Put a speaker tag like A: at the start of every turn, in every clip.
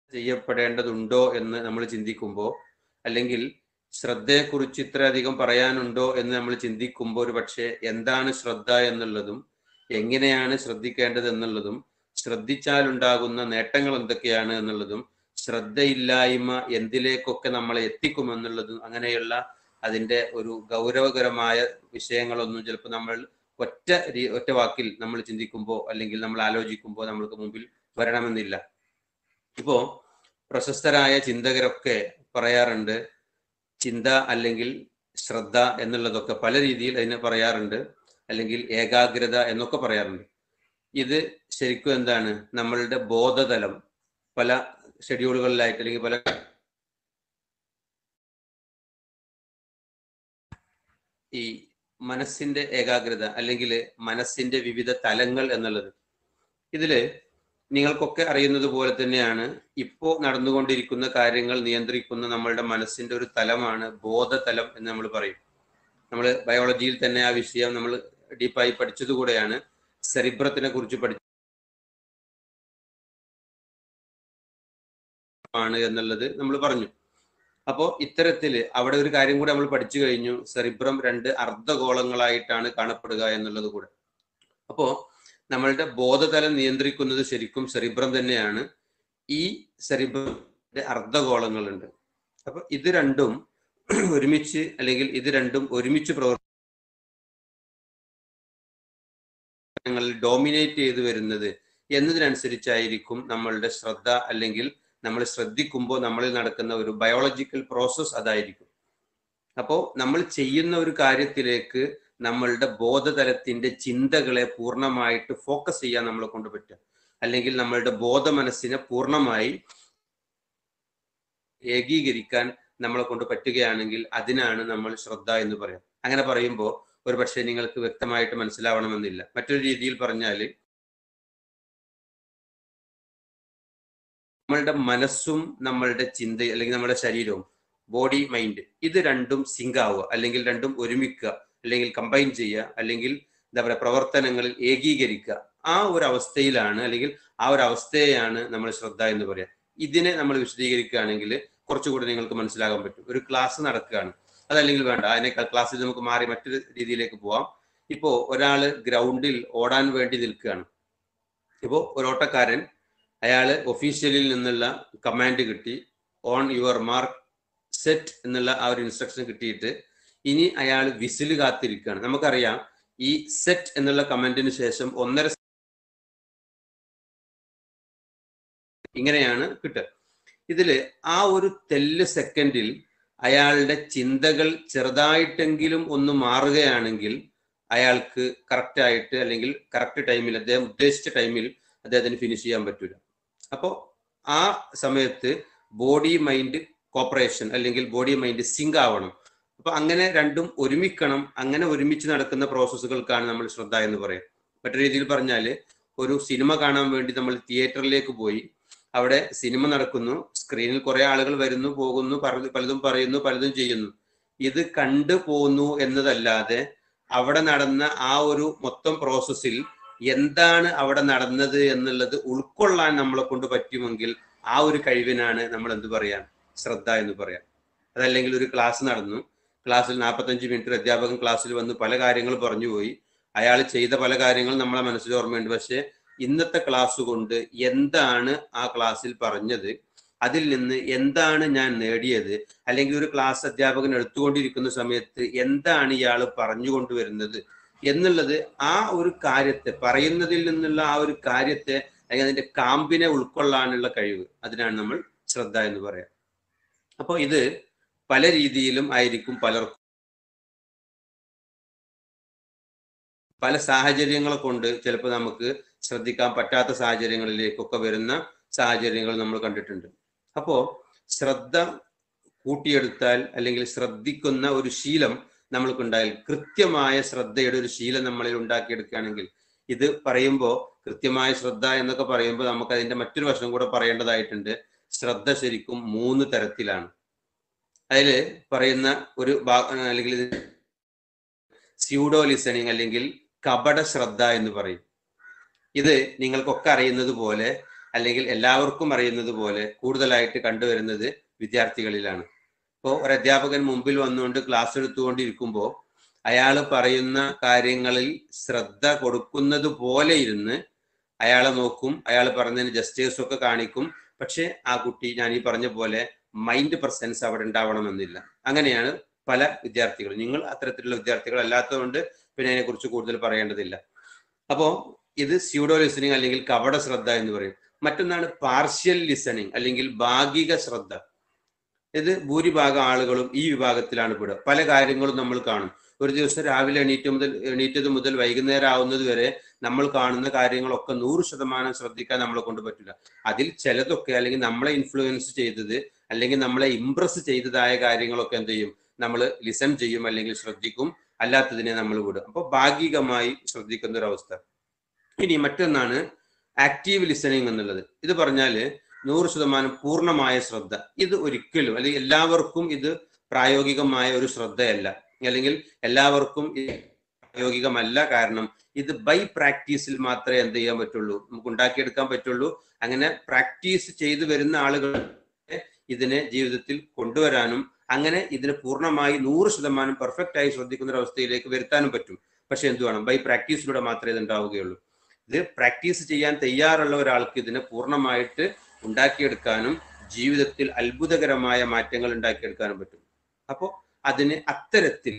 A: ചെയ്യപ്പെടേണ്ടതുണ്ടോ എന്ന് നമ്മൾ ചിന്തിക്കുമ്പോൾ അല്ലെങ്കിൽ ശ്രദ്ധയെക്കുറിച്ച് ഇത്രയധികം പറയാനുണ്ടോ എന്ന് നമ്മൾ ചിന്തിക്കുമ്പോൾ ഒരു പക്ഷേ എന്താണ് ശ്രദ്ധ എന്നുള്ളതും എങ്ങനെയാണ് ശ്രദ്ധിക്കേണ്ടത് എന്നുള്ളതും ശ്രദ്ധിച്ചാൽ ഉണ്ടാകുന്ന നേട്ടങ്ങൾ എന്തൊക്കെയാണ് എന്നുള്ളതും ശ്രദ്ധയില്ലായ്മ എന്തിലേക്കൊക്കെ നമ്മളെ എത്തിക്കുമെന്നുള്ളതും അങ്ങനെയുള്ള അതിന്റെ ഒരു ഗൗരവകരമായ വിഷയങ്ങളൊന്നും ചിലപ്പോൾ നമ്മൾ ഒറ്റ രീ- ഒറ്റ വാക്കിൽ നമ്മൾ ചിന്തിക്കുമ്പോൾ അല്ലെങ്കിൽ നമ്മൾ ആലോചിക്കുമ്പോൾ നമ്മൾക്ക് മുമ്പിൽ വരണമെന്നില്ല ഇപ്പോ പ്രശസ്തരായ ചിന്തകരൊക്കെ പറയാറുണ്ട് ചിന്ത അല്ലെങ്കിൽ ശ്രദ്ധ എന്നുള്ളതൊക്കെ പല രീതിയിൽ അതിനെ പറയാറുണ്ട് അല്ലെങ്കിൽ ഏകാഗ്രത എന്നൊക്കെ പറയാറുണ്ട് ഇത് ശരിക്കും എന്താണ് നമ്മളുടെ ബോധതലം പല ഷെഡ്യൂളുകളിലായിട്ട് അല്ലെങ്കിൽ പല ഈ മനസ്സിന്റെ ഏകാഗ്രത അല്ലെങ്കിൽ മനസ്സിന്റെ വിവിധ തലങ്ങൾ എന്നുള്ളത് ഇതില് നിങ്ങൾക്കൊക്കെ അറിയുന്നത് പോലെ തന്നെയാണ് ഇപ്പോ നടന്നുകൊണ്ടിരിക്കുന്ന കാര്യങ്ങൾ നിയന്ത്രിക്കുന്ന നമ്മളുടെ മനസ്സിന്റെ ഒരു തലമാണ് ബോധതലം എന്ന് നമ്മൾ പറയും നമ്മൾ ബയോളജിയിൽ തന്നെ ആ വിഷയം നമ്മൾ ഡീപ്പായി പഠിച്ചതുകൂടെയാണ് സെറിബ്രത്തിനെ കുറിച്ച് പഠിച്ചു ആണ് എന്നുള്ളത് നമ്മൾ പറഞ്ഞു അപ്പോൾ ഇത്തരത്തില് അവിടെ ഒരു കാര്യം കൂടെ നമ്മൾ പഠിച്ചു കഴിഞ്ഞു സെറിബ്രം രണ്ട് അർദ്ധഗോളങ്ങളായിട്ടാണ് കാണപ്പെടുക എന്നുള്ളത് കൂടെ അപ്പോ നമ്മളുടെ ബോധതലം നിയന്ത്രിക്കുന്നത് ശരിക്കും സെറിബ്രം തന്നെയാണ് ഈ സെറിബ്രത്തിന്റെ അർദ്ധഗോളങ്ങളുണ്ട് അപ്പൊ ഇത് രണ്ടും ഒരുമിച്ച് അല്ലെങ്കിൽ ഇത് രണ്ടും ഒരുമിച്ച് പ്രവർത്തനങ്ങളിൽ ഡോമിനേറ്റ് ചെയ്തു വരുന്നത് എന്നതിനനുസരിച്ചായിരിക്കും നമ്മളുടെ ശ്രദ്ധ അല്ലെങ്കിൽ നമ്മൾ ശ്രദ്ധിക്കുമ്പോൾ നമ്മളിൽ നടക്കുന്ന ഒരു ബയോളജിക്കൽ പ്രോസസ് അതായിരിക്കും അപ്പോൾ നമ്മൾ ചെയ്യുന്ന ഒരു കാര്യത്തിലേക്ക് നമ്മളുടെ ബോധതലത്തിന്റെ ചിന്തകളെ പൂർണ്ണമായിട്ട് ഫോക്കസ് ചെയ്യാൻ നമ്മളെ കൊണ്ട് പറ്റുക അല്ലെങ്കിൽ നമ്മളുടെ ബോധ മനസ്സിനെ പൂർണ്ണമായി ഏകീകരിക്കാൻ നമ്മളെ കൊണ്ട് പറ്റുകയാണെങ്കിൽ അതിനാണ് നമ്മൾ ശ്രദ്ധ എന്ന് പറയാം അങ്ങനെ പറയുമ്പോൾ ഒരു പക്ഷേ നിങ്ങൾക്ക് വ്യക്തമായിട്ട് മനസ്സിലാവണമെന്നില്ല മറ്റൊരു രീതിയിൽ പറഞ്ഞാൽ നമ്മളുടെ മനസ്സും നമ്മളുടെ ചിന്ത അല്ലെങ്കിൽ നമ്മുടെ ശരീരവും ബോഡി മൈൻഡ് ഇത് രണ്ടും സിങ്ക് ആവുക അല്ലെങ്കിൽ രണ്ടും ഒരുമിക്കുക അല്ലെങ്കിൽ കമ്പൈൻ ചെയ്യുക അല്ലെങ്കിൽ എന്താ പറയുക പ്രവർത്തനങ്ങളിൽ ഏകീകരിക്കുക ആ ഒരു അവസ്ഥയിലാണ് അല്ലെങ്കിൽ ആ ഒരു അവസ്ഥയെയാണ് നമ്മൾ ശ്രദ്ധ എന്ന് പറയുക ഇതിനെ നമ്മൾ വിശദീകരിക്കുകയാണെങ്കിൽ കുറച്ചുകൂടി നിങ്ങൾക്ക് മനസ്സിലാകാൻ പറ്റും ഒരു ക്ലാസ് നടക്കുകയാണ് അതല്ലെങ്കിൽ വേണ്ട അതിനേക്കാൾ ക്ലാസ്സിൽ നമുക്ക് മാറി മറ്റൊരു രീതിയിലേക്ക് പോവാം ഇപ്പോ ഒരാള് ഗ്രൗണ്ടിൽ ഓടാൻ വേണ്ടി നിൽക്കുകയാണ് ഇപ്പോ ഒരു ഓട്ടക്കാരൻ അയാള് ഒഫീഷ്യലിൽ നിന്നുള്ള കമാൻഡ് കിട്ടി ഓൺ യുവർ മാർക്ക് സെറ്റ് എന്നുള്ള ആ ഒരു ഇൻസ്ട്രക്ഷൻ കിട്ടിയിട്ട് ഇനി അയാൾ വിസിൽ കാത്തിരിക്കുകയാണ് നമുക്കറിയാം ഈ സെറ്റ് എന്നുള്ള കമന്റിന് ശേഷം ഒന്നര ഇങ്ങനെയാണ് കിട്ടുക ഇതില് ആ ഒരു തെല്ല് സെക്കൻഡിൽ അയാളുടെ ചിന്തകൾ ചെറുതായിട്ടെങ്കിലും ഒന്ന് മാറുകയാണെങ്കിൽ അയാൾക്ക് കറക്റ്റ് ആയിട്ട് അല്ലെങ്കിൽ കറക്റ്റ് ടൈമിൽ അദ്ദേഹം ഉദ്ദേശിച്ച ടൈമിൽ അദ്ദേഹത്തിന് ഫിനിഷ് ചെയ്യാൻ പറ്റൂല അപ്പോൾ ആ സമയത്ത് ബോഡി മൈൻഡ് കോപ്പറേഷൻ അല്ലെങ്കിൽ ബോഡി മൈൻഡ് സിങ്ക് ആവണം അപ്പൊ അങ്ങനെ രണ്ടും ഒരുമിക്കണം അങ്ങനെ ഒരുമിച്ച് നടക്കുന്ന പ്രോസസ്സുകൾക്കാണ് നമ്മൾ ശ്രദ്ധ എന്ന് പറയും മറ്റൊരു രീതിയിൽ പറഞ്ഞാല് ഒരു സിനിമ കാണാൻ വേണ്ടി നമ്മൾ തിയേറ്ററിലേക്ക് പോയി അവിടെ സിനിമ നടക്കുന്നു സ്ക്രീനിൽ കുറെ ആളുകൾ വരുന്നു പോകുന്നു പറ- പലതും പറയുന്നു പലതും ചെയ്യുന്നു ഇത് കണ്ടു പോകുന്നു എന്നതല്ലാതെ അവിടെ നടന്ന ആ ഒരു മൊത്തം പ്രോസസ്സിൽ എന്താണ് അവിടെ നടന്നത് എന്നുള്ളത് ഉൾക്കൊള്ളാൻ നമ്മളെ കൊണ്ട് പറ്റുമെങ്കിൽ ആ ഒരു കഴിവിനാണ് നമ്മൾ എന്ത് പറയാൻ ശ്രദ്ധ എന്ന് പറയാം അതല്ലെങ്കിൽ ഒരു ക്ലാസ് നടന്നു ക്ലാസ്സിൽ നാൽപ്പത്തഞ്ച് മിനിറ്റ് അധ്യാപകൻ ക്ലാസ്സിൽ വന്ന് പല കാര്യങ്ങൾ പറഞ്ഞു പോയി അയാൾ ചെയ്ത പല കാര്യങ്ങളും നമ്മളെ മനസ്സിൽ ഓർമ്മയുണ്ട് പക്ഷെ ഇന്നത്തെ ക്ലാസ് കൊണ്ട് എന്താണ് ആ ക്ലാസ്സിൽ പറഞ്ഞത് അതിൽ നിന്ന് എന്താണ് ഞാൻ നേടിയത് അല്ലെങ്കിൽ ഒരു ക്ലാസ് അധ്യാപകൻ എടുത്തുകൊണ്ടിരിക്കുന്ന സമയത്ത് എന്താണ് ഇയാൾ പറഞ്ഞുകൊണ്ടുവരുന്നത് എന്നുള്ളത് ആ ഒരു കാര്യത്തെ പറയുന്നതിൽ നിന്നുള്ള ആ ഒരു കാര്യത്തെ അല്ലെങ്കിൽ അതിന്റെ കാമ്പിനെ ഉൾക്കൊള്ളാനുള്ള കഴിവ് അതിനാണ് നമ്മൾ ശ്രദ്ധ എന്ന് പറയാം അപ്പോൾ ഇത് പല രീതിയിലും ആയിരിക്കും പലർക്കും പല സാഹചര്യങ്ങളെ കൊണ്ട് ചിലപ്പോൾ നമുക്ക് ശ്രദ്ധിക്കാൻ പറ്റാത്ത സാഹചര്യങ്ങളിലേക്കൊക്കെ വരുന്ന സാഹചര്യങ്ങൾ നമ്മൾ കണ്ടിട്ടുണ്ട് അപ്പോ ശ്രദ്ധ കൂട്ടിയെടുത്താൽ അല്ലെങ്കിൽ ശ്രദ്ധിക്കുന്ന ഒരു ശീലം നമ്മൾക്കുണ്ടായാൽ കൃത്യമായ ശ്രദ്ധയുടെ ഒരു ശീലം നമ്മളിൽ ഉണ്ടാക്കിയെടുക്കുകയാണെങ്കിൽ ഇത് പറയുമ്പോൾ കൃത്യമായ ശ്രദ്ധ എന്നൊക്കെ പറയുമ്പോൾ നമുക്ക് അതിന്റെ മറ്റൊരു വശം കൂടെ പറയേണ്ടതായിട്ടുണ്ട് ശ്രദ്ധ ശരിക്കും മൂന്ന് തരത്തിലാണ് അതിൽ പറയുന്ന ഒരു ഭാ- അല്ലെങ്കിൽ സ്യൂഡോ ലിസണിങ് അല്ലെങ്കിൽ കപട ശ്രദ്ധ എന്ന് പറയും ഇത് നിങ്ങൾക്കൊക്കെ അറിയുന്നത് പോലെ അല്ലെങ്കിൽ എല്ലാവർക്കും അറിയുന്നത് പോലെ കൂടുതലായിട്ട് കണ്ടുവരുന്നത് വിദ്യാർത്ഥികളിലാണ് ഇപ്പോൾ ഒരു അധ്യാപകൻ മുമ്പിൽ വന്നുകൊണ്ട് ക്ലാസ് എടുത്തുകൊണ്ടിരിക്കുമ്പോൾ അയാൾ പറയുന്ന കാര്യങ്ങളിൽ ശ്രദ്ധ കൊടുക്കുന്നത് പോലെ ഇരുന്ന് അയാളെ നോക്കും അയാൾ പറഞ്ഞതിന് ജസ്റ്റേഴ്സ് ഒക്കെ കാണിക്കും പക്ഷെ ആ കുട്ടി ഞാൻ ഈ പറഞ്ഞ പോലെ മൈൻഡ് പ്രസൻസ് അവിടെ ഉണ്ടാവണമെന്നില്ല അങ്ങനെയാണ് പല വിദ്യാർത്ഥികളും നിങ്ങൾ അത്തരത്തിലുള്ള വിദ്യാർത്ഥികൾ അല്ലാത്തതുകൊണ്ട് പിന്നെ അതിനെക്കുറിച്ച് കൂടുതൽ പറയേണ്ടതില്ല അപ്പോൾ ഇത് സ്യൂഡോ ലിസണിങ് അല്ലെങ്കിൽ കപട ശ്രദ്ധ എന്ന് പറയും മറ്റൊന്നാണ് പാർഷ്യൽ ലിസണിങ് അല്ലെങ്കിൽ ഭാഗിക ശ്രദ്ധ ഇത് ഭൂരിഭാഗം ആളുകളും ഈ വിഭാഗത്തിലാണ് പെടുക പല കാര്യങ്ങളും നമ്മൾ കാണും ഒരു ദിവസം രാവിലെ എണീറ്റ് മുതൽ എണീറ്റത് മുതൽ വൈകുന്നേരം ആവുന്നത് വരെ നമ്മൾ കാണുന്ന കാര്യങ്ങളൊക്കെ നൂറ് ശതമാനം ശ്രദ്ധിക്കാൻ നമ്മളെ കൊണ്ട് പറ്റില്ല അതിൽ ചിലതൊക്കെ അല്ലെങ്കിൽ നമ്മളെ ഇൻഫ്ലുവൻസ് ചെയ്തത് അല്ലെങ്കിൽ നമ്മളെ ഇംപ്രസ് ചെയ്തതായ കാര്യങ്ങളൊക്കെ എന്ത് ചെയ്യും നമ്മൾ ലിസൺ ചെയ്യും അല്ലെങ്കിൽ ശ്രദ്ധിക്കും അല്ലാത്തതിനെ നമ്മൾ വിടും അപ്പോൾ ഭാഗികമായി ശ്രദ്ധിക്കുന്ന ഒരു അവസ്ഥ ഇനി മറ്റൊന്നാണ് ആക്റ്റീവ് ലിസണിങ് എന്നുള്ളത് ഇത് പറഞ്ഞാല് നൂറ് ശതമാനം പൂർണ്ണമായ ശ്രദ്ധ ഇത് ഒരിക്കലും അല്ലെങ്കിൽ എല്ലാവർക്കും ഇത് പ്രായോഗികമായ ഒരു ശ്രദ്ധയല്ല അല്ലെങ്കിൽ എല്ലാവർക്കും ഇത് പ്രായോഗികമല്ല കാരണം ഇത് ബൈ പ്രാക്ടീസിൽ മാത്രമേ എന്ത് ചെയ്യാൻ പറ്റുള്ളൂ നമുക്ക് ഉണ്ടാക്കിയെടുക്കാൻ പറ്റുള്ളൂ അങ്ങനെ പ്രാക്ടീസ് ചെയ്തു വരുന്ന ആളുകൾ ഇതിനെ ജീവിതത്തിൽ കൊണ്ടുവരാനും അങ്ങനെ ഇതിനെ പൂർണ്ണമായി നൂറ് ശതമാനം പെർഫെക്റ്റ് ആയി ശ്രദ്ധിക്കുന്ന ഒരു അവസ്ഥയിലേക്ക് വരുത്താനും പറ്റും പക്ഷെ എന്ത് വേണം ബൈ പ്രാക്ടീസിലൂടെ മാത്രമേ ഇത് ഉണ്ടാവുകയുള്ളൂ ഇത് പ്രാക്ടീസ് ചെയ്യാൻ തയ്യാറുള്ള ഒരാൾക്ക് ഇതിനെ പൂർണ്ണമായിട്ട് ഉണ്ടാക്കിയെടുക്കാനും ജീവിതത്തിൽ അത്ഭുതകരമായ മാറ്റങ്ങൾ ഉണ്ടാക്കിയെടുക്കാനും പറ്റും അപ്പോൾ അതിന് അത്തരത്തിൽ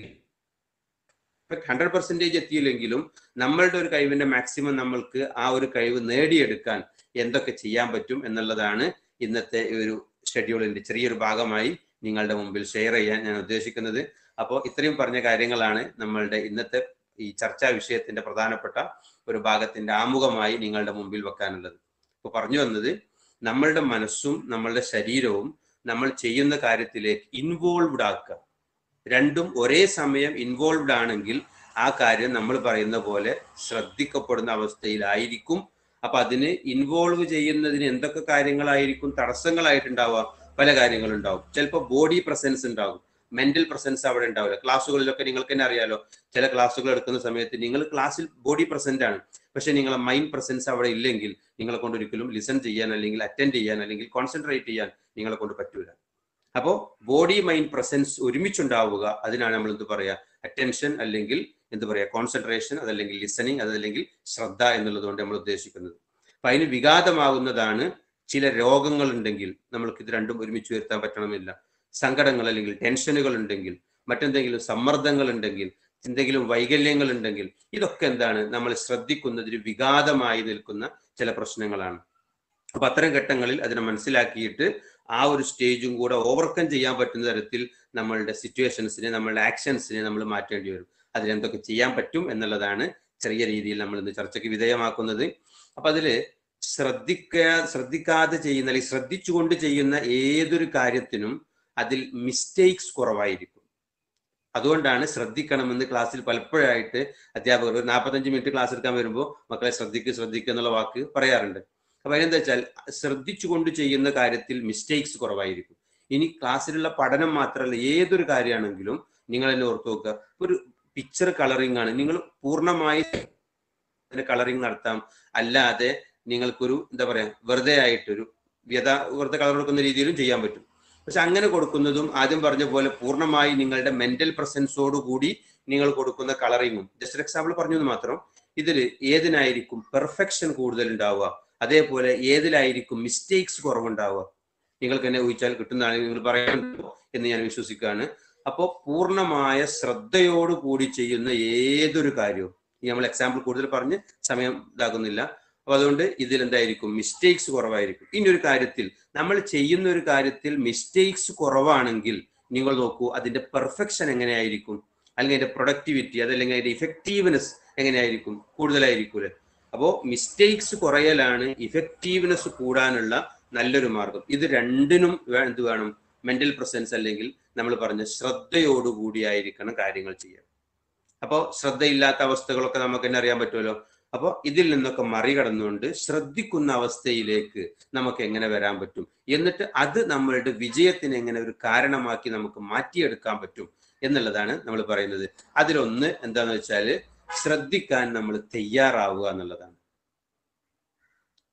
A: ഹൺഡ്രഡ് പെർസെൻറ്റേജ് എത്തിയില്ലെങ്കിലും നമ്മളുടെ ഒരു കഴിവിന്റെ മാക്സിമം നമ്മൾക്ക് ആ ഒരു കഴിവ് നേടിയെടുക്കാൻ എന്തൊക്കെ ചെയ്യാൻ പറ്റും എന്നുള്ളതാണ് ഇന്നത്തെ ഒരു ഷെഡ്യൂളിന്റെ ചെറിയൊരു ഭാഗമായി നിങ്ങളുടെ മുമ്പിൽ ഷെയർ ചെയ്യാൻ ഞാൻ ഉദ്ദേശിക്കുന്നത് അപ്പോൾ ഇത്രയും പറഞ്ഞ കാര്യങ്ങളാണ് നമ്മളുടെ ഇന്നത്തെ ഈ ചർച്ചാ വിഷയത്തിന്റെ പ്രധാനപ്പെട്ട ഒരു ഭാഗത്തിന്റെ ആമുഖമായി നിങ്ങളുടെ മുമ്പിൽ വെക്കാനുള്ളത് ഇപ്പോൾ പറഞ്ഞു വന്നത് നമ്മളുടെ മനസ്സും നമ്മളുടെ ശരീരവും നമ്മൾ ചെയ്യുന്ന കാര്യത്തിലേക്ക് ഇൻവോൾവ്ഡ് ആക്കുക രണ്ടും ഒരേ സമയം ഇൻവോൾവ്ഡ് ആണെങ്കിൽ ആ കാര്യം നമ്മൾ പറയുന്ന പോലെ ശ്രദ്ധിക്കപ്പെടുന്ന അവസ്ഥയിലായിരിക്കും അപ്പൊ അതിന് ഇൻവോൾവ് ചെയ്യുന്നതിന് എന്തൊക്കെ കാര്യങ്ങളായിരിക്കും തടസ്സങ്ങളായിട്ടുണ്ടാവുക പല കാര്യങ്ങളുണ്ടാവും ചിലപ്പോൾ ബോഡി പ്രസൻസ് ഉണ്ടാവും മെന്റൽ പ്രസൻസ് അവിടെ ഉണ്ടാവില്ല ക്ലാസ്സുകളിലൊക്കെ നിങ്ങൾക്ക് തന്നെ അറിയാലോ ചില ക്ലാസ്സുകൾ എടുക്കുന്ന സമയത്ത് നിങ്ങൾ ക്ലാസ്സിൽ ബോഡി പ്രസന്റ് ആണ് പക്ഷെ നിങ്ങളെ മൈൻഡ് പ്രസൻസ് അവിടെ ഇല്ലെങ്കിൽ നിങ്ങളെ കൊണ്ട് ഒരിക്കലും ലിസൺ ചെയ്യാൻ അല്ലെങ്കിൽ അറ്റൻഡ് ചെയ്യാൻ അല്ലെങ്കിൽ കോൺസെൻട്രേറ്റ് ചെയ്യാൻ നിങ്ങളെ കൊണ്ട് പറ്റൂല അപ്പോൾ ബോഡി മൈൻഡ് പ്രസൻസ് ഒരുമിച്ചുണ്ടാവുക അതിനാണ് നമ്മൾ എന്ത് പറയാ അറ്റൻഷൻ അല്ലെങ്കിൽ എന്ത് പറയാ കോൺസെൻട്രേഷൻ അതല്ലെങ്കിൽ ലിസണിങ് അതല്ലെങ്കിൽ ശ്രദ്ധ എന്നുള്ളത് കൊണ്ട് നമ്മൾ ഉദ്ദേശിക്കുന്നത് അപ്പൊ അതിന് വിഘാതമാകുന്നതാണ് ചില രോഗങ്ങൾ ഉണ്ടെങ്കിൽ നമ്മൾക്ക് ഇത് രണ്ടും ഒരുമിച്ച് വരുത്താൻ പറ്റണമെന്നില്ല സങ്കടങ്ങൾ അല്ലെങ്കിൽ ടെൻഷനുകൾ ഉണ്ടെങ്കിൽ മറ്റെന്തെങ്കിലും സമ്മർദ്ദങ്ങൾ ഉണ്ടെങ്കിൽ എന്തെങ്കിലും വൈകല്യങ്ങൾ ഉണ്ടെങ്കിൽ ഇതൊക്കെ എന്താണ് നമ്മൾ ശ്രദ്ധിക്കുന്നതിന് വിഘാതമായി നിൽക്കുന്ന ചില പ്രശ്നങ്ങളാണ് അപ്പൊ അത്തരം ഘട്ടങ്ങളിൽ അതിനെ മനസ്സിലാക്കിയിട്ട് ആ ഒരു സ്റ്റേജും കൂടെ ഓവർകം ചെയ്യാൻ പറ്റുന്ന തരത്തിൽ നമ്മളുടെ സിറ്റുവേഷൻസിനെ നമ്മളുടെ ആക്ഷൻസിനെ നമ്മൾ മാറ്റേണ്ടി വരും അതിലെന്തൊക്കെ ചെയ്യാൻ പറ്റും എന്നുള്ളതാണ് ചെറിയ രീതിയിൽ നമ്മൾ ഇന്ന് ചർച്ചയ്ക്ക് വിധേയമാക്കുന്നത് അപ്പൊ അതില് ശ്രദ്ധിക്ക ശ്രദ്ധിക്കാതെ ചെയ്യുന്ന അല്ലെങ്കിൽ ശ്രദ്ധിച്ചുകൊണ്ട് ചെയ്യുന്ന ഏതൊരു കാര്യത്തിനും അതിൽ മിസ്റ്റേക്സ് കുറവായിരിക്കും അതുകൊണ്ടാണ് ശ്രദ്ധിക്കണമെന്ന് ക്ലാസ്സിൽ പലപ്പോഴായിട്ട് അധ്യാപകർ ഒരു നാൽപ്പത്തഞ്ച് മിനിറ്റ് ക്ലാസ് എടുക്കാൻ വരുമ്പോൾ മക്കളെ ശ്രദ്ധിക്കുക ശ്രദ്ധിക്കുക എന്നുള്ള വാക്ക് പറയാറുണ്ട് അപ്പൊ അതിനെന്താ വെച്ചാൽ ശ്രദ്ധിച്ചുകൊണ്ട് ചെയ്യുന്ന കാര്യത്തിൽ മിസ്റ്റേക്സ് കുറവായിരിക്കും ഇനി ക്ലാസ്സിലുള്ള പഠനം മാത്രമല്ല ഏതൊരു കാര്യമാണെങ്കിലും നിങ്ങൾ തന്നെ ഓർത്ത് നോക്കുക ഒരു പിക്ചർ കളറിംഗ് ആണ് നിങ്ങൾ പൂർണ്ണമായി കളറിംഗ് നടത്താം അല്ലാതെ നിങ്ങൾക്കൊരു എന്താ പറയാ വെറുതെ ആയിട്ടൊരു വ്യത വെറുതെ കളർ കൊടുക്കുന്ന രീതിയിലും ചെയ്യാൻ പറ്റും പക്ഷെ അങ്ങനെ കൊടുക്കുന്നതും ആദ്യം പറഞ്ഞ പോലെ പൂർണ്ണമായി നിങ്ങളുടെ മെന്റൽ പ്രസൻസോട് കൂടി നിങ്ങൾ കൊടുക്കുന്ന കളറിങ്ങും ജസ്റ്റ് എക്സാമ്പിൾ പറഞ്ഞത് മാത്രം ഇതിൽ ഏതിനായിരിക്കും പെർഫെക്ഷൻ കൂടുതൽ ഉണ്ടാവുക അതേപോലെ ഏതിലായിരിക്കും മിസ്റ്റേക്സ് കുറവുണ്ടാവുക നിങ്ങൾക്ക് എന്നെ ഊഹിച്ചാൽ കിട്ടുന്നതാണ് നിങ്ങൾ പറയാനുണ്ടോ എന്ന് ഞാൻ വിശ്വസിക്കുകയാണ് അപ്പോൾ പൂർണ്ണമായ ശ്രദ്ധയോട് കൂടി ചെയ്യുന്ന ഏതൊരു കാര്യവും ഈ നമ്മൾ എക്സാമ്പിൾ കൂടുതൽ പറഞ്ഞ് സമയം ഇതാകുന്നില്ല അപ്പൊ അതുകൊണ്ട് ഇതിൽ എന്തായിരിക്കും മിസ്റ്റേക്സ് കുറവായിരിക്കും ഇനി ഒരു കാര്യത്തിൽ നമ്മൾ ചെയ്യുന്ന ഒരു കാര്യത്തിൽ മിസ്റ്റേക്സ് കുറവാണെങ്കിൽ നിങ്ങൾ നോക്കൂ അതിന്റെ പെർഫെക്ഷൻ എങ്ങനെയായിരിക്കും അല്ലെങ്കിൽ അതിന്റെ പ്രൊഡക്ടിവിറ്റി അതല്ലെങ്കിൽ അതിന്റെ ഇഫക്റ്റീവ്നെസ് എങ്ങനെയായിരിക്കും കൂടുതലായിരിക്കൂലേ അപ്പോൾ മിസ്റ്റേക്സ് കുറയലാണ് ഇഫക്റ്റീവ്നെസ് കൂടാനുള്ള നല്ലൊരു മാർഗം ഇത് രണ്ടിനും എന്ത് വേണം മെന്റൽ പ്രസൻസ് അല്ലെങ്കിൽ നമ്മൾ പറഞ്ഞ ശ്രദ്ധയോടുകൂടിയായിരിക്കണം കാര്യങ്ങൾ ചെയ്യാൻ അപ്പോൾ ശ്രദ്ധയില്ലാത്ത അവസ്ഥകളൊക്കെ നമുക്ക് തന്നെ അറിയാൻ പറ്റുമല്ലോ അപ്പോൾ ഇതിൽ നിന്നൊക്കെ മറികടന്നുകൊണ്ട് ശ്രദ്ധിക്കുന്ന അവസ്ഥയിലേക്ക് നമുക്ക് എങ്ങനെ വരാൻ പറ്റും എന്നിട്ട് അത് നമ്മളുടെ വിജയത്തിന് എങ്ങനെ ഒരു കാരണമാക്കി നമുക്ക് മാറ്റിയെടുക്കാൻ പറ്റും എന്നുള്ളതാണ് നമ്മൾ പറയുന്നത് അതിലൊന്ന് എന്താന്ന് വെച്ചാൽ ശ്രദ്ധിക്കാൻ നമ്മൾ തയ്യാറാവുക എന്നുള്ളതാണ്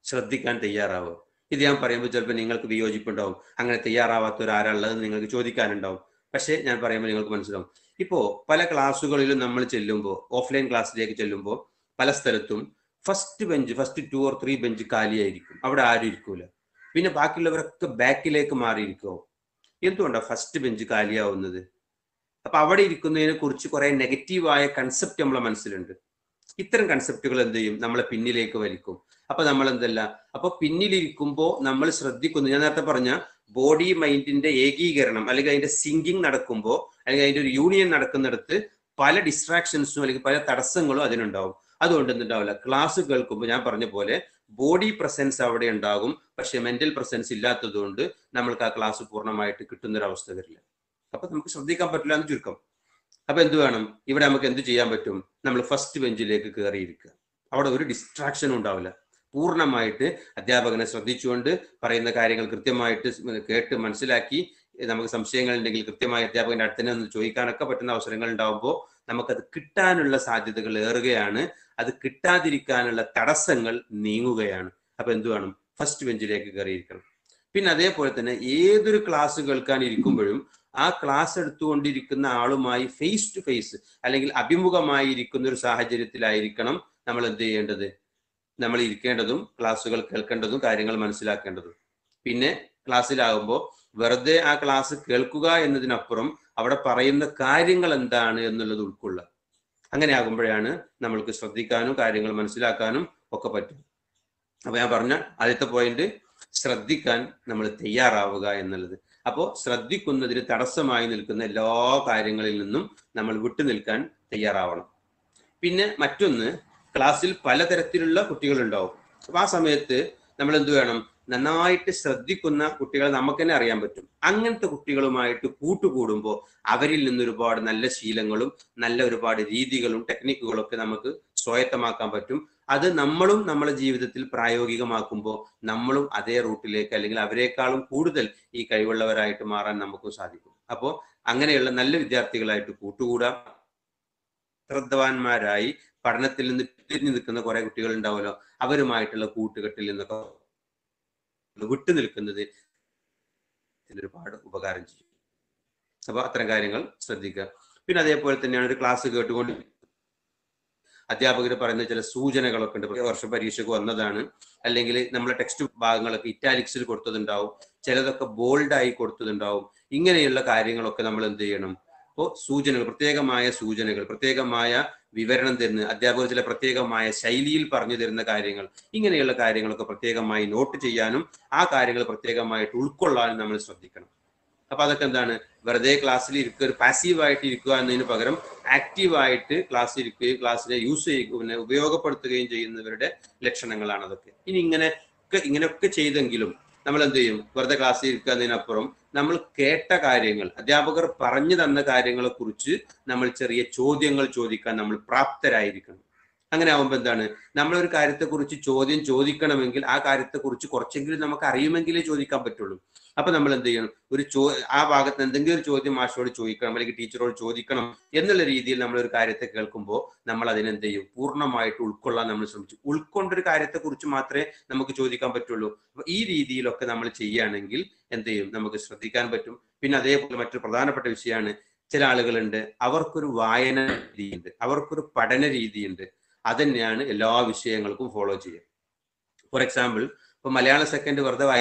A: ശ്രദ്ധിക്കാൻ തയ്യാറാവുക ഇത് ഞാൻ പറയുമ്പോൾ ചിലപ്പോൾ നിങ്ങൾക്ക് വിയോജിപ്പുണ്ടാവും അങ്ങനെ തയ്യാറാവാത്തവർ ആരാളുള്ളത് നിങ്ങൾക്ക് ചോദിക്കാനുണ്ടാവും പക്ഷേ ഞാൻ പറയുമ്പോൾ നിങ്ങൾക്ക് മനസ്സിലാവും ഇപ്പോൾ പല ക്ലാസ്സുകളിലും നമ്മൾ ചെല്ലുമ്പോൾ ഓഫ്ലൈൻ ക്ലാസ്സിലേക്ക് ചെല്ലുമ്പോൾ പല സ്ഥലത്തും first bench first two or three bench കാലിയായിരിക്കും അവിടെ ആരും ഇരിക്കൂല പിന്നെ ബാക്കിയുള്ളവരൊക്കെ ബാക്കിലേക്ക് മാറിയിരിക്കുമോ എന്തുകൊണ്ടാണ് ഫസ്റ്റ് ബെഞ്ച് കാലിയാവുന്നത് അപ്പൊ അവിടെ ഇരിക്കുന്നതിനെ കുറിച്ച് കുറെ നെഗറ്റീവായ കൺസെപ്റ്റ് നമ്മളെ മനസ്സിലുണ്ട് ഇത്തരം കൺസെപ്റ്റുകൾ എന്ത് ചെയ്യും നമ്മളെ പിന്നിലേക്ക് വലിക്കും അപ്പൊ നമ്മൾ എന്തല്ല അപ്പൊ പിന്നിലിരിക്കുമ്പോൾ നമ്മൾ ശ്രദ്ധിക്കുന്നു ഞാൻ നേരത്തെ പറഞ്ഞ ബോഡി മൈൻഡിന്റെ ഏകീകരണം അല്ലെങ്കിൽ അതിന്റെ സിങ്കിങ് നടക്കുമ്പോൾ അല്ലെങ്കിൽ അതിന്റെ ഒരു യൂണിയൻ നടക്കുന്നിടത്ത് പല ഡിസ്ട്രാക്ഷൻസും അല്ലെങ്കിൽ പല തടസ്സങ്ങളും അതിനുണ്ടാവും അതുകൊണ്ട് എന്തുണ്ടാവില്ല ക്ലാസ് കേൾക്കുമ്പോൾ ഞാൻ പറഞ്ഞ പോലെ ബോഡി പ്രസൻസ് അവിടെ ഉണ്ടാകും പക്ഷെ മെന്റൽ പ്രസൻസ് ഇല്ലാത്തതുകൊണ്ട് നമ്മൾക്ക് ആ ക്ലാസ് പൂർണ്ണമായിട്ട് കിട്ടുന്നൊരവസ്ഥ വരില്ല അപ്പൊ നമുക്ക് ശ്രദ്ധിക്കാൻ പറ്റില്ല എന്ന് ചുരുക്കം അപ്പൊ എന്ത് വേണം ഇവിടെ നമുക്ക് എന്ത് ചെയ്യാൻ പറ്റും നമ്മൾ ഫസ്റ്റ് ബെഞ്ചിലേക്ക് കയറിയിരിക്കുക അവിടെ ഒരു ഡിസ്ട്രാക്ഷനും ഉണ്ടാവില്ല പൂർണ്ണമായിട്ട് അധ്യാപകനെ ശ്രദ്ധിച്ചുകൊണ്ട് പറയുന്ന കാര്യങ്ങൾ കൃത്യമായിട്ട് കേട്ട് മനസ്സിലാക്കി നമുക്ക് സംശയങ്ങൾ ഉണ്ടെങ്കിൽ കൃത്യമായി അധ്യാപകന്റെ അടുത്തന്നെ ഒന്ന് ചോദിക്കാനൊക്കെ പറ്റുന്ന അവസരങ്ങൾ ഉണ്ടാകുമ്പോൾ നമുക്കത് കിട്ടാനുള്ള സാധ്യതകൾ ഏറുകയാണ് അത് കിട്ടാതിരിക്കാനുള്ള തടസ്സങ്ങൾ നീങ്ങുകയാണ് അപ്പൊ എന്ത് വേണം ഫസ്റ്റ് ബെഞ്ചിലേക്ക് കയറിയിരിക്കണം പിന്നെ അതേപോലെ തന്നെ ഏതൊരു ക്ലാസ് കേൾക്കാൻ ഇരിക്കുമ്പോഴും ആ ക്ലാസ് എടുത്തുകൊണ്ടിരിക്കുന്ന ആളുമായി ഫേസ് ടു ഫേസ് അല്ലെങ്കിൽ അഭിമുഖമായി ഇരിക്കുന്ന ഒരു സാഹചര്യത്തിലായിരിക്കണം നമ്മൾ എന്ത് ചെയ്യേണ്ടത് നമ്മൾ ഇരിക്കേണ്ടതും ക്ലാസ്സുകൾ കേൾക്കേണ്ടതും കാര്യങ്ങൾ മനസ്സിലാക്കേണ്ടതും പിന്നെ ക്ലാസ്സിലാകുമ്പോൾ വെറുതെ ആ ക്ലാസ് കേൾക്കുക എന്നതിനപ്പുറം അവിടെ പറയുന്ന കാര്യങ്ങൾ എന്താണ് എന്നുള്ളത് ഉൾക്കൊള്ളുക അങ്ങനെ ആകുമ്പോഴാണ് നമ്മൾക്ക് ശ്രദ്ധിക്കാനും കാര്യങ്ങൾ മനസ്സിലാക്കാനും ഒക്കെ പറ്റും അപ്പൊ ഞാൻ പറഞ്ഞ ആദ്യത്തെ പോയിന്റ് ശ്രദ്ധിക്കാൻ നമ്മൾ തയ്യാറാവുക എന്നുള്ളത് അപ്പോൾ ശ്രദ്ധിക്കുന്നതിന് തടസ്സമായി നിൽക്കുന്ന എല്ലാ കാര്യങ്ങളിൽ നിന്നും നമ്മൾ വിട്ടു നിൽക്കാൻ തയ്യാറാവണം പിന്നെ മറ്റൊന്ന് ക്ലാസ്സിൽ പലതരത്തിലുള്ള കുട്ടികൾ ഉണ്ടാവും അപ്പൊ ആ സമയത്ത് നമ്മൾ എന്ത് വേണം നന്നായിട്ട് ശ്രദ്ധിക്കുന്ന കുട്ടികളെ നമുക്ക് തന്നെ അറിയാൻ പറ്റും അങ്ങനത്തെ കുട്ടികളുമായിട്ട് കൂട്ടുകൂടുമ്പോൾ അവരിൽ നിന്ന് ഒരുപാട് നല്ല ശീലങ്ങളും നല്ല ഒരുപാട് രീതികളും ടെക്നിക്കുകളും ഒക്കെ നമുക്ക് സ്വായത്തമാക്കാൻ പറ്റും അത് നമ്മളും നമ്മളെ ജീവിതത്തിൽ പ്രായോഗികമാക്കുമ്പോൾ നമ്മളും അതേ റൂട്ടിലേക്ക് അല്ലെങ്കിൽ അവരെക്കാളും കൂടുതൽ ഈ കഴിവുള്ളവരായിട്ട് മാറാൻ നമുക്കും സാധിക്കും അപ്പോൾ അങ്ങനെയുള്ള നല്ല വിദ്യാർത്ഥികളായിട്ട് കൂട്ടുകൂടാം ശ്രദ്ധവാന്മാരായി പഠനത്തിൽ നിന്ന് പിരിഞ്ഞു നിൽക്കുന്ന കുറെ കുട്ടികൾ ഉണ്ടാവുമല്ലോ അവരുമായിട്ടുള്ള കൂട്ടുകെട്ടിൽ നിന്നൊക്കെ വിട്ടു നിൽക്കുന്നത് ഒരുപാട് ഉപകാരം ചെയ്യും അപ്പൊ അത്തരം കാര്യങ്ങൾ ശ്രദ്ധിക്കുക പിന്നെ അതേപോലെ തന്നെയാണ് ഒരു ക്ലാസ് കേട്ടുകൊണ്ട് അധ്യാപകർ പറയുന്ന ചില സൂചനകളൊക്കെ ഉണ്ട് വർഷം പരീക്ഷയ്ക്ക് വന്നതാണ് അല്ലെങ്കിൽ നമ്മളെ ടെക്സ്റ്റ് ഭാഗങ്ങളൊക്കെ ഇറ്റാലിക്സിൽ കൊടുത്തതുണ്ടാവും ചിലതൊക്കെ ബോൾഡായി കൊടുത്തതുണ്ടാവും ഇങ്ങനെയുള്ള കാര്യങ്ങളൊക്കെ നമ്മൾ എന്ത് ചെയ്യണം അപ്പോൾ സൂചനകൾ പ്രത്യേകമായ സൂചനകൾ പ്രത്യേകമായ വിവരണം തരുന്ന അധ്യാപകർ ചില പ്രത്യേകമായ ശൈലിയിൽ പറഞ്ഞു തരുന്ന കാര്യങ്ങൾ ഇങ്ങനെയുള്ള കാര്യങ്ങളൊക്കെ പ്രത്യേകമായി നോട്ട് ചെയ്യാനും ആ കാര്യങ്ങൾ പ്രത്യേകമായിട്ട് ഉൾക്കൊള്ളാനും നമ്മൾ ശ്രദ്ധിക്കണം അപ്പൊ അതൊക്കെ എന്താണ് വെറുതെ ക്ലാസ്സിൽ ഇരിക്കുക ഒരു പാസീവായിട്ട് ഇരിക്കുക എന്നതിന് പകരം ആക്റ്റീവായിട്ട് ക്ലാസ്സിൽ ഇരിക്കുകയും ക്ലാസ്സിനെ യൂസ് ചെയ്യുകയും പിന്നെ ഉപയോഗപ്പെടുത്തുകയും ചെയ്യുന്നവരുടെ ലക്ഷണങ്ങളാണ് അതൊക്കെ ഇനി ഇങ്ങനെ ഇങ്ങനെയൊക്കെ ചെയ്തെങ്കിലും നമ്മൾ എന്ത് ചെയ്യും വെറുതെ ക്ലാസ്സിൽ ഇരിക്കുക എന്നതിനപ്പുറം നമ്മൾ കേട്ട കാര്യങ്ങൾ അധ്യാപകർ പറഞ്ഞു തന്ന കാര്യങ്ങളെ കുറിച്ച് നമ്മൾ ചെറിയ ചോദ്യങ്ങൾ ചോദിക്കാൻ നമ്മൾ പ്രാപ്തരായിരിക്കണം അങ്ങനെ ആവുമ്പോൾ എന്താണ് നമ്മളൊരു കാര്യത്തെക്കുറിച്ച് ചോദ്യം ചോദിക്കണമെങ്കിൽ ആ കാര്യത്തെക്കുറിച്ച് കുറച്ചെങ്കിലും നമുക്ക് അറിയുമെങ്കിലേ ചോദിക്കാൻ പറ്റുള്ളൂ അപ്പൊ നമ്മൾ എന്ത് ചെയ്യണം ഒരു ചോ ആ ഭാഗത്ത് എന്തെങ്കിലും ഒരു ചോദ്യം മാഷോട് ചോദിക്കണം അല്ലെങ്കിൽ ടീച്ചറോട് ചോദിക്കണം എന്നുള്ള രീതിയിൽ നമ്മൾ ഒരു കാര്യത്തെ കേൾക്കുമ്പോൾ നമ്മൾ അതിനെന്ത് ചെയ്യും പൂർണ്ണമായിട്ട് ഉൾക്കൊള്ളാൻ നമ്മൾ ശ്രമിച്ചു ഉൾക്കൊണ്ടൊരു കാര്യത്തെക്കുറിച്ച് മാത്രമേ നമുക്ക് ചോദിക്കാൻ പറ്റുള്ളൂ അപ്പൊ ഈ രീതിയിലൊക്കെ നമ്മൾ ചെയ്യുകയാണെങ്കിൽ എന്ത് ചെയ്യും നമുക്ക് ശ്രദ്ധിക്കാൻ പറ്റും പിന്നെ അതേപോലെ മറ്റൊരു പ്രധാനപ്പെട്ട വിഷയമാണ് ചില ആളുകളുണ്ട് അവർക്കൊരു വായന രീതിയുണ്ട് അവർക്കൊരു പഠന രീതിയുണ്ട് അതന്നെയാണ് എല്ലാ വിഷയങ്ങൾക്കും ഫോളോ ചെയ്യുക ഫോർ എക്സാമ്പിൾ ഇപ്പൊ മലയാള സെക്കൻഡ് വെറുതെ വായ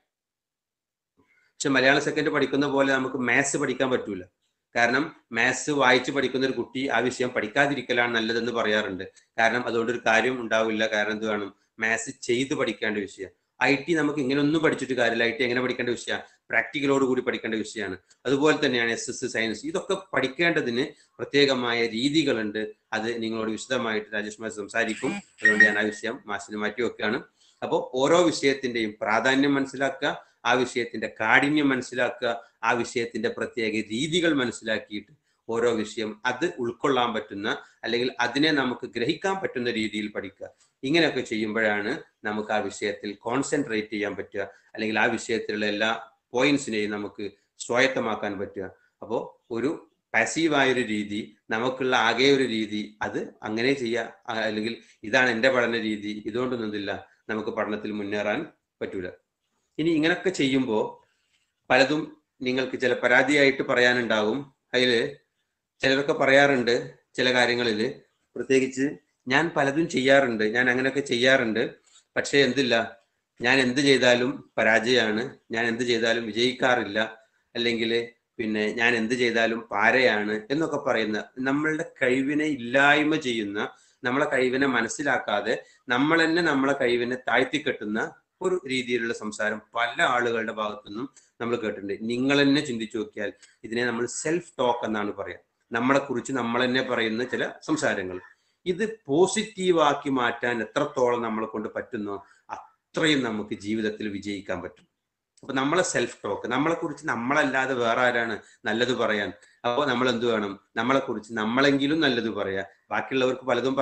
A: പക്ഷെ മലയാള സെക്കൻഡ് പഠിക്കുന്ന പോലെ നമുക്ക് മാത്സ് പഠിക്കാൻ പറ്റൂല കാരണം മാത്സ് വായിച്ച് പഠിക്കുന്ന ഒരു കുട്ടി ആ വിഷയം പഠിക്കാതിരിക്കലാണ് നല്ലതെന്ന് പറയാറുണ്ട് കാരണം അതുകൊണ്ട് ഒരു കാര്യം ഉണ്ടാവില്ല കാരണം എന്ത് വേണം മാത്സ് ചെയ്ത് പഠിക്കേണ്ട വിഷയം ഐ ടി നമുക്ക് ഇങ്ങനെ ഒന്നും പഠിച്ചിട്ട് കാര്യമില്ല ഐ ടി എങ്ങനെ പഠിക്കേണ്ട വിഷയമാണ് പ്രാക്ടിക്കലോട് കൂടി പഠിക്കേണ്ട വിഷയമാണ് അതുപോലെ തന്നെയാണ് എസ് എസ് സയൻസ് ഇതൊക്കെ പഠിക്കേണ്ടതിന് പ്രത്യേകമായ രീതികളുണ്ട് അത് നിങ്ങളോട് വിശദമായിട്ട് രാജേഷ് മാസ് സംസാരിക്കും അതുകൊണ്ട് ഞാൻ ആ വിഷയം മാസിന് മാറ്റി വെക്കുകയാണ് അപ്പോൾ ഓരോ വിഷയത്തിന്റെയും പ്രാധാന്യം മനസ്സിലാക്കുക ആ വിഷയത്തിന്റെ കാഠിന്യം മനസ്സിലാക്കുക ആ വിഷയത്തിന്റെ പ്രത്യേക രീതികൾ മനസ്സിലാക്കിയിട്ട് ഓരോ വിഷയം അത് ഉൾക്കൊള്ളാൻ പറ്റുന്ന അല്ലെങ്കിൽ അതിനെ നമുക്ക് ഗ്രഹിക്കാൻ പറ്റുന്ന രീതിയിൽ പഠിക്കുക ഇങ്ങനെയൊക്കെ ചെയ്യുമ്പോഴാണ് നമുക്ക് ആ വിഷയത്തിൽ കോൺസെൻട്രേറ്റ് ചെയ്യാൻ പറ്റുക അല്ലെങ്കിൽ ആ വിഷയത്തിലുള്ള എല്ലാ പോയിന്റ്സിനെയും നമുക്ക് സ്വായത്തമാക്കാൻ പറ്റുക അപ്പോൾ ഒരു പാസീവായ ഒരു രീതി നമുക്കുള്ള ആകെ ഒരു രീതി അത് അങ്ങനെ ചെയ്യുക അല്ലെങ്കിൽ ഇതാണ് എൻ്റെ പഠന രീതി ഇതുകൊണ്ടൊന്നുമില്ല നമുക്ക് പഠനത്തിൽ മുന്നേറാൻ പറ്റൂല ഇനി ഇങ്ങനൊക്കെ ചെയ്യുമ്പോൾ പലതും നിങ്ങൾക്ക് ചില പരാതിയായിട്ട് പറയാനുണ്ടാകും അതിൽ ചിലരൊക്കെ പറയാറുണ്ട് ചില കാര്യങ്ങളിൽ പ്രത്യേകിച്ച് ഞാൻ പലതും ചെയ്യാറുണ്ട് ഞാൻ അങ്ങനെയൊക്കെ ചെയ്യാറുണ്ട് പക്ഷേ എന്തില്ല ഞാൻ എന്ത് ചെയ്താലും പരാജയമാണ് ഞാൻ എന്ത് ചെയ്താലും വിജയിക്കാറില്ല അല്ലെങ്കിൽ പിന്നെ ഞാൻ എന്ത് ചെയ്താലും പാരയാണ് എന്നൊക്കെ പറയുന്ന നമ്മളുടെ കഴിവിനെ ഇല്ലായ്മ ചെയ്യുന്ന നമ്മളെ കഴിവിനെ മനസ്സിലാക്കാതെ നമ്മൾ തന്നെ നമ്മളെ കഴിവിനെ താഴ്ത്തിക്കെട്ടുന്ന ഒരു രീതിയിലുള്ള സംസാരം പല ആളുകളുടെ ഭാഗത്തു നിന്നും നമ്മൾ കേട്ടിട്ടുണ്ട് നിങ്ങൾ തന്നെ ചിന്തിച്ചു നോക്കിയാൽ ഇതിനെ നമ്മൾ സെൽഫ് ടോക്ക് എന്നാണ് പറയാ നമ്മളെ കുറിച്ച് നമ്മൾ തന്നെ പറയുന്ന ചില സംസാരങ്ങൾ ഇത് പോസിറ്റീവാക്കി മാറ്റാൻ എത്രത്തോളം നമ്മളെ കൊണ്ട് പറ്റുന്നോ അത്രയും നമുക്ക് ജീവിതത്തിൽ വിജയിക്കാൻ പറ്റും അപ്പൊ നമ്മളെ സെൽഫ് ടോക്ക് നമ്മളെ കുറിച്ച് നമ്മളല്ലാതെ വേറെ ആരാണ് നല്ലത് പറയാൻ അപ്പോൾ നമ്മൾ എന്ത് വേണം നമ്മളെ കുറിച്ച് നമ്മളെങ്കിലും നല്ലത് പറയാ ബാക്കിയുള്ളവർക്ക് പലതും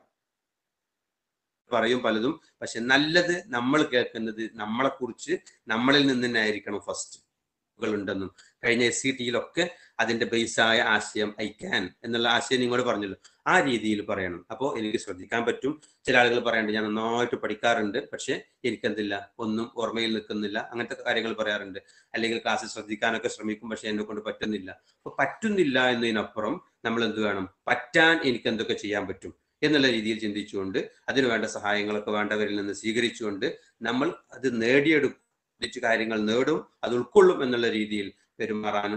A: പറയും പലതും പക്ഷെ നല്ലത് നമ്മൾ കേൾക്കുന്നത് നമ്മളെ കുറിച്ച് നമ്മളിൽ നിന്ന് തന്നെ ആയിരിക്കണം ഫസ്റ്റ് ഉണ്ടെന്നും കഴിഞ്ഞ എസ് സി ടിയിലൊക്കെ അതിന്റെ ബേസായ ആശയം ഐ ക്യാൻ എന്നുള്ള ആശയം നിങ്ങളോട് പറഞ്ഞല്ലോ ആ രീതിയിൽ പറയണം അപ്പോൾ എനിക്ക് ശ്രദ്ധിക്കാൻ പറ്റും ചില ആളുകൾ പറയാറുണ്ട് ഞാൻ നന്നായിട്ട് പഠിക്കാറുണ്ട് പക്ഷെ എനിക്കെന്തില്ല ഒന്നും ഓർമ്മയിൽ നിൽക്കുന്നില്ല അങ്ങനത്തെ കാര്യങ്ങൾ പറയാറുണ്ട് അല്ലെങ്കിൽ ക്ലാസ്സിൽ ശ്രദ്ധിക്കാനൊക്കെ ശ്രമിക്കും പക്ഷെ എന്നെ കൊണ്ട് പറ്റുന്നില്ല അപ്പൊ പറ്റുന്നില്ല എന്നതിനപ്പുറം നമ്മൾ എന്ത് വേണം പറ്റാൻ എനിക്ക് എന്തൊക്കെ ചെയ്യാൻ പറ്റും എന്നുള്ള രീതിയിൽ ചിന്തിച്ചുകൊണ്ട് അതിനു വേണ്ട സഹായങ്ങളൊക്കെ വേണ്ടവരിൽ നിന്ന് സ്വീകരിച്ചുകൊണ്ട് നമ്മൾ അത് നേടിയെടുക്കും കാര്യങ്ങൾ നേടും അത് ഉൾക്കൊള്ളും എന്നുള്ള രീതിയിൽ പെരുമാറാനും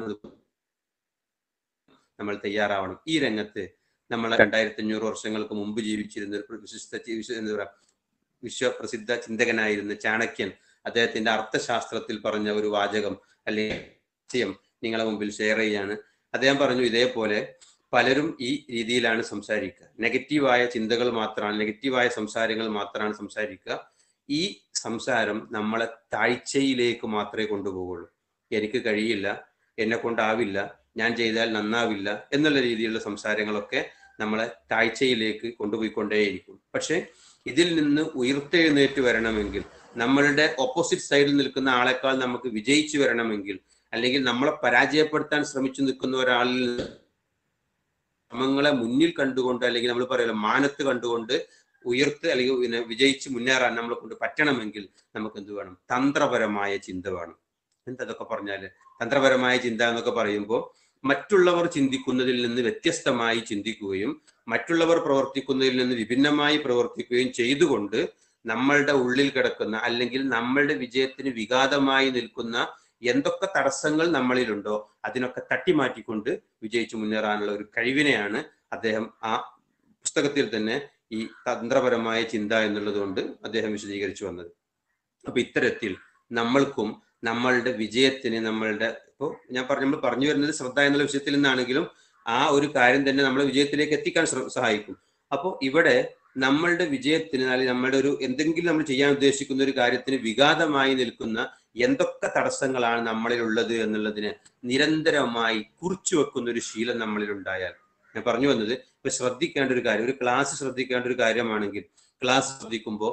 A: നമ്മൾ തയ്യാറാവണം ഈ രംഗത്ത് നമ്മൾ രണ്ടായിരത്തി അഞ്ഞൂറ് വർഷങ്ങൾക്ക് മുമ്പ് ജീവിച്ചിരുന്ന ഒരു വിശിഷ്ട എന്താ പറയുക വിശ്വപ്രസിദ്ധ ചിന്തകനായിരുന്ന ചാണക്യൻ അദ്ദേഹത്തിന്റെ അർത്ഥശാസ്ത്രത്തിൽ പറഞ്ഞ ഒരു വാചകം അല്ലെങ്കിൽ നിങ്ങളെ മുമ്പിൽ ഷെയർ ചെയ്യാണ് അദ്ദേഹം പറഞ്ഞു ഇതേപോലെ പലരും ഈ രീതിയിലാണ് സംസാരിക്കുക നെഗറ്റീവായ ചിന്തകൾ മാത്രമാണ് നെഗറ്റീവായ സംസാരങ്ങൾ മാത്രമാണ് സംസാരിക്കുക ഈ സംസാരം നമ്മളെ താഴ്ചയിലേക്ക് മാത്രമേ കൊണ്ടുപോകുള്ളൂ എനിക്ക് കഴിയില്ല എന്നെ കൊണ്ടാവില്ല ഞാൻ ചെയ്താൽ നന്നാവില്ല എന്നുള്ള രീതിയിലുള്ള സംസാരങ്ങളൊക്കെ നമ്മളെ താഴ്ചയിലേക്ക് കൊണ്ടുപോയിക്കൊണ്ടേയിരിക്കും പക്ഷെ ഇതിൽ നിന്ന് ഉയർത്തെഴുന്നേറ്റ് വരണമെങ്കിൽ നമ്മളുടെ ഓപ്പോസിറ്റ് സൈഡിൽ നിൽക്കുന്ന ആളെക്കാൾ നമുക്ക് വിജയിച്ചു വരണമെങ്കിൽ അല്ലെങ്കിൽ നമ്മളെ പരാജയപ്പെടുത്താൻ ശ്രമിച്ചു നിൽക്കുന്ന ഒരാളിൽ ശ്രമങ്ങളെ മുന്നിൽ കണ്ടുകൊണ്ട് അല്ലെങ്കിൽ നമ്മൾ പറയുമല്ലോ മാനത്ത് കണ്ടുകൊണ്ട് ഉയർത്ത് അല്ലെങ്കിൽ പിന്നെ വിജയിച്ച് മുന്നേറാൻ നമ്മളെ കൊണ്ട് പറ്റണമെങ്കിൽ നമുക്ക് എന്ത് വേണം തന്ത്രപരമായ ചിന്ത വേണം എന്തതൊക്കെ പറഞ്ഞാല് തന്ത്രപരമായ ചിന്ത എന്നൊക്കെ പറയുമ്പോൾ മറ്റുള്ളവർ ചിന്തിക്കുന്നതിൽ നിന്ന് വ്യത്യസ്തമായി ചിന്തിക്കുകയും മറ്റുള്ളവർ പ്രവർത്തിക്കുന്നതിൽ നിന്ന് വിഭിന്നമായി പ്രവർത്തിക്കുകയും ചെയ്തുകൊണ്ട് നമ്മളുടെ ഉള്ളിൽ കിടക്കുന്ന അല്ലെങ്കിൽ നമ്മളുടെ വിജയത്തിന് വിഘാതമായി നിൽക്കുന്ന എന്തൊക്കെ തടസ്സങ്ങൾ നമ്മളിലുണ്ടോ അതിനൊക്കെ തട്ടിമാറ്റിക്കൊണ്ട് വിജയിച്ചു മുന്നേറാനുള്ള ഒരു കഴിവിനെയാണ് അദ്ദേഹം ആ പുസ്തകത്തിൽ തന്നെ ഈ തന്ത്രപരമായ ചിന്ത എന്നുള്ളത് കൊണ്ട് അദ്ദേഹം വിശദീകരിച്ചു വന്നത് അപ്പൊ ഇത്തരത്തിൽ നമ്മൾക്കും നമ്മളുടെ വിജയത്തിന് നമ്മളുടെ ഇപ്പോൾ ഞാൻ പറഞ്ഞു നമ്മൾ പറഞ്ഞു വരുന്നത് ശ്രദ്ധ എന്നുള്ള വിഷയത്തിൽ നിന്നാണെങ്കിലും ആ ഒരു കാര്യം തന്നെ നമ്മളെ വിജയത്തിലേക്ക് എത്തിക്കാൻ സഹായിക്കും അപ്പോൾ ഇവിടെ നമ്മളുടെ വിജയത്തിന് അല്ലെങ്കിൽ നമ്മളുടെ ഒരു എന്തെങ്കിലും നമ്മൾ ചെയ്യാൻ ഉദ്ദേശിക്കുന്ന ഒരു കാര്യത്തിന് വിഘാതമായി നിൽക്കുന്ന എന്തൊക്കെ തടസ്സങ്ങളാണ് നമ്മളിൽ ഉള്ളത് എന്നുള്ളതിന് നിരന്തരമായി കുറിച്ചു വെക്കുന്ന ഒരു ശീലം നമ്മളിൽ ഉണ്ടായാൽ ഞാൻ പറഞ്ഞു വന്നത് ഇപ്പൊ ശ്രദ്ധിക്കേണ്ട ഒരു കാര്യം ഒരു ക്ലാസ് ശ്രദ്ധിക്കേണ്ട ഒരു കാര്യമാണെങ്കിൽ ക്ലാസ് ശ്രദ്ധിക്കുമ്പോൾ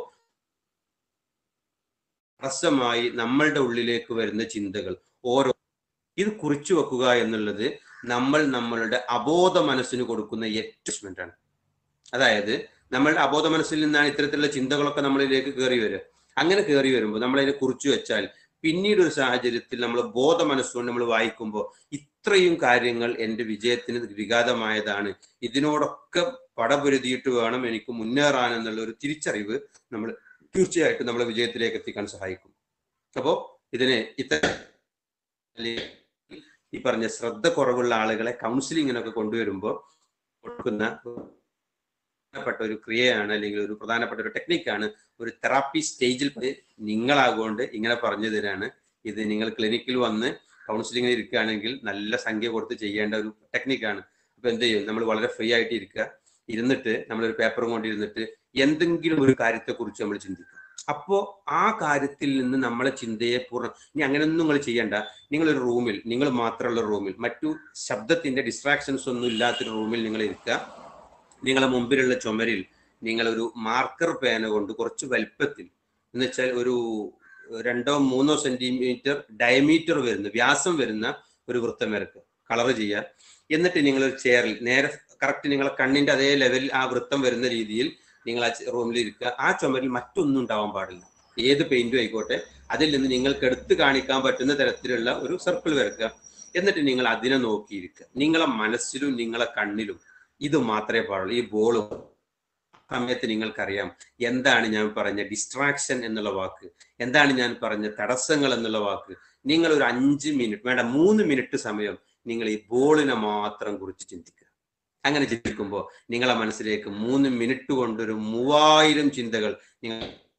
A: തടസ്സമായി നമ്മളുടെ ഉള്ളിലേക്ക് വരുന്ന ചിന്തകൾ ഓരോ ഇത് കുറിച്ചു വെക്കുക എന്നുള്ളത് നമ്മൾ നമ്മളുടെ അബോധ മനസ്സിന് കൊടുക്കുന്ന ഏറ്റവും ആണ് അതായത് നമ്മളുടെ അബോധ മനസ്സിൽ നിന്നാണ് ഇത്തരത്തിലുള്ള ചിന്തകളൊക്കെ നമ്മളിലേക്ക് കയറി വരിക അങ്ങനെ കയറി വരുമ്പോൾ നമ്മൾ അതിനെ കുറിച്ചു വെച്ചാൽ പിന്നീട് ഒരു സാഹചര്യത്തിൽ നമ്മൾ ബോധ മനസ്സുകൊണ്ട് നമ്മൾ വായിക്കുമ്പോൾ ഇത്രയും കാര്യങ്ങൾ എൻ്റെ വിജയത്തിന് വിഘാതമായതാണ് ഇതിനോടൊക്കെ പടപൊരുതിയിട്ട് വേണം എനിക്ക് മുന്നേറാൻ എന്നുള്ള ഒരു തിരിച്ചറിവ് നമ്മൾ തീർച്ചയായിട്ടും നമ്മളെ വിജയത്തിലേക്ക് എത്തിക്കാൻ സഹായിക്കും അപ്പോൾ ഇതിനെ ഇത്ര ഈ പറഞ്ഞ ശ്രദ്ധ കുറവുള്ള ആളുകളെ കൗൺസിലിങ്ങിനൊക്കെ കൊണ്ടുവരുമ്പോൾ കൊടുക്കുന്ന പ്രധാനപ്പെട്ട ഒരു ക്രിയയാണ് അല്ലെങ്കിൽ ഒരു പ്രധാനപ്പെട്ട ഒരു ടെക്നിക്കാണ് ഒരു തെറാപ്പി സ്റ്റേജിൽ നിങ്ങളാകൊണ്ട് ഇങ്ങനെ പറഞ്ഞു തരാണ് ഇത് നിങ്ങൾ ക്ലിനിക്കിൽ വന്ന് കൗൺസിലിങ്ങിന് ഇരിക്കുകയാണെങ്കിൽ നല്ല സംഖ്യ കൊടുത്ത് ചെയ്യേണ്ട ഒരു ടെക്നിക്കാണ് അപ്പൊ എന്ത് ചെയ്യും നമ്മൾ വളരെ ഫ്രീ ആയിട്ട് ഇരിക്കുക ഇരുന്നിട്ട് നമ്മളൊരു പേപ്പറും കൊണ്ടിരുന്നിട്ട് എന്തെങ്കിലും ഒരു കാര്യത്തെക്കുറിച്ച് നമ്മൾ ചിന്തിക്കും അപ്പോ ആ കാര്യത്തിൽ നിന്ന് നമ്മളെ ചിന്തയെ പൂർണ്ണ ഇനി അങ്ങനെയൊന്നും നിങ്ങൾ ചെയ്യണ്ട നിങ്ങളൊരു റൂമിൽ നിങ്ങൾ മാത്രമുള്ള റൂമിൽ മറ്റു ശബ്ദത്തിന്റെ ഡിസ്ട്രാക്ഷൻസ് ഒന്നും ഇല്ലാത്തൊരു റൂമിൽ നിങ്ങൾ ഇരിക്കുക നിങ്ങളെ മുമ്പിലുള്ള ചുമരിൽ നിങ്ങൾ ഒരു മാർക്കർ പേന കൊണ്ട് കുറച്ച് വലുപ്പത്തിൽ എന്ന് വെച്ചാൽ ഒരു രണ്ടോ മൂന്നോ സെന്റിമീറ്റർ ഡയമീറ്റർ വരുന്ന വ്യാസം വരുന്ന ഒരു വൃത്തം വരക്കുക കളർ ചെയ്യുക എന്നിട്ട് നിങ്ങൾ ഒരു ചെയറിൽ നേരെ കറക്റ്റ് നിങ്ങളെ കണ്ണിന്റെ അതേ ലെവലിൽ ആ വൃത്തം വരുന്ന രീതിയിൽ നിങ്ങൾ ആ റൂമിൽ ഇരിക്കുക ആ ചുമരിൽ മറ്റൊന്നും ഉണ്ടാവാൻ പാടില്ല ഏത് പെയിന്റും ആയിക്കോട്ടെ അതിൽ നിന്ന് നിങ്ങൾക്ക് എടുത്തു കാണിക്കാൻ പറ്റുന്ന തരത്തിലുള്ള ഒരു സർക്കിൾ വരക്കുക എന്നിട്ട് നിങ്ങൾ അതിനെ നോക്കിയിരിക്കുക നിങ്ങളെ മനസ്സിലും നിങ്ങളെ കണ്ണിലും ഇത് മാത്രമേ പാടുള്ളൂ ഈ ബോൾ സമയത്ത് നിങ്ങൾക്കറിയാം എന്താണ് ഞാൻ പറഞ്ഞ ഡിസ്ട്രാക്ഷൻ എന്നുള്ള വാക്ക് എന്താണ് ഞാൻ പറഞ്ഞ തടസ്സങ്ങൾ എന്നുള്ള വാക്ക് നിങ്ങൾ ഒരു അഞ്ച് മിനിറ്റ് വേണ്ട മൂന്ന് മിനിറ്റ് സമയം നിങ്ങൾ ഈ ബോളിനെ മാത്രം കുറിച്ച് ചിന്തിക്കുക അങ്ങനെ ചിന്തിക്കുമ്പോൾ നിങ്ങളെ മനസ്സിലേക്ക് മൂന്ന് മിനിറ്റ് കൊണ്ടൊരു മൂവായിരം ചിന്തകൾ നിങ്ങൾ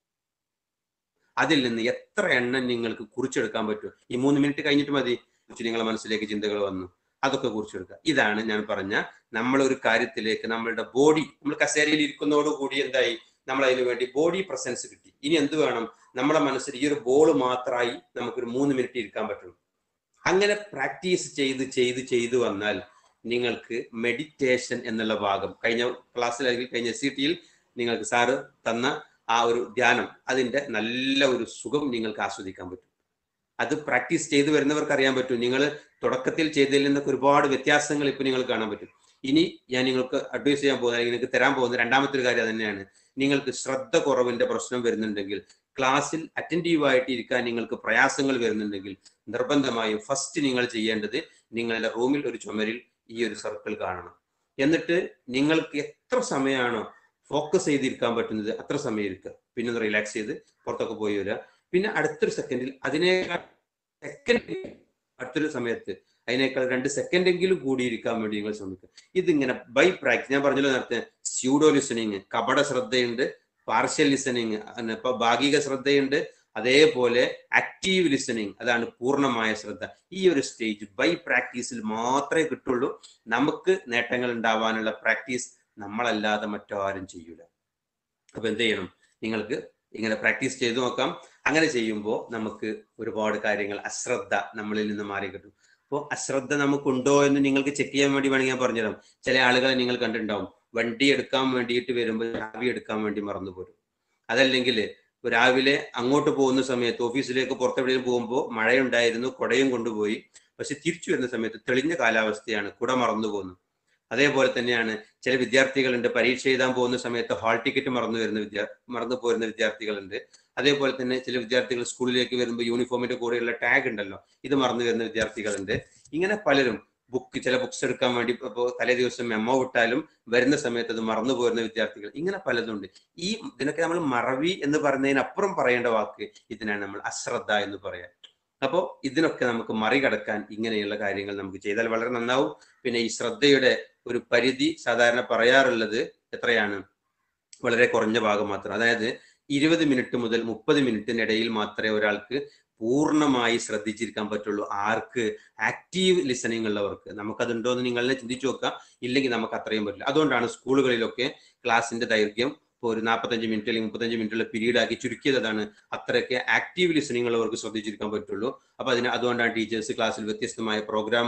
A: അതിൽ നിന്ന് എത്ര എണ്ണം നിങ്ങൾക്ക് കുറിച്ചെടുക്കാൻ പറ്റും ഈ മൂന്ന് മിനിറ്റ് കഴിഞ്ഞിട്ട് മതി കുറിച്ച് നിങ്ങളെ മനസ്സിലേക്ക് ചിന്തകൾ വന്നു അതൊക്കെ കുറിച്ചെടുക്കുക ഇതാണ് ഞാൻ പറഞ്ഞ നമ്മൾ ഒരു കാര്യത്തിലേക്ക് നമ്മളുടെ ബോഡി നമ്മൾ കസേരയിൽ ഇരിക്കുന്നതോടുകൂടി എന്തായി നമ്മൾ അതിനു വേണ്ടി ബോഡി പ്രസൻസ് കിട്ടി ഇനി എന്ത് വേണം നമ്മളെ മനസ്സിൽ ഈ ഒരു ബോൾ മാത്രമായി നമുക്കൊരു മൂന്ന് മിനിറ്റ് ഇരിക്കാൻ പറ്റുള്ളൂ അങ്ങനെ പ്രാക്ടീസ് ചെയ്ത് ചെയ്ത് ചെയ്തു വന്നാൽ നിങ്ങൾക്ക് മെഡിറ്റേഷൻ എന്നുള്ള ഭാഗം കഴിഞ്ഞ ക്ലാസ്സിൽ അല്ലെങ്കിൽ കഴിഞ്ഞ എസ് സി ടിയിൽ നിങ്ങൾക്ക് സാറ് തന്ന ആ ഒരു ധ്യാനം അതിന്റെ നല്ല ഒരു സുഖം നിങ്ങൾക്ക് ആസ്വദിക്കാൻ പറ്റും അത് പ്രാക്ടീസ് ചെയ്തു വരുന്നവർക്ക് അറിയാൻ പറ്റും നിങ്ങൾ തുടക്കത്തിൽ ചെയ്തതിൽ നിന്നൊക്കെ ഒരുപാട് വ്യത്യാസങ്ങൾ ഇപ്പൊ നിങ്ങൾ കാണാൻ പറ്റും ഇനി ഞാൻ നിങ്ങൾക്ക് അഡ്വൈസ് ചെയ്യാൻ പോകുന്ന അല്ലെങ്കിൽ നിങ്ങൾക്ക് തരാൻ പോകുന്ന രണ്ടാമത്തെ ഒരു കാര്യം തന്നെയാണ് നിങ്ങൾക്ക് ശ്രദ്ധ കുറവിന്റെ പ്രശ്നം വരുന്നുണ്ടെങ്കിൽ ക്ലാസ്സിൽ അറ്റൻറ്റീവ് ആയിട്ട് ഇരിക്കാൻ നിങ്ങൾക്ക് പ്രയാസങ്ങൾ വരുന്നുണ്ടെങ്കിൽ നിർബന്ധമായും ഫസ്റ്റ് നിങ്ങൾ ചെയ്യേണ്ടത് നിങ്ങളുടെ റൂമിൽ ഒരു ചുമരിൽ ഈ ഒരു സർക്കിൾ കാണണം എന്നിട്ട് നിങ്ങൾക്ക് എത്ര സമയമാണോ ഫോക്കസ് ചെയ്തിരിക്കാൻ പറ്റുന്നത് അത്ര സമയം ഇരിക്കുക പിന്നെ ഒന്ന് റിലാക്സ് ചെയ്ത് പുറത്തൊക്കെ പോയി വരിക പിന്നെ അടുത്തൊരു സെക്കൻഡിൽ അതിനേക്കാൾ സെക്കൻഡ് അടുത്തൊരു സമയത്ത് അതിനേക്കാൾ രണ്ട് സെക്കൻഡ് എങ്കിലും കൂടിയിരിക്കാൻ വേണ്ടി നിങ്ങൾ ശ്രമിക്കുക ഇതിങ്ങനെ ബൈ പ്രാക്ടീസ് ഞാൻ പറഞ്ഞല്ലോ നേരത്തെ സ്യൂഡോ ലിസണിങ് കപട ശ്രദ്ധയുണ്ട് പാർഷ്യൽ ലിസണിങ് ഇപ്പൊ ഭാഗിക ശ്രദ്ധയുണ്ട് അതേപോലെ ആക്റ്റീവ് ലിസണിങ് അതാണ് പൂർണ്ണമായ ശ്രദ്ധ ഈ ഒരു സ്റ്റേജ് ബൈ പ്രാക്ടീസിൽ മാത്രമേ കിട്ടുള്ളൂ നമുക്ക് നേട്ടങ്ങൾ ഉണ്ടാവാനുള്ള പ്രാക്ടീസ് നമ്മളല്ലാതെ മറ്റാരും ചെയ്യൂല അപ്പൊ എന്ത് ചെയ്യണം നിങ്ങൾക്ക് ഇങ്ങനെ പ്രാക്ടീസ് ചെയ്തു നോക്കാം അങ്ങനെ ചെയ്യുമ്പോൾ നമുക്ക് ഒരുപാട് കാര്യങ്ങൾ അശ്രദ്ധ നമ്മളിൽ നിന്ന് മാറി കിട്ടും അപ്പോൾ അശ്രദ്ധ നമുക്കുണ്ടോ എന്ന് നിങ്ങൾക്ക് ചെക്ക് ചെയ്യാൻ വേണ്ടി വേണമെങ്കിൽ ഞാൻ പറഞ്ഞുതരാം ചില ആളുകളെ നിങ്ങൾ കണ്ടിട്ടുണ്ടാവും വണ്ടി എടുക്കാൻ വേണ്ടിയിട്ട് വരുമ്പോൾ ചാവി എടുക്കാൻ വേണ്ടി മറന്നു പോരും അതല്ലെങ്കിൽ രാവിലെ അങ്ങോട്ട് പോകുന്ന സമയത്ത് ഓഫീസിലേക്ക് പുറത്തെവിടെയും പോകുമ്പോൾ മഴയുണ്ടായിരുന്നു കുടയും കൊണ്ടുപോയി പക്ഷെ തിരിച്ചു വരുന്ന സമയത്ത് തെളിഞ്ഞ കാലാവസ്ഥയാണ് കുട മറന്നു പോകുന്നു അതേപോലെ തന്നെയാണ് ചില വിദ്യാർത്ഥികളുണ്ട് പരീക്ഷ എഴുതാൻ പോകുന്ന സമയത്ത് ഹാൾ ടിക്കറ്റ് മറന്നു വരുന്ന വിദ്യാ മറന്നു പോരുന്ന വിദ്യാർത്ഥികളുണ്ട് അതേപോലെ തന്നെ ചില വിദ്യാർത്ഥികൾ സ്കൂളിലേക്ക് വരുമ്പോൾ യൂണിഫോമിന്റെ കൂടെയുള്ള ടാഗ് ഉണ്ടല്ലോ ഇത് മറന്നു വരുന്ന വിദ്യാർത്ഥികളുണ്ട് ഇങ്ങനെ പലരും ബുക്ക് ചില ബുക്സ് എടുക്കാൻ വേണ്ടി ഇപ്പോൾ തലേ ദിവസം മെമ്മോ വിട്ടാലും വരുന്ന സമയത്ത് അത് മറന്നു പോരുന്ന വിദ്യാർത്ഥികൾ ഇങ്ങനെ പലതുണ്ട് ഈ ഇതിനൊക്കെ നമ്മൾ മറവി എന്ന് പറയുന്നതിനപ്പുറം പറയേണ്ട വാക്ക് ഇതിനാണ് നമ്മൾ അശ്രദ്ധ എന്ന് പറയാം അപ്പോൾ ഇതിനൊക്കെ നമുക്ക് മറികടക്കാൻ ഇങ്ങനെയുള്ള കാര്യങ്ങൾ നമുക്ക് ചെയ്താൽ വളരെ നന്നാവും പിന്നെ ഈ ശ്രദ്ധയുടെ ഒരു പരിധി സാധാരണ പറയാറുള്ളത് എത്രയാണ് വളരെ കുറഞ്ഞ ഭാഗം മാത്രം അതായത് ഇരുപത് മിനിറ്റ് മുതൽ മുപ്പത് മിനിറ്റിനിടയിൽ മാത്രമേ ഒരാൾക്ക് പൂർണ്ണമായി ശ്രദ്ധിച്ചിരിക്കാൻ പറ്റുള്ളൂ ആർക്ക് ആക്റ്റീവ് ലിസണിങ് ഉള്ളവർക്ക് നമുക്കതുണ്ടോ എന്ന് നിങ്ങളെ ചിന്തിച്ചു നോക്കാം ഇല്ലെങ്കിൽ നമുക്ക് അത്രയും പറ്റില്ല അതുകൊണ്ടാണ് സ്കൂളുകളിലൊക്കെ ക്ലാസിന്റെ ദൈർഘ്യം ഇപ്പോൾ ഒരു നാൽപ്പത്തഞ്ച് മിനിറ്റ് അല്ലെങ്കിൽ മുപ്പത്തഞ്ച് മിനിറ്റുള്ള പീരീഡ് ആക്കി ചുരുക്കിയതാണ് അത്രയൊക്കെ ആക്റ്റീവ് ലിസണിങ് ഉള്ളവർക്ക് ശ്രദ്ധിച്ചിരിക്കാൻ പറ്റുള്ളൂ അപ്പൊ അതിന് അതുകൊണ്ടാണ് ടീച്ചേഴ്സ് ക്ലാസ്സിൽ വ്യത്യസ്തമായ പ്രോഗ്രാം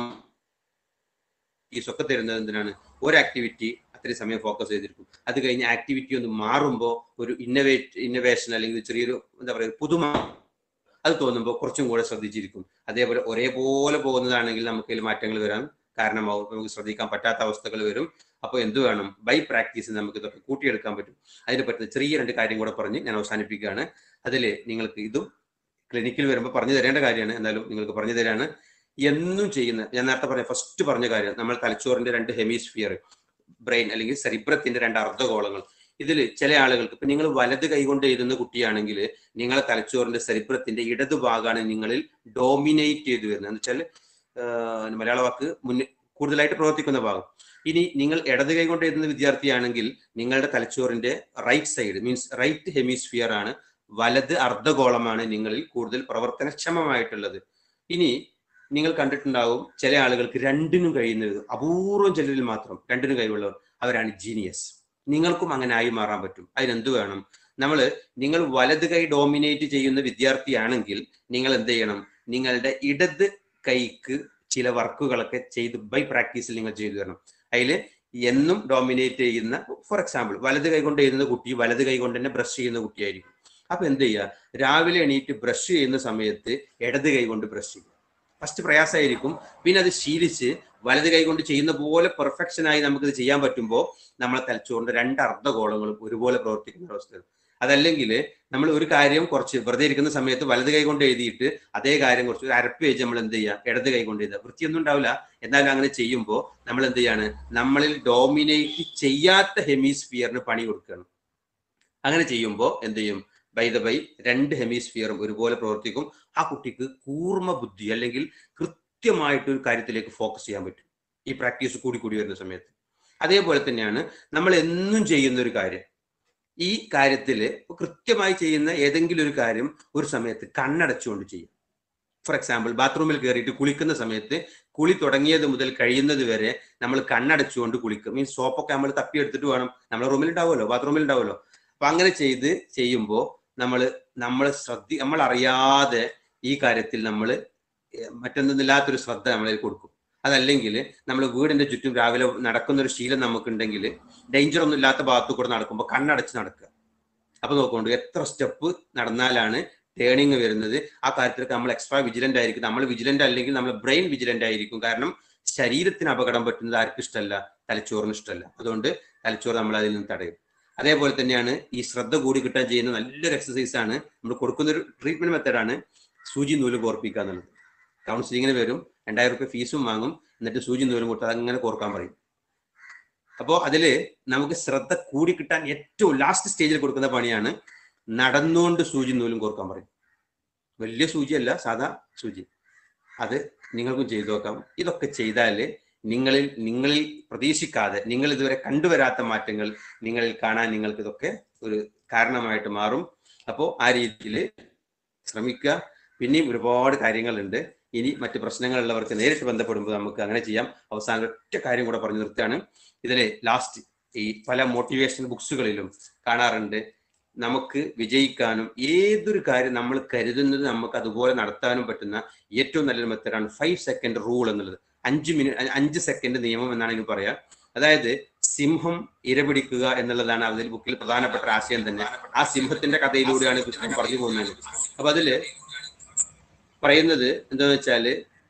A: ഒക്കെ തരുന്നത് എന്തിനാണ് ഒരു ആക്ടിവിറ്റി അത്രയും സമയം ഫോക്കസ് ചെയ്തിരിക്കും അത് കഴിഞ്ഞ് ആക്ടിവിറ്റി ഒന്ന് മാറുമ്പോൾ ഒരു ഇന്നവേറ്റ് ഇന്നവേഷൻ അല്ലെങ്കിൽ ചെറിയൊരു എന്താ പറയുക പുതുമ അത് തോന്നുമ്പോൾ കുറച്ചും കൂടെ ശ്രദ്ധിച്ചിരിക്കും അതേപോലെ ഒരേപോലെ പോകുന്നതാണെങ്കിൽ നമുക്ക് ഇതിൽ മാറ്റങ്ങൾ വരാൻ കാരണമാവും നമുക്ക് ശ്രദ്ധിക്കാൻ പറ്റാത്ത അവസ്ഥകൾ വരും അപ്പോൾ എന്ത് വേണം ബൈ പ്രാക്ടീസ് നമുക്ക് ഇതൊക്കെ കൂട്ടിയെടുക്കാൻ പറ്റും അതിന് പറ്റുന്ന ചെറിയ രണ്ട് കാര്യം കൂടെ പറഞ്ഞ് ഞാൻ അവസാനിപ്പിക്കുകയാണ് അതിൽ നിങ്ങൾക്ക് ഇതും ക്ലിനിക്കിൽ വരുമ്പോൾ പറഞ്ഞു തരേണ്ട കാര്യമാണ് എന്നാലും നിങ്ങൾക്ക് പറഞ്ഞു തരാണ് എന്നും ചെയ്യുന്ന ഞാൻ നേരത്തെ പറഞ്ഞ ഫസ്റ്റ് പറഞ്ഞ കാര്യം നമ്മൾ തലച്ചോറിന്റെ രണ്ട് ഹെമിസ്ഫിയർ ബ്രെയിൻ അല്ലെങ്കിൽ സെറിബ്രത്തിന്റെ രണ്ട് അർദ്ധഗോളങ്ങൾ ഇതിൽ ചില ആളുകൾക്ക് ഇപ്പൊ നിങ്ങൾ വലത് കൈകൊണ്ട് എഴുതുന്ന കുട്ടിയാണെങ്കിൽ നിങ്ങളെ തലച്ചോറിന്റെ സെറിബ്രത്തിന്റെ ഇടത് ഭാഗമാണ് നിങ്ങളിൽ ഡോമിനേറ്റ് ചെയ്തു വരുന്നത് എന്ന് വെച്ചാൽ മലയാള വാക്ക് മുന്നിൽ കൂടുതലായിട്ട് പ്രവർത്തിക്കുന്ന ഭാഗം ഇനി നിങ്ങൾ ഇടത് കൈ കൊണ്ട് എഴുതുന്ന വിദ്യാർത്ഥിയാണെങ്കിൽ നിങ്ങളുടെ തലച്ചോറിന്റെ right side means right hemisphere ആണ് വലത് അർദ്ധഗോളമാണ് നിങ്ങളിൽ കൂടുതൽ പ്രവർത്തനക്ഷമമായിട്ടുള്ളത് ഇനി നിങ്ങൾ കണ്ടിട്ടുണ്ടാവും ചില ആളുകൾക്ക് രണ്ടിനും കഴിയുന്നത് അപൂർവം ചിലരിൽ മാത്രം രണ്ടിനും കഴിവുള്ളവർ അവരാണ് ജീനിയസ് നിങ്ങൾക്കും അങ്ങനെ ആയി മാറാൻ പറ്റും അതിനെന്ത് വേണം നമ്മൾ നിങ്ങൾ വലത് കൈ ഡോമിനേറ്റ് ചെയ്യുന്ന വിദ്യാർത്ഥിയാണെങ്കിൽ നിങ്ങൾ എന്ത് ചെയ്യണം നിങ്ങളുടെ ഇടത് കൈക്ക് ചില വർക്കുകളൊക്കെ ചെയ്ത് ബൈ പ്രാക്ടീസിൽ നിങ്ങൾ ചെയ്തു തരണം അതിൽ എന്നും ഡോമിനേറ്റ് ചെയ്യുന്ന ഫോർ എക്സാമ്പിൾ വലത് കൈ കൊണ്ട് എഴുതുന്ന കുട്ടി വലത് കൈ കൊണ്ട് തന്നെ ബ്രഷ് ചെയ്യുന്ന കുട്ടിയായിരിക്കും അപ്പൊ എന്ത് ചെയ്യുക രാവിലെ എണീറ്റ് ബ്രഷ് ചെയ്യുന്ന സമയത്ത് ഇടത് കൈ കൊണ്ട് ബ്രഷ് ചെയ്യുക ഫസ്റ്റ് പ്രയാസമായിരിക്കും പിന്നെ അത് ശീലിച്ച് വലത് കൈ കൊണ്ട് ചെയ്യുന്ന പോലെ പെർഫെക്ഷൻ ആയി നമുക്കിത് ചെയ്യാൻ പറ്റുമ്പോൾ നമ്മളെ തലച്ചോറിന്റെ രണ്ട് അർദ്ധഗോളങ്ങളും ഒരുപോലെ പ്രവർത്തിക്കുന്ന അവസ്ഥ അതല്ലെങ്കിൽ നമ്മൾ ഒരു കാര്യം കുറച്ച് വെറുതെ ഇരിക്കുന്ന സമയത്ത് വലത് കൈ കൊണ്ട് എഴുതിയിട്ട് അതേ കാര്യം കുറച്ച് ഒരു അര പേജ് നമ്മൾ എന്ത് ചെയ്യുക ഇടത് കൈ കൊണ്ട് എഴുതുക വൃത്തിയൊന്നും ഉണ്ടാവില്ല എന്നാലും അങ്ങനെ ചെയ്യുമ്പോൾ നമ്മൾ എന്ത് ചെയ്യാണ് നമ്മളിൽ ഡോമിനേറ്റ് ചെയ്യാത്ത ഹെമിസ്ഫിയറിന് പണി കൊടുക്കുകയാണ് അങ്ങനെ ചെയ്യുമ്പോൾ എന്ത് ചെയ്യും ബൈ ദ ബൈ രണ്ട് ഹെമിസ്ഫിയറും ഒരുപോലെ പ്രവർത്തിക്കും ആ കുട്ടിക്ക് കൂർമ്മ ബുദ്ധി അല്ലെങ്കിൽ കൃത്യമായിട്ട് ഒരു കാര്യത്തിലേക്ക് ഫോക്കസ് ചെയ്യാൻ പറ്റും ഈ പ്രാക്ടീസ് കൂടി കൂടി വരുന്ന സമയത്ത് അതേപോലെ തന്നെയാണ് നമ്മൾ എന്നും ചെയ്യുന്ന ഒരു കാര്യം ഈ കാര്യത്തിൽ കൃത്യമായി ചെയ്യുന്ന ഏതെങ്കിലും ഒരു കാര്യം ഒരു സമയത്ത് കണ്ണടച്ചുകൊണ്ട് ചെയ്യും ഫോർ എക്സാമ്പിൾ ബാത്റൂമിൽ കയറിയിട്ട് കുളിക്കുന്ന സമയത്ത് കുളി തുടങ്ങിയത് മുതൽ കഴിയുന്നത് വരെ നമ്മൾ കണ്ണടച്ചുകൊണ്ട് കുളിക്കും മീൻസ് സോപ്പൊക്കെ നമ്മൾ തപ്പിയെടുത്തിട്ട് വേണം നമ്മളെ റൂമിൽ ഉണ്ടാവുമല്ലോ ബാത്റൂമിൽ ഉണ്ടാവുമല്ലോ അപ്പൊ അങ്ങനെ ചെയ്ത് ചെയ്യുമ്പോൾ നമ്മൾ നമ്മൾ ശ്രദ്ധ നമ്മൾ അറിയാതെ ഈ കാര്യത്തിൽ നമ്മൾ മറ്റൊന്നില്ലാത്തൊരു ശ്രദ്ധ നമ്മളിൽ കൊടുക്കും അതല്ലെങ്കിൽ നമ്മൾ വീടിന്റെ ചുറ്റും രാവിലെ നടക്കുന്ന ഒരു ശീലം നമുക്കുണ്ടെങ്കിൽ ഡേഞ്ചർ ഒന്നും ഇല്ലാത്ത ഭാഗത്തു കൂടെ നടക്കുമ്പോൾ കണ്ണടച്ച് നടക്കുക അപ്പൊ നോക്കുകൊണ്ട് എത്ര സ്റ്റെപ്പ് നടന്നാലാണ് ടേണിങ് വരുന്നത് ആ കാര്യത്തിലൊക്കെ നമ്മൾ എക്സ്ട്രാ വിജിലന്റ് ആയിരിക്കും നമ്മൾ വിജിലന്റ് അല്ലെങ്കിൽ നമ്മൾ ബ്രെയിൻ വിജിലന്റ് ആയിരിക്കും കാരണം ശരീരത്തിന് അപകടം പറ്റുന്നത് ആർക്കും ഇഷ്ടമല്ല തലച്ചോറിന് ഇഷ്ടമല്ല അതുകൊണ്ട് തലച്ചോറ് നമ്മൾ അതിൽ നിന്ന് തടയും അതേപോലെ തന്നെയാണ് ഈ ശ്രദ്ധ കൂടി കിട്ടാൻ ചെയ്യുന്ന നല്ലൊരു എക്സസൈസ് ആണ് നമ്മൾ കൊടുക്കുന്ന ഒരു ട്രീറ്റ്മെന്റ് മെത്തേഡാണ് സൂചി നൂല് കോർപ്പിക്കുക എന്നുള്ളത് കൗൺസിലിങ്ങിന് വരും രണ്ടായിരം റുപ്യ ഫീസും വാങ്ങും എന്നിട്ട് സൂചി നൂലും കൊടുത്ത് അതങ്ങനെ കോർക്കാൻ പറയും അപ്പോൾ അതില് നമുക്ക് ശ്രദ്ധ കൂടി കിട്ടാൻ ഏറ്റവും ലാസ്റ്റ് സ്റ്റേജിൽ കൊടുക്കുന്ന പണിയാണ് നടന്നുകൊണ്ട് സൂചി നൂലും കോർക്കാൻ പറയും വലിയ സൂചിയല്ല സാധാ സൂചി അത് നിങ്ങൾക്കും ചെയ്തു നോക്കാം ഇതൊക്കെ ചെയ്താൽ നിങ്ങളിൽ നിങ്ങളിൽ പ്രതീക്ഷിക്കാതെ നിങ്ങൾ ഇതുവരെ കണ്ടുവരാത്ത മാറ്റങ്ങൾ നിങ്ങളിൽ കാണാൻ നിങ്ങൾക്ക് ഇതൊക്കെ ഒരു കാരണമായിട്ട് മാറും അപ്പോൾ ആ രീതിയിൽ ശ്രമിക്കുക പിന്നെയും ഒരുപാട് കാര്യങ്ങളുണ്ട് ഇനി മറ്റ് പ്രശ്നങ്ങളുള്ളവർക്ക് നേരിട്ട് ബന്ധപ്പെടുമ്പോൾ നമുക്ക് അങ്ങനെ ചെയ്യാം അവസാനം ഒറ്റ കാര്യം കൂടെ പറഞ്ഞു നിർത്തുകയാണ് ഇതിലെ ലാസ്റ്റ് ഈ പല മോട്ടിവേഷൻ ബുക്സുകളിലും കാണാറുണ്ട് നമുക്ക് വിജയിക്കാനും ഏതൊരു കാര്യം നമ്മൾ കരുതുന്നത് നമുക്ക് അതുപോലെ നടത്താനും പറ്റുന്ന ഏറ്റവും നല്ലൊരു മെത്തേഡാണ് ഫൈവ് സെക്കൻഡ് റൂൾ എന്നുള്ളത് അഞ്ച് മിനിറ്റ് അഞ്ച് സെക്കൻഡ് നിയമം എന്നാണ് ഇതിന് പറയാ അതായത് സിംഹം ഇരപിടിക്കുക എന്നുള്ളതാണ് അതിൽ ബുക്കിൽ പ്രധാനപ്പെട്ട ഒരു ആശയം തന്നെ ആ സിംഹത്തിന്റെ കഥയിലൂടെയാണ് കൃഷ്ണൻ പറഞ്ഞു പോകുന്നത് അപ്പൊ അതില് പറയുന്നത് എന്താന്ന് വെച്ചാല്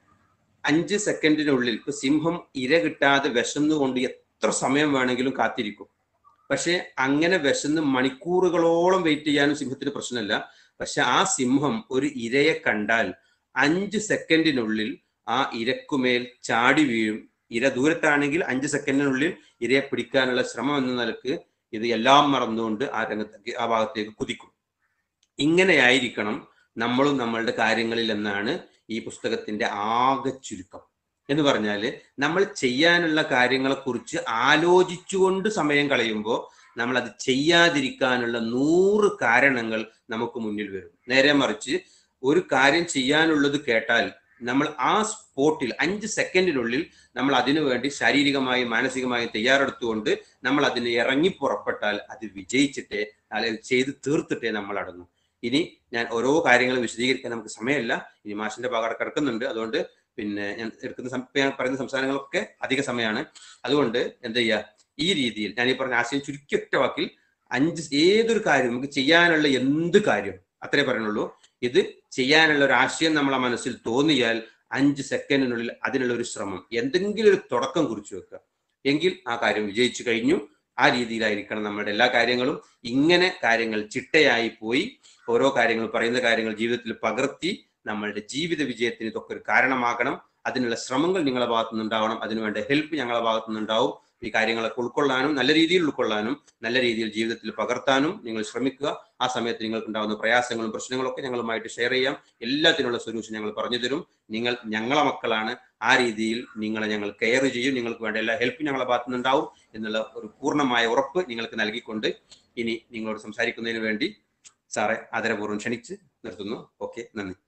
A: അഞ്ച് സെക്കൻഡിനുള്ളിൽ ഇപ്പൊ സിംഹം ഇര കിട്ടാതെ വിശന്നുകൊണ്ട് എത്ര സമയം വേണമെങ്കിലും കാത്തിരിക്കും പക്ഷെ അങ്ങനെ വിശന്ന് മണിക്കൂറുകളോളം വെയിറ്റ് ചെയ്യാനും സിംഹത്തിന് പ്രശ്നമല്ല പക്ഷെ ആ സിംഹം ഒരു ഇരയെ കണ്ടാൽ അഞ്ച് സെക്കൻഡിനുള്ളിൽ ആ ഇരക്കുമേൽ ചാടി വീഴും ഇര ദൂരത്താണെങ്കിൽ അഞ്ച് സെക്കൻഡിനുള്ളിൽ ഇരയെ പിടിക്കാനുള്ള ശ്രമം എന്ന നിലക്ക് ഇത് എല്ലാം മറന്നുകൊണ്ട് ആ രംഗത്തേക്ക് ആ ഭാഗത്തേക്ക് കുതിക്കും ഇങ്ങനെയായിരിക്കണം നമ്മളും നമ്മളുടെ കാര്യങ്ങളിൽ എന്നാണ് ഈ പുസ്തകത്തിന്റെ ആകെ ചുരുക്കം എന്ന് പറഞ്ഞാല് നമ്മൾ ചെയ്യാനുള്ള കാര്യങ്ങളെ കുറിച്ച് ആലോചിച്ചുകൊണ്ട് സമയം കളയുമ്പോൾ നമ്മൾ അത് ചെയ്യാതിരിക്കാനുള്ള നൂറ് കാരണങ്ങൾ നമുക്ക് മുന്നിൽ വരും നേരെ മറിച്ച് ഒരു കാര്യം ചെയ്യാനുള്ളത് കേട്ടാൽ നമ്മൾ ആ സ്പോട്ടിൽ അഞ്ച് സെക്കൻഡിനുള്ളിൽ നമ്മൾ അതിനു വേണ്ടി ശാരീരികമായും മാനസികമായും തയ്യാറെടുത്തുകൊണ്ട് നമ്മൾ അതിന് ഇറങ്ങി പുറപ്പെട്ടാൽ അത് വിജയിച്ചിട്ടേ അല്ലെങ്കിൽ ചെയ്ത് തീർത്തിട്ടേ നമ്മൾ അടങ്ങും ഇനി ഞാൻ ഓരോ കാര്യങ്ങളും വിശദീകരിക്കാൻ നമുക്ക് സമയമില്ല ഇനി മാഷിന്റെ ഭാഗം അവിടെ കിടക്കുന്നുണ്ട് അതുകൊണ്ട് പിന്നെ ഞാൻ എടുക്കുന്ന സം- ഞാൻ പറയുന്ന സംസാരങ്ങളൊക്കെ അധിക സമയമാണ് അതുകൊണ്ട് എന്താ ചെയ്യുക ഈ രീതിയിൽ ഞാൻ ഈ പറഞ്ഞ ആശയം ചുരുക്കി ഒറ്റ വാക്കിൽ അഞ്ച് ഏതൊരു കാര്യം നമുക്ക് ചെയ്യാനുള്ള എന്ത് കാര്യം അത്രേ പറയുന്നുള്ളൂ ഇത് ചെയ്യാനുള്ള ഒരു ആശയം നമ്മളെ മനസ്സിൽ തോന്നിയാൽ അഞ്ച് സെക്കൻഡിനുള്ളിൽ അതിനുള്ള ഒരു ശ്രമം എന്തെങ്കിലും ഒരു തുടക്കം കുറിച്ചു വെക്കുക എങ്കിൽ ആ കാര്യം വിജയിച്ചു കഴിഞ്ഞു ആ രീതിയിലായിരിക്കണം നമ്മുടെ എല്ലാ കാര്യങ്ങളും ഇങ്ങനെ കാര്യങ്ങൾ ചിട്ടയായി പോയി ഓരോ കാര്യങ്ങൾ പറയുന്ന കാര്യങ്ങൾ ജീവിതത്തിൽ പകർത്തി നമ്മളുടെ ജീവിത വിജയത്തിന് ഇതൊക്കെ ഒരു കാരണമാകണം അതിനുള്ള ശ്രമങ്ങൾ നിങ്ങളുടെ ഭാഗത്തു നിന്നുണ്ടാവണം അതിനുവേണ്ട ഹെൽപ്പ് ഞങ്ങളുടെ ഭാഗത്തു നിന്നുണ്ടാവും ഈ കാര്യങ്ങളൊക്കെ ഉൾക്കൊള്ളാനും നല്ല രീതിയിൽ ഉൾക്കൊള്ളാനും നല്ല രീതിയിൽ ജീവിതത്തിൽ പകർത്താനും നിങ്ങൾ ശ്രമിക്കുക ആ സമയത്ത് നിങ്ങൾക്ക് ഉണ്ടാകുന്ന പ്രയാസങ്ങളും പ്രശ്നങ്ങളൊക്കെ ഞങ്ങളുമായിട്ട് ഷെയർ ചെയ്യാം എല്ലാത്തിനുള്ള സൊല്യൂഷൻ ഞങ്ങൾ പറഞ്ഞു തരും നിങ്ങൾ ഞങ്ങളെ മക്കളാണ് ആ രീതിയിൽ നിങ്ങളെ ഞങ്ങൾ കെയർ ചെയ്യും നിങ്ങൾക്ക് വേണ്ട എല്ലാ ഹെൽപ്പും ഞങ്ങളുടെ ഭാഗത്തു നിന്നുണ്ടാവും എന്നുള്ള ഒരു പൂർണ്ണമായ ഉറപ്പ് നിങ്ങൾക്ക് നൽകിക്കൊണ്ട് ഇനി നിങ്ങളോട് സംസാരിക്കുന്നതിന് വേണ്ടി സാറെ ആദരപൂർവ്വം ക്ഷണിച്ച് നിർത്തുന്നു ഓക്കെ നന്ദി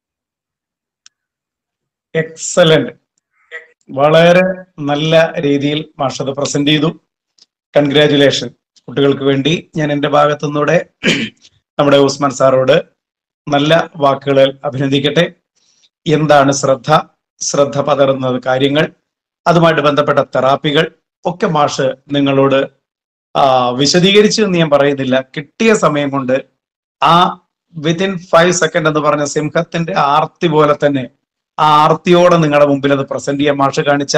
B: എക്സലന്റ് വളരെ നല്ല രീതിയിൽ മാഷത് പ്രസന്റ് ചെയ്തു കൺഗ്രാറ്റുലേഷൻ കുട്ടികൾക്ക് വേണ്ടി ഞാൻ എൻ്റെ ഭാഗത്തു നിന്നൂടെ നമ്മുടെ ഉസ്മാൻ സാറോട് നല്ല വാക്കുകളിൽ അഭിനന്ദിക്കട്ടെ എന്താണ് ശ്രദ്ധ ശ്രദ്ധ പതറുന്നത് കാര്യങ്ങൾ അതുമായിട്ട് ബന്ധപ്പെട്ട തെറാപ്പികൾ ഒക്കെ മാഷ് നിങ്ങളോട് ആ, വിശദീകരിച്ചു എന്ന് ഞാൻ പറയുന്നില്ല കിട്ടിയ സമയം കൊണ്ട് ആ വിത്തിൻ ഫൈവ് സെക്കൻഡ് എന്ന് പറഞ്ഞ സിംഹത്തിന്റെ ആർത്തി പോലെ തന്നെ ആ ആർത്തിയോടെ നിങ്ങളുടെ മുമ്പിൽ അത് പ്രസന്റ് ചെയ്യാൻ മാഷ് കാണിച്ച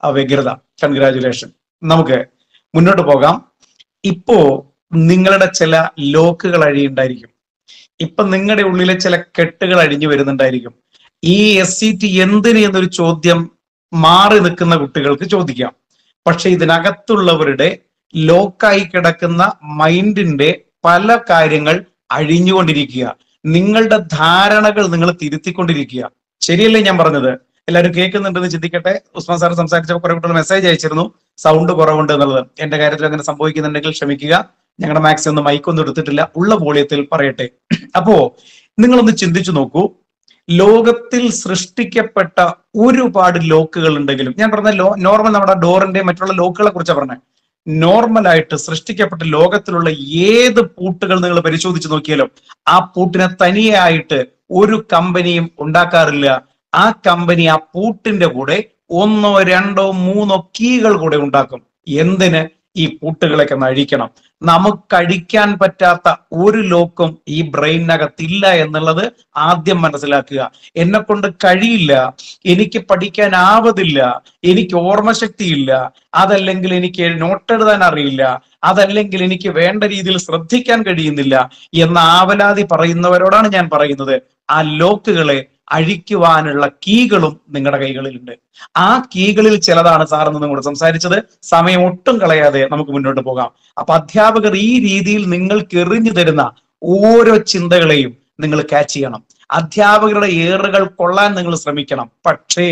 B: ആ വ്യഗ്രത കൺഗ്രാചുലേഷൻ നമുക്ക് മുന്നോട്ട് പോകാം ഇപ്പോ നിങ്ങളുടെ ചില ലോക്കുകൾ അഴിയുണ്ടായിരിക്കും ഇപ്പൊ നിങ്ങളുടെ ഉള്ളിലെ ചില കെട്ടുകൾ അഴിഞ്ഞു വരുന്നുണ്ടായിരിക്കും ഈ എസ് സി ടി എന്തിന് എന്നൊരു ചോദ്യം മാറി നിൽക്കുന്ന കുട്ടികൾക്ക് ചോദിക്കാം പക്ഷെ ഇതിനകത്തുള്ളവരുടെ ലോക്കായി കിടക്കുന്ന മൈൻഡിന്റെ പല കാര്യങ്ങൾ അഴിഞ്ഞുകൊണ്ടിരിക്കുക നിങ്ങളുടെ ധാരണകൾ നിങ്ങൾ തിരുത്തിക്കൊണ്ടിരിക്കുക ശരിയല്ലേ ഞാൻ പറഞ്ഞത് എല്ലാവരും കേൾക്കുന്നുണ്ടെന്ന് ചിന്തിക്കട്ടെ ഉസ്മാൻ സാർ സംസാരിച്ചപ്പോൾ കുറെ കുട്ടികൾ മെസ്സേജ് അയച്ചിരുന്നു സൗണ്ട് കുറവുണ്ട് എന്നുള്ളത് എന്റെ കാര്യത്തിൽ അങ്ങനെ സംഭവിക്കുന്നുണ്ടെങ്കിൽ ക്ഷമിക്കുക ഞങ്ങളുടെ മാക്സി ഒന്നും മൈക്കൊന്നും എടുത്തിട്ടില്ല ഉള്ള വോളിയത്തിൽ പറയട്ടെ അപ്പോ നിങ്ങളൊന്ന് ചിന്തിച്ചു നോക്കൂ ലോകത്തിൽ സൃഷ്ടിക്കപ്പെട്ട ഒരുപാട് ലോക്കുകൾ ഉണ്ടെങ്കിലും ഞാൻ പറഞ്ഞ ലോ നോർമൽ നമ്മുടെ ഡോറിന്റെ മറ്റുള്ള ലോക്കുകളെ കുറിച്ചാണ് പറഞ്ഞത് നോർമൽ ആയിട്ട് സൃഷ്ടിക്കപ്പെട്ട ലോകത്തിലുള്ള ഏത് പൂട്ടുകൾ നിങ്ങൾ പരിശോധിച്ച് നോക്കിയാലും ആ പൂട്ടിനെ തനിയായിട്ട് ഒരു കമ്പനിയും ഉണ്ടാക്കാറില്ല ആ കമ്പനി ആ പൂട്ടിന്റെ കൂടെ ഒന്നോ രണ്ടോ മൂന്നോ കീകൾ കൂടെ ഉണ്ടാക്കും എന്തിന് ഈ പൂട്ടുകളൊക്കെ ഒന്ന് അഴിക്കണം നമുക്ക് അഴിക്കാൻ പറ്റാത്ത ഒരു ലോക്കും ഈ ബ്രെയിനകത്തില്ല എന്നുള്ളത് ആദ്യം മനസ്സിലാക്കുക എന്നെ കൊണ്ട് കഴിയില്ല എനിക്ക് പഠിക്കാനാവതില്ല എനിക്ക് ഓർമ്മശക്തിയില്ല അതല്ലെങ്കിൽ എനിക്ക് നോട്ടെഴുതാൻ അറിയില്ല അതല്ലെങ്കിൽ എനിക്ക് വേണ്ട രീതിയിൽ ശ്രദ്ധിക്കാൻ കഴിയുന്നില്ല എന്ന ആവലാതി പറയുന്നവരോടാണ് ഞാൻ പറയുന്നത് ആ ലോക്കുകളെ അഴിക്കുവാനുള്ള കീകളും നിങ്ങളുടെ കൈകളിലുണ്ട് ആ കീകളിൽ ചിലതാണ് സാർ എന്ന് കൂടെ സംസാരിച്ചത് സമയം ഒട്ടും കളയാതെ നമുക്ക് മുന്നോട്ട് പോകാം അപ്പൊ അധ്യാപകർ ഈ രീതിയിൽ നിങ്ങൾക്ക് എറിഞ്ഞു തരുന്ന ഓരോ ചിന്തകളെയും നിങ്ങൾ ക്യാച്ച് ചെയ്യണം അധ്യാപകരുടെ ഏറുകൾ കൊള്ളാൻ നിങ്ങൾ ശ്രമിക്കണം പക്ഷേ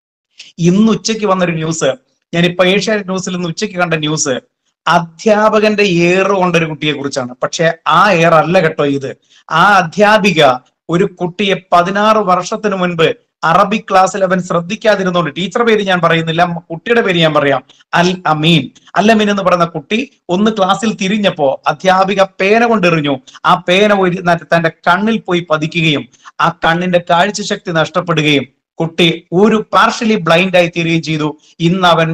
B: ഇന്ന് ഉച്ചയ്ക്ക് വന്നൊരു ന്യൂസ് ഞാനിപ്പോ ഏഷ്യാനെറ്റ് ന്യൂസിൽ ഇന്ന് ഉച്ചയ്ക്ക് കണ്ട ന്യൂസ് അധ്യാപകന്റെ ഏറ് കൊണ്ടൊരു കുട്ടിയെ കുറിച്ചാണ് പക്ഷെ ആ ഏർ അല്ല കേട്ടോ ഇത് ആ അധ്യാപിക ഒരു കുട്ടിയെ പതിനാറ് വർഷത്തിന് മുൻപ് അറബിക് ക്ലാസ്സിൽ അവൻ ശ്രദ്ധിക്കാതിരുന്നോണ്ട് ടീച്ചർ പേര് ഞാൻ പറയുന്നില്ല കുട്ടിയുടെ പേര് ഞാൻ പറയാം അൽ അമീൻ അൽ അമീൻ എന്ന് പറയുന്ന കുട്ടി ഒന്ന് ക്ലാസ്സിൽ തിരിഞ്ഞപ്പോ അധ്യാപിക പേന കൊണ്ടെറിഞ്ഞു ആ പേന ഒരു തന്റെ കണ്ണിൽ പോയി പതിക്കുകയും ആ കണ്ണിന്റെ കാഴ്ചശക്തി നഷ്ടപ്പെടുകയും കുട്ടി ഒരു പാർഷ്യലി ബ്ലൈൻഡ് ആയി തീരുകയും ചെയ്തു ഇന്ന് അവൻ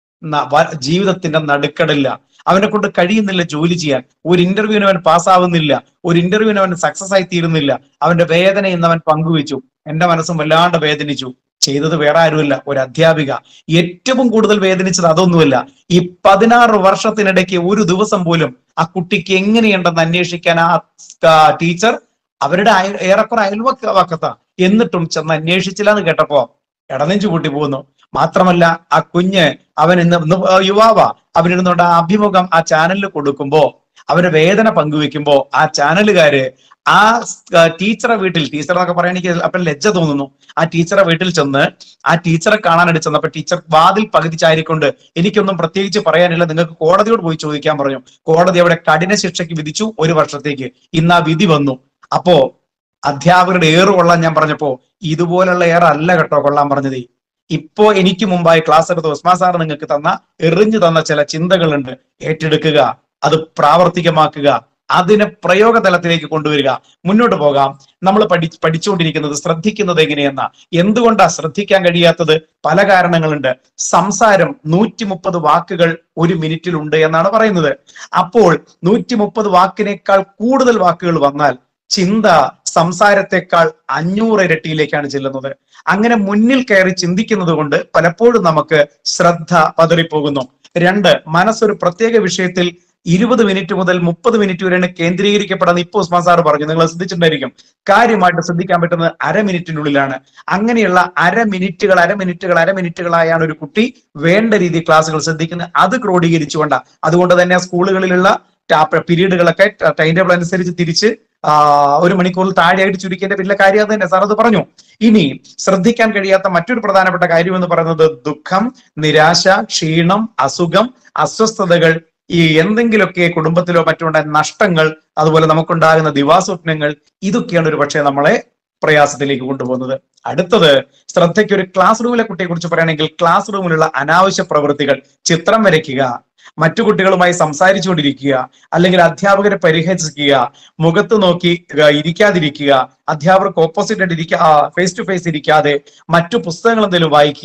B: ന- വ- ജീവിതത്തിന്റെ നടുക്കടില്ല അവനെ കൊണ്ട് കഴിയുന്നില്ല ജോലി ചെയ്യാൻ ഒരു ഇന്റർവ്യൂവിന് അവൻ പാസ്സാവുന്നില്ല ഒരു ഇന്റർവ്യൂവിന് അവൻ സക്സസ് ആയി തീരുന്നില്ല അവന്റെ വേദന ഇന്ന് അവൻ പങ്കുവെച്ചു എന്റെ മനസ്സും വല്ലാണ്ട് വേദനിച്ചു ചെയ്തത് വേറെ ആരുമല്ല ഒരു അധ്യാപിക ഏറ്റവും കൂടുതൽ വേദനിച്ചത് അതൊന്നുമല്ല ഈ പതിനാറ് വർഷത്തിനിടയ്ക്ക് ഒരു ദിവസം പോലും ആ കുട്ടിക്ക് എങ്ങനെയുണ്ടെന്ന് അന്വേഷിക്കാൻ ആ ടീച്ചർ അവരുടെ അയൽ ഏറെക്കുറെ അയൽവക്കത്താ എന്നിട്ടും ചെന്ന് അന്വേഷിച്ചില്ല എന്ന് കേട്ടപ്പോ ഇടനെഞ്ചു കൂട്ടി പോകുന്നു മാത്രമല്ല ആ കുഞ്ഞ് അവൻ ഇന്ന് ഇന്ന് യുവാവ അവനിരുന്നുകൊണ്ട് ആ അഭിമുഖം ആ ചാനലിൽ കൊടുക്കുമ്പോ അവരുടെ വേദന പങ്കുവെക്കുമ്പോ ആ ചാനലുകാര് ആ ടീച്ചറെ വീട്ടിൽ ടീച്ചർ എന്നൊക്കെ പറയാൻ എനിക്ക് അപ്പം ലജ്ജ തോന്നുന്നു ആ ടീച്ചറെ വീട്ടിൽ ചെന്ന് ആ ടീച്ചറെ കാണാനായിട്ട് ചെന്നപ്പോ ടീച്ചർ വാതിൽ പകുതി ചാരിക്കൊണ്ട് എനിക്കൊന്നും പ്രത്യേകിച്ച് പറയാനില്ല നിങ്ങൾക്ക് കോടതിയോട് പോയി ചോദിക്കാൻ പറഞ്ഞു കോടതി അവിടെ കഠിന ശിക്ഷയ്ക്ക് വിധിച്ചു ഒരു വർഷത്തേക്ക് ഇന്ന് ആ വിധി വന്നു അപ്പോ അധ്യാപകരുടെ ഏറ് കൊള്ളാൻ ഞാൻ പറഞ്ഞപ്പോ ഇതുപോലുള്ള ഏറെ അല്ല കേട്ടോ കൊള്ളാൻ പറഞ്ഞത് ഇപ്പോ എനിക്ക് മുമ്പായി ക്ലാസ് എടുത്ത ഉസ്മാ സാർ നിങ്ങൾക്ക് തന്ന എറിഞ്ഞു തന്ന ചില ചിന്തകളുണ്ട് ഏറ്റെടുക്കുക അത് പ്രാവർത്തികമാക്കുക അതിനെ പ്രയോഗതലത്തിലേക്ക് കൊണ്ടുവരിക മുന്നോട്ട് പോകാം നമ്മൾ പഠി പഠിച്ചുകൊണ്ടിരിക്കുന്നത് ശ്രദ്ധിക്കുന്നത് എങ്ങനെയെന്ന എന്തുകൊണ്ടാ ശ്രദ്ധിക്കാൻ കഴിയാത്തത് പല കാരണങ്ങളുണ്ട് സംസാരം നൂറ്റി മുപ്പത് വാക്കുകൾ ഒരു മിനിറ്റിൽ ഉണ്ട് എന്നാണ് പറയുന്നത് അപ്പോൾ നൂറ്റി മുപ്പത് വാക്കിനേക്കാൾ കൂടുതൽ വാക്കുകൾ വന്നാൽ ചിന്ത സംസാരത്തെക്കാൾ അഞ്ഞൂറ് ഇരട്ടിയിലേക്കാണ് ചെല്ലുന്നത് അങ്ങനെ മുന്നിൽ കയറി ചിന്തിക്കുന്നത് കൊണ്ട് പലപ്പോഴും നമുക്ക് ശ്രദ്ധ പതറിപ്പോകുന്നു രണ്ട് മനസ്സൊരു പ്രത്യേക വിഷയത്തിൽ ഇരുപത് മിനിറ്റ് മുതൽ മുപ്പത് മിനിറ്റ് വരെയാണ് കേന്ദ്രീകരിക്കപ്പെടുന്ന ഇപ്പോൾ ഉസ്മാൻ സാർ പറഞ്ഞു നിങ്ങൾ ശ്രദ്ധിച്ചിട്ടുണ്ടായിരിക്കും കാര്യമായിട്ട് ശ്രദ്ധിക്കാൻ പറ്റുന്നത് അര മിനിറ്റിനുള്ളിലാണ് അങ്ങനെയുള്ള അര മിനിറ്റുകൾ അര മിനിറ്റുകൾ അര മിനിറ്റുകളായാണ് ഒരു കുട്ടി വേണ്ട രീതിയിൽ ക്ലാസ്സുകൾ ശ്രദ്ധിക്കുന്നത് അത് ക്രോഡീകരിച്ചുകൊണ്ട് അതുകൊണ്ട് തന്നെ സ്കൂളുകളിലുള്ള പീരീഡുകളൊക്കെ ടൈം ടേബിൾ അനുസരിച്ച് തിരിച്ച് ആ, ഒരു മണിക്കൂറിൽ താഴെയായിട്ട് ചുരുക്കേണ്ട വലിയ കാര്യം അത് തന്നെ സാർ അത് പറഞ്ഞു ഇനി ശ്രദ്ധിക്കാൻ കഴിയാത്ത മറ്റൊരു പ്രധാനപ്പെട്ട കാര്യം എന്ന് പറയുന്നത് ദുഃഖം നിരാശ ക്ഷീണം അസുഖം അസ്വസ്ഥതകൾ ഈ എന്തെങ്കിലുമൊക്കെ കുടുംബത്തിലോ മറ്റോ ഉണ്ടായ നഷ്ടങ്ങൾ അതുപോലെ നമുക്കുണ്ടാകുന്ന ദിവാസ്വപ്നങ്ങൾ ഇതൊക്കെയാണ് ഒരു പക്ഷേ നമ്മളെ പ്രയാസത്തിലേക്ക് കൊണ്ടുപോകുന്നത് അടുത്തത് ശ്രദ്ധയ്ക്ക് ഒരു ക്ലാസ് റൂമിലെ കുട്ടിയെ കുറിച്ച് പറയുകയാണെങ്കിൽ ക്ലാസ് റൂമിലുള്ള അനാവശ്യ പ്രവൃത്തികൾ ചിത്രം വരയ്ക്കുക മറ്റു കുട്ടികളുമായി സംസാരിച്ചുകൊണ്ടിരിക്കുക അല്ലെങ്കിൽ അധ്യാപകരെ പരിഹസിക്കുക മുഖത്ത് നോക്കി ഏർ ഇരിക്കാതിരിക്കുക അധ്യാപകർക്ക് ഓപ്പോസിറ്റ് ആയിട്ട് ഇരിക്കുക ഫേസ് ടു ഫേസ് ഇരിക്കാതെ മറ്റു പുസ്തകങ്ങൾ എന്തെങ്കിലും വായിക്കുക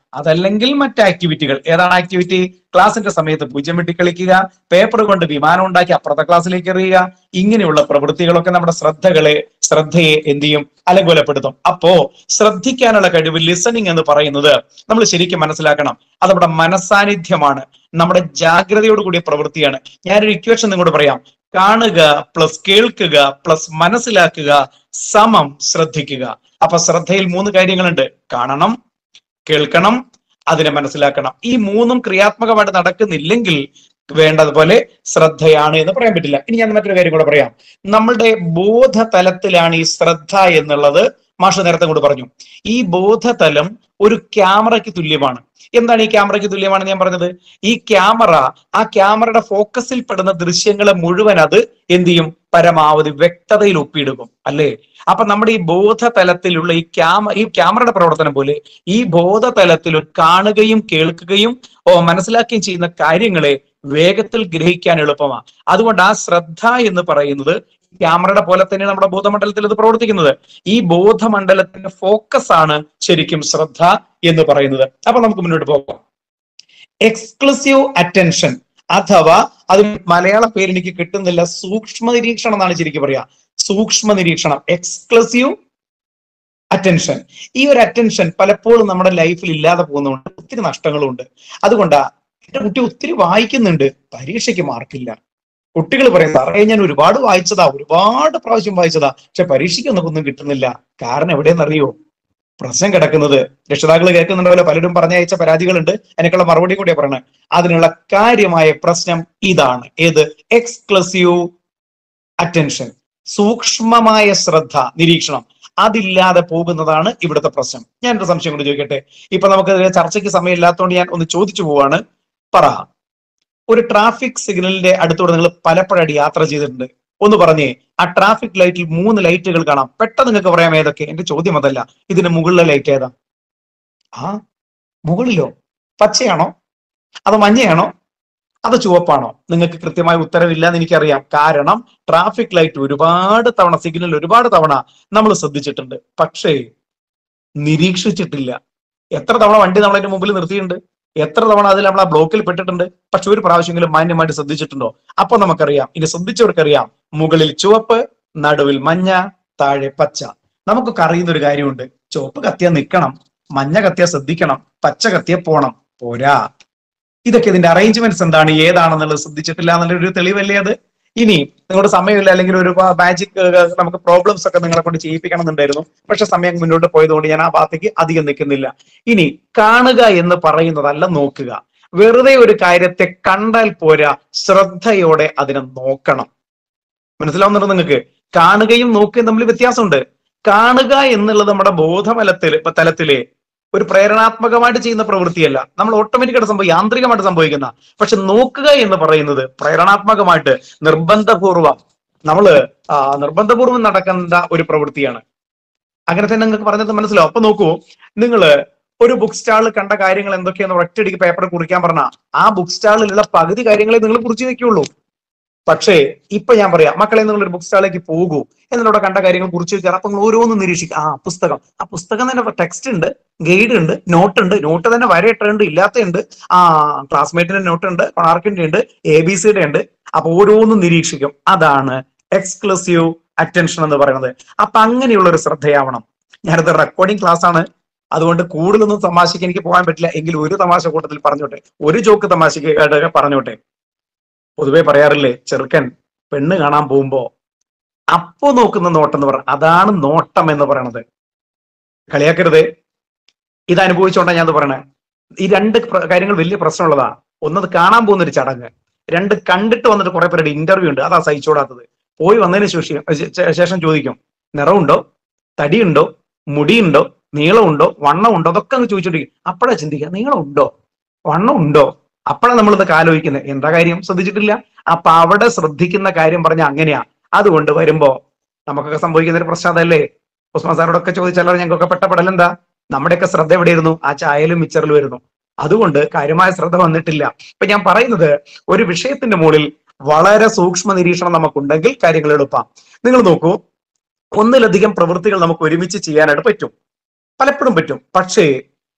B: അതല്ലെങ്കിൽ മറ്റ് ആക്ടിവിറ്റികൾ ഏതാണ് ആക്ടിവിറ്റി ക്ലാസിന്റെ സമയത്ത് പൂജ്യം വെട്ടി കളിക്കുക പേപ്പർ കൊണ്ട് വിമാനം ഉണ്ടാക്കി അപ്പുറത്തെ ക്ലാസ്സിലേക്ക് എറിയുക ഇങ്ങനെയുള്ള പ്രവൃത്തികളൊക്കെ നമ്മുടെ ശ്രദ്ധകളെ ശ്രദ്ധയെ എന്ത് ചെയ്യും അലങ്കോലപ്പെടുത്തും അപ്പോ ശ്രദ്ധിക്കാനുള്ള കഴിവ് ലിസണിങ് എന്ന് പറയുന്നത് നമ്മൾ ശരിക്കും മനസ്സിലാക്കണം അത് നമ്മുടെ മനസാന്നിധ്യമാണ് നമ്മുടെ ജാഗ്രതയോട് കൂടിയ പ്രവൃത്തിയാണ് ഞാനൊരു ഇക്വേഷൻ നിങ്ങളോട് പറയാം കാണുക പ്ലസ് കേൾക്കുക പ്ലസ് മനസ്സിലാക്കുക സമം ശ്രദ്ധിക്കുക അപ്പൊ ശ്രദ്ധയിൽ മൂന്ന് കാര്യങ്ങളുണ്ട് കാണണം കേൾക്കണം അതിനെ മനസ്സിലാക്കണം ഈ മൂന്നും ക്രിയാത്മകമായിട്ട് നടക്കുന്നില്ലെങ്കിൽ വേണ്ടതുപോലെ ശ്രദ്ധയാണ് എന്ന് പറയാൻ പറ്റില്ല ഇനി ഞാൻ മറ്റൊരു കാര്യം കൂടെ പറയാം നമ്മളുടെ ബോധതലത്തിലാണ് ഈ ശ്രദ്ധ എന്നുള്ളത് മാഷ നേരത്തെ കൂടെ പറഞ്ഞു ഈ ബോധതലം ഒരു ക്യാമറയ്ക്ക് തുല്യമാണ് എന്താണ് ഈ ക്യാമറയ്ക്ക് തുല്യമാണെന്ന് ഞാൻ പറഞ്ഞത് ഈ ക്യാമറ ആ ക്യാമറയുടെ ഫോക്കസിൽ പെടുന്ന ദൃശ്യങ്ങളെ മുഴുവൻ അത് എന്ത് ചെയ്യും പരമാവധി വ്യക്തതയിൽ ഒപ്പിയെടുക്കും അല്ലേ അപ്പൊ നമ്മുടെ ഈ ബോധതലത്തിലുള്ള ഈ ക്യാമ ഈ ക്യാമറയുടെ പ്രവർത്തനം പോലെ ഈ ബോധതലത്തിൽ കാണുകയും കേൾക്കുകയും ഓ മനസ്സിലാക്കുകയും ചെയ്യുന്ന കാര്യങ്ങളെ വേഗത്തിൽ ഗ്രഹിക്കാൻ എളുപ്പമാണ് അതുകൊണ്ട് ആ ശ്രദ്ധ എന്ന് പറയുന്നത് ക്യാമറയുടെ പോലെ തന്നെ നമ്മുടെ ബോധമണ്ഡലത്തിൽ ഇത് പ്രവർത്തിക്കുന്നത് ഈ ബോധമണ്ഡലത്തിന്റെ ഫോക്കസ് ആണ് ശരിക്കും ശ്രദ്ധ എന്ന് പറയുന്നത് അപ്പൊ നമുക്ക് മുന്നോട്ട് പോകാം എക്സ്ക്ലൂസീവ് അറ്റൻഷൻ അഥവാ അത് മലയാള പേര് എനിക്ക് കിട്ടുന്നില്ല സൂക്ഷ്മ നിരീക്ഷണം എന്നാണ് ശരിക്കും പറയാ സൂക്ഷ്മ നിരീക്ഷണം എക്സ്ക്ലൂസീവ് അറ്റൻഷൻ ഈ ഒരു അറ്റൻഷൻ പലപ്പോഴും നമ്മുടെ ലൈഫിൽ ഇല്ലാതെ പോകുന്നതുകൊണ്ട് ഒത്തിരി നഷ്ടങ്ങളുണ്ട് അതുകൊണ്ടാ എന്റെ കുട്ടി ഒത്തിരി വായിക്കുന്നുണ്ട് പരീക്ഷയ്ക്ക് മാർക്കില്ല കുട്ടികൾ പറയും സാറേ ഞാൻ ഒരുപാട് വായിച്ചതാ ഒരുപാട് പ്രാവശ്യം വായിച്ചതാ പക്ഷെ പരീക്ഷയ്ക്ക് ഒന്നും കിട്ടുന്നില്ല കാരണം എവിടെയെന്നറിയോ പ്രശ്നം കിടക്കുന്നത് രക്ഷിതാക്കൾ കേൾക്കുന്നുണ്ടല്ലോ പലരും പറഞ്ഞയച്ച പരാതികളുണ്ട് അതിനൊക്കെയുള്ള മറുപടി കൂടിയാ പറയണത് അതിനുള്ള കാര്യമായ പ്രശ്നം ഇതാണ് ഏത് എക്സ്ക്ലൂസീവ് അറ്റൻഷൻ സൂക്ഷ്മമായ ശ്രദ്ധ നിരീക്ഷണം അതില്ലാതെ പോകുന്നതാണ് ഇവിടുത്തെ പ്രശ്നം ഞാൻ ഒരു സംശയം കൂടി ചോദിക്കട്ടെ ഇപ്പൊ നമുക്ക് ഇതിന് ചർച്ചയ്ക്ക് സമയമില്ലാത്തതുകൊണ്ട് ഞാൻ ഒന്ന് ചോദിച്ചു പോവാണ് പറ ഒരു ട്രാഫിക് സിഗ്നലിന്റെ അടുത്തൂടെ നിങ്ങൾ പലപ്പോഴായിട്ട് യാത്ര ചെയ്തിട്ടുണ്ട് ഒന്ന് പറഞ്ഞേ ആ ട്രാഫിക് ലൈറ്റിൽ മൂന്ന് ലൈറ്റുകൾ കാണാം പെട്ടെന്ന് നിങ്ങൾക്ക് പറയാം ഏതൊക്കെ എന്റെ ചോദ്യം അതല്ല ഇതിന് മുകളിലെ ലൈറ്റ് ഏതാ ആ മുകളിലോ പച്ചയാണോ അത് മഞ്ഞയാണോ അത് ചുവപ്പാണോ നിങ്ങൾക്ക് കൃത്യമായ ഉത്തരവില്ല എന്ന് എനിക്കറിയാം കാരണം ട്രാഫിക് ലൈറ്റ് ഒരുപാട് തവണ സിഗ്നൽ ഒരുപാട് തവണ നമ്മൾ ശ്രദ്ധിച്ചിട്ടുണ്ട് പക്ഷേ നിരീക്ഷിച്ചിട്ടില്ല എത്ര തവണ വണ്ടി നമ്മളതിന്റെ മുമ്പിൽ നിർത്തിയിട്ടുണ്ട് എത്ര തവണ അതിൽ നമ്മൾ ആ ബ്ലോക്കിൽ പെട്ടിട്ടുണ്ട് പക്ഷെ ഒരു പ്രാവശ്യമെങ്കിലും മാന്യമായിട്ട് ശ്രദ്ധിച്ചിട്ടുണ്ടോ അപ്പൊ നമുക്കറിയാം ഇനി ശ്രദ്ധിച്ചവർക്കറിയാം മുകളിൽ ചുവപ്പ് നടുവിൽ മഞ്ഞ താഴെ പച്ച നമുക്കൊക്കെ അറിയുന്ന ഒരു കാര്യമുണ്ട് ചുവപ്പ് കത്തിയാ നിൽക്കണം മഞ്ഞ കത്തിയാ ശ്രദ്ധിക്കണം പച്ച കത്തിയാ പോണം പോരാ ഇതൊക്കെ ഇതിന്റെ അറേഞ്ച്മെന്റ്സ് എന്താണ് ഏതാണെന്നുള്ളത് ശ്രദ്ധിച്ചിട്ടില്ല എന്നുള്ള ഒരു തെളിവല്ലേ അത് ഇനി നിങ്ങളുടെ സമയമില്ല അല്ലെങ്കിൽ ഒരു മാജിക് നമുക്ക് പ്രോബ്ലംസ് ഒക്കെ നിങ്ങളെ കൊണ്ട് ചെയ്യിപ്പിക്കണം എന്നുണ്ടായിരുന്നു പക്ഷെ സമയം മുന്നോട്ട് പോയതുകൊണ്ട് ഞാൻ ആ ഭാഗത്തേക്ക് അധികം നിൽക്കുന്നില്ല ഇനി കാണുക എന്ന് പറയുന്നതല്ല നോക്കുക വെറുതെ ഒരു കാര്യത്തെ കണ്ടാൽ പോരാ ശ്രദ്ധയോടെ അതിനെ നോക്കണം മനസ്സിലാവുന്നുണ്ടോ നിങ്ങൾക്ക് കാണുകയും നോക്കുകയും തമ്മിൽ വ്യത്യാസമുണ്ട് കാണുക എന്നുള്ളത് നമ്മുടെ ബോധമലത്തിൽ തലത്തിലെ ഒരു പ്രേരണാത്മകമായിട്ട് ചെയ്യുന്ന പ്രവൃത്തിയല്ല നമ്മൾ ഓട്ടോമാറ്റിക്കായിട്ട് സംഭവം യാന്ത്രികമായിട്ട് സംഭവിക്കുന്ന പക്ഷെ നോക്കുക എന്ന് പറയുന്നത് പ്രേരണാത്മകമായിട്ട് നിർബന്ധപൂർവം നമ്മള് ആ, നിർബന്ധപൂർവം നടക്കുന്ന ഒരു പ്രവൃത്തിയാണ് അങ്ങനെ തന്നെ നിങ്ങൾക്ക് പറഞ്ഞത് മനസ്സിലാവും അപ്പൊ നോക്കൂ നിങ്ങള് ഒരു ബുക്ക് സ്റ്റാളിൽ കണ്ട കാര്യങ്ങൾ എന്തൊക്കെയാന്ന് ഒറ്റയടിക്ക് പേപ്പറിൽ കുറിക്കാൻ പറഞ്ഞാൽ ആ ബുക്ക് സ്റ്റാളിലുള്ള പകുതി കാര്യങ്ങളെ നിങ്ങൾ കുറിച്ച് വെക്കുള്ളൂ പക്ഷേ ഇപ്പൊ ഞാൻ പറയാം മക്കളെ നിങ്ങൾ ഒരു ബുക്ക് സ്റ്റാളിലേക്ക് പോകൂ എന്നിവിടെ കണ്ട കാര്യങ്ങൾ കുറിച്ച് വെച്ചാൽ അപ്പൊ നിങ്ങൾ ഓരോന്നും നിരീക്ഷിക്കുക ആ പുസ്തകം ആ പുസ്തകം തന്നെ ടെക്സ്റ്റ് ഉണ്ട് ഗൈഡ് ഉണ്ട് നോട്ട് ഉണ്ട് നോട്ട് തന്നെ വരയിട്ടുണ്ട് ഇല്ലാത്തയുണ്ട് ആ ക്ലാസ്മേറ്റിന്റെ നോട്ട് ഉണ്ട് കൊണാർക്കിന്റെ ഉണ്ട് എ ബി സിയുടെ ഉണ്ട് അപ്പൊ ഓരോന്നും നിരീക്ഷിക്കും അതാണ് എക്സ്ക്ലൂസീവ് അറ്റൻഷൻ എന്ന് പറയുന്നത് അപ്പൊ അങ്ങനെയുള്ള ഒരു ശ്രദ്ധയാവണം ഞാനത് റെക്കോർഡിംഗ് ക്ലാസ് ആണ് അതുകൊണ്ട് കൂടുതലൊന്നും തമാശയ്ക്ക് എനിക്ക് പോകാൻ പറ്റില്ല എങ്കിൽ ഒരു തമാശ കൂട്ടത്തിൽ പറഞ്ഞോട്ടെ ഒരു ജോക്ക് തമാശയ്ക്ക് ആയിട്ട് പറഞ്ഞോട്ടെ പൊതുവെ പറയാറില്ലേ ചെറുക്കൻ പെണ്ണ് കാണാൻ പോകുമ്പോ അപ്പോ നോക്കുന്ന നോട്ടം എന്ന് പറ അതാണ് നോട്ടം എന്ന് പറയണത് കളിയാക്കരുത് ഇത് അനുഭവിച്ചോണ്ടാ ഞാൻ പറയണേ ഈ രണ്ട് പ്ര- കാര്യങ്ങൾ വലിയ പ്രശ്നമുള്ളതാ ഒന്നത് കാണാൻ പോകുന്ന ഒരു ചടങ്ങ് രണ്ട് കണ്ടിട്ട് വന്നിട്ട് കുറെ പേരുടെ ഇന്റർവ്യൂ ഉണ്ട് അതാ സഹിച്ചോടാത്തത് പോയി വന്നതിന് ശേഷം ശേ- ശേഷം ചോദിക്കും നിറമുണ്ടോ തടിയുണ്ടോ മുടിയുണ്ടോ നീളമുണ്ടോ വണ്ണമുണ്ടോ അതൊക്കെ അങ്ങ് ചോദിച്ചോണ്ടിരിക്കും അപ്പോഴാ ചിന്തിക്കുക നീളമുണ്ടോ വണ്ണം ഉണ്ടോ അപ്പോഴാണ് നമ്മളിതൊക്കെ ആലോചിക്കുന്നത് എന്താ കാര്യം ശ്രദ്ധിച്ചിട്ടില്ല അപ്പൊ അവിടെ ശ്രദ്ധിക്കുന്ന കാര്യം പറഞ്ഞ അങ്ങനെയാ അതുകൊണ്ട് വരുമ്പോ നമുക്കൊക്കെ സംഭവിക്കുന്ന ഒരു പ്രശ്നം അതല്ലേ ഉസ്മാൻ സാറോടൊക്കെ ചോദിച്ചാലോ ഞങ്ങൾക്കൊക്കെ പെട്ട പെടലെന്താ നമ്മുടെയൊക്കെ ശ്രദ്ധ എവിടെയായിരുന്നു ആ ചായയിലും മിച്ചറിലും വരുന്നു അതുകൊണ്ട് കാര്യമായ ശ്രദ്ധ വന്നിട്ടില്ല ഇപ്പൊ ഞാൻ പറയുന്നത് ഒരു വിഷയത്തിന്റെ മുകളിൽ വളരെ സൂക്ഷ്മ നിരീക്ഷണം നമുക്കുണ്ടെങ്കിൽ കാര്യങ്ങൾ എളുപ്പം നിങ്ങൾ നോക്കൂ ഒന്നിലധികം പ്രവൃത്തികൾ നമുക്ക് ഒരുമിച്ച് ചെയ്യാനായിട്ട് പറ്റും പലപ്പോഴും പറ്റും പക്ഷേ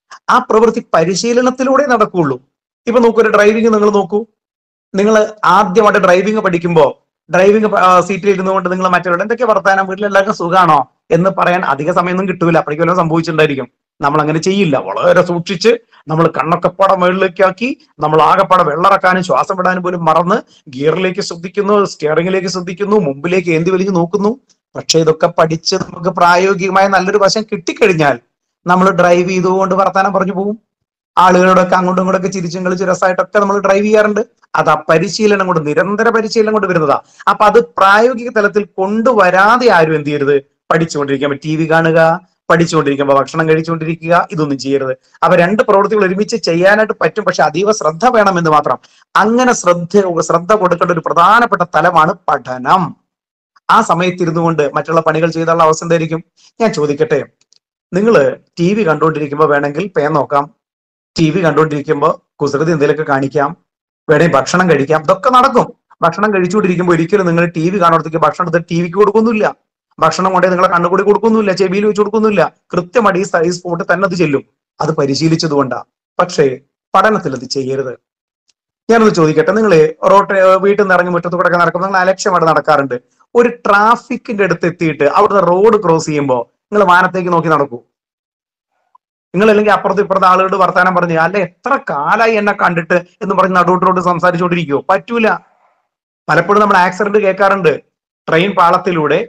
B: ആ പ്രവൃത്തി പരിശീലനത്തിലൂടെ നടക്കുള്ളൂ ഇപ്പൊ നോക്കൂ ഒരു ഡ്രൈവിംഗ് നിങ്ങൾ നോക്കൂ നിങ്ങൾ ആദ്യമായിട്ട് ഡ്രൈവിംഗ് പഠിക്കുമ്പോൾ ഡ്രൈവിംഗ് സീറ്റിൽ ഇരുന്നുകൊണ്ട് നിങ്ങൾ മറ്റവരോട് എന്തൊക്കെ വർത്താനം വീട്ടിലെല്ലാവർക്കും സുഖാണോ എന്ന് പറയാൻ അധിക സമയമൊന്നും കിട്ടൂല അപ്പോഴേക്കും വല്ലതും സംഭവിച്ചിട്ടുണ്ടായിരിക്കും നമ്മൾ അങ്ങനെ ചെയ്യില്ല വളരെ സൂക്ഷിച്ച് നമ്മൾ കണ്ണൊക്കെ പട മുകളിലേക്ക് ആക്കി നമ്മൾ ആകെപ്പാടെ വെള്ളറക്കാനും ശ്വാസം വിടാനും പോലും മറന്ന് ഗിയറിലേക്ക് ശ്രദ്ധിക്കുന്നു സ്റ്റിയറിംഗിലേക്ക് ശ്രദ്ധിക്കുന്നു മുമ്പിലേക്ക് ഏന്തി വലിച്ച് നോക്കുന്നു പക്ഷെ ഇതൊക്കെ പഠിച്ച് നമുക്ക് പ്രായോഗികമായ നല്ലൊരു വശം കിട്ടിക്കഴിഞ്ഞാൽ നമ്മൾ ഡ്രൈവ് ചെയ്തുകൊണ്ട് വർത്താനം പറഞ്ഞു പോകും ആളുകളോടൊക്കെ അങ്ങോട്ടും ഇങ്ങോട്ടൊക്കെ ചിരിച്ചും കളിച്ച് രസമായിട്ടൊക്കെ നമ്മൾ ഡ്രൈവ് ചെയ്യാറുണ്ട് അത് ആ പരിശീലനം കൊണ്ട് നിരന്തര പരിശീലനം കൊണ്ട് വരുന്നതാ അപ്പൊ അത് പ്രായോഗിക തലത്തിൽ കൊണ്ടുവരാതെ ആരും എന്ത് ചെയ്യരുത് പഠിച്ചുകൊണ്ടിരിക്കുമ്പോൾ ടി വി കാണുക പഠിച്ചുകൊണ്ടിരിക്കുമ്പോൾ ഭക്ഷണം കഴിച്ചുകൊണ്ടിരിക്കുക ഇതൊന്നും ചെയ്യരുത് അപ്പൊ രണ്ട് പ്രവൃത്തികൾ ഒരുമിച്ച് ചെയ്യാനായിട്ട് പറ്റും പക്ഷെ അതീവ ശ്രദ്ധ വേണമെന്ന് മാത്രം അങ്ങനെ ശ്രദ്ധ ശ്രദ്ധ കൊടുക്കേണ്ട ഒരു പ്രധാനപ്പെട്ട തലമാണ് പഠനം ആ സമയത്ത് ഇരുന്നു കൊണ്ട് മറ്റുള്ള പണികൾ ചെയ്താലുള്ള അവസ്ഥ എന്തായിരിക്കും ഞാൻ ചോദിക്കട്ടെ നിങ്ങൾ ടി വി കണ്ടുകൊണ്ടിരിക്കുമ്പോൾ വേണമെങ്കിൽ പേൻ നോക്കാം ടി വി കണ്ടുകൊണ്ടിരിക്കുമ്പോൾ കുസൃതി എന്തെങ്കിലുമൊക്കെ കാണിക്കാം വേണമെങ്കിൽ ഭക്ഷണം കഴിക്കാം ഇതൊക്കെ നടക്കും ഭക്ഷണം കഴിച്ചുകൊണ്ടിരിക്കുമ്പോൾ ഒരിക്കലും നിങ്ങൾ ടി വി കാണുമ്പോഴത്തേക്ക് ഭക്ഷണം എടുത്ത് ടി വിക്ക് കൊടുക്കുന്നില്ല ഭക്ഷണം കൊണ്ടേ നിങ്ങളെ കണ്ണുകൂടി കൊടുക്കുന്നില്ല ചെവിയിൽ വെച്ച് കൊടുക്കുന്നില്ല കൃത്യമായിട്ട് ഈ സൈസ് സ്പോട്ട് തന്നെ അത് ചെല്ലും അത് പരിശീലിച്ചത് കൊണ്ടാ പക്ഷേ പഠനത്തിൽ അത് ചെയ്യരുത് ഞാനൊന്ന് ചോദിക്കട്ടെ നിങ്ങൾ റോഡ് വീട്ടിൽ നിന്ന് ഇറങ്ങി മുറ്റത്ത് കൂടെ ഒക്കെ നടക്കുമ്പോൾ നിങ്ങൾ അലക്ഷ്യമായിട്ട് നടക്കാറുണ്ട് ഒരു ട്രാഫിക്കിന്റെ അടുത്ത് എത്തിയിട്ട് അവിടുത്തെ റോഡ് ക്രോസ് ചെയ്യുമ്പോൾ നിങ്ങൾ വാനത്തേക്ക് നോക്കി നടക്കൂ നിങ്ങൾ അല്ലെങ്കിൽ അപ്പുറത്ത് ഇപ്പുറത്തെ ആളുകളുടെ വർത്താനം പറഞ്ഞു അല്ല എത്ര കാലായി എന്നെ കണ്ടിട്ട് എന്ന് പറഞ്ഞ് നടുവിട്ടോട്ട് സംസാരിച്ചുകൊണ്ടിരിക്കുവോ പറ്റൂല പലപ്പോഴും നമ്മൾ ആക്സിഡന്റ് കേൾക്കാറുണ്ട് ട്രെയിൻ പാളത്തിലൂടെ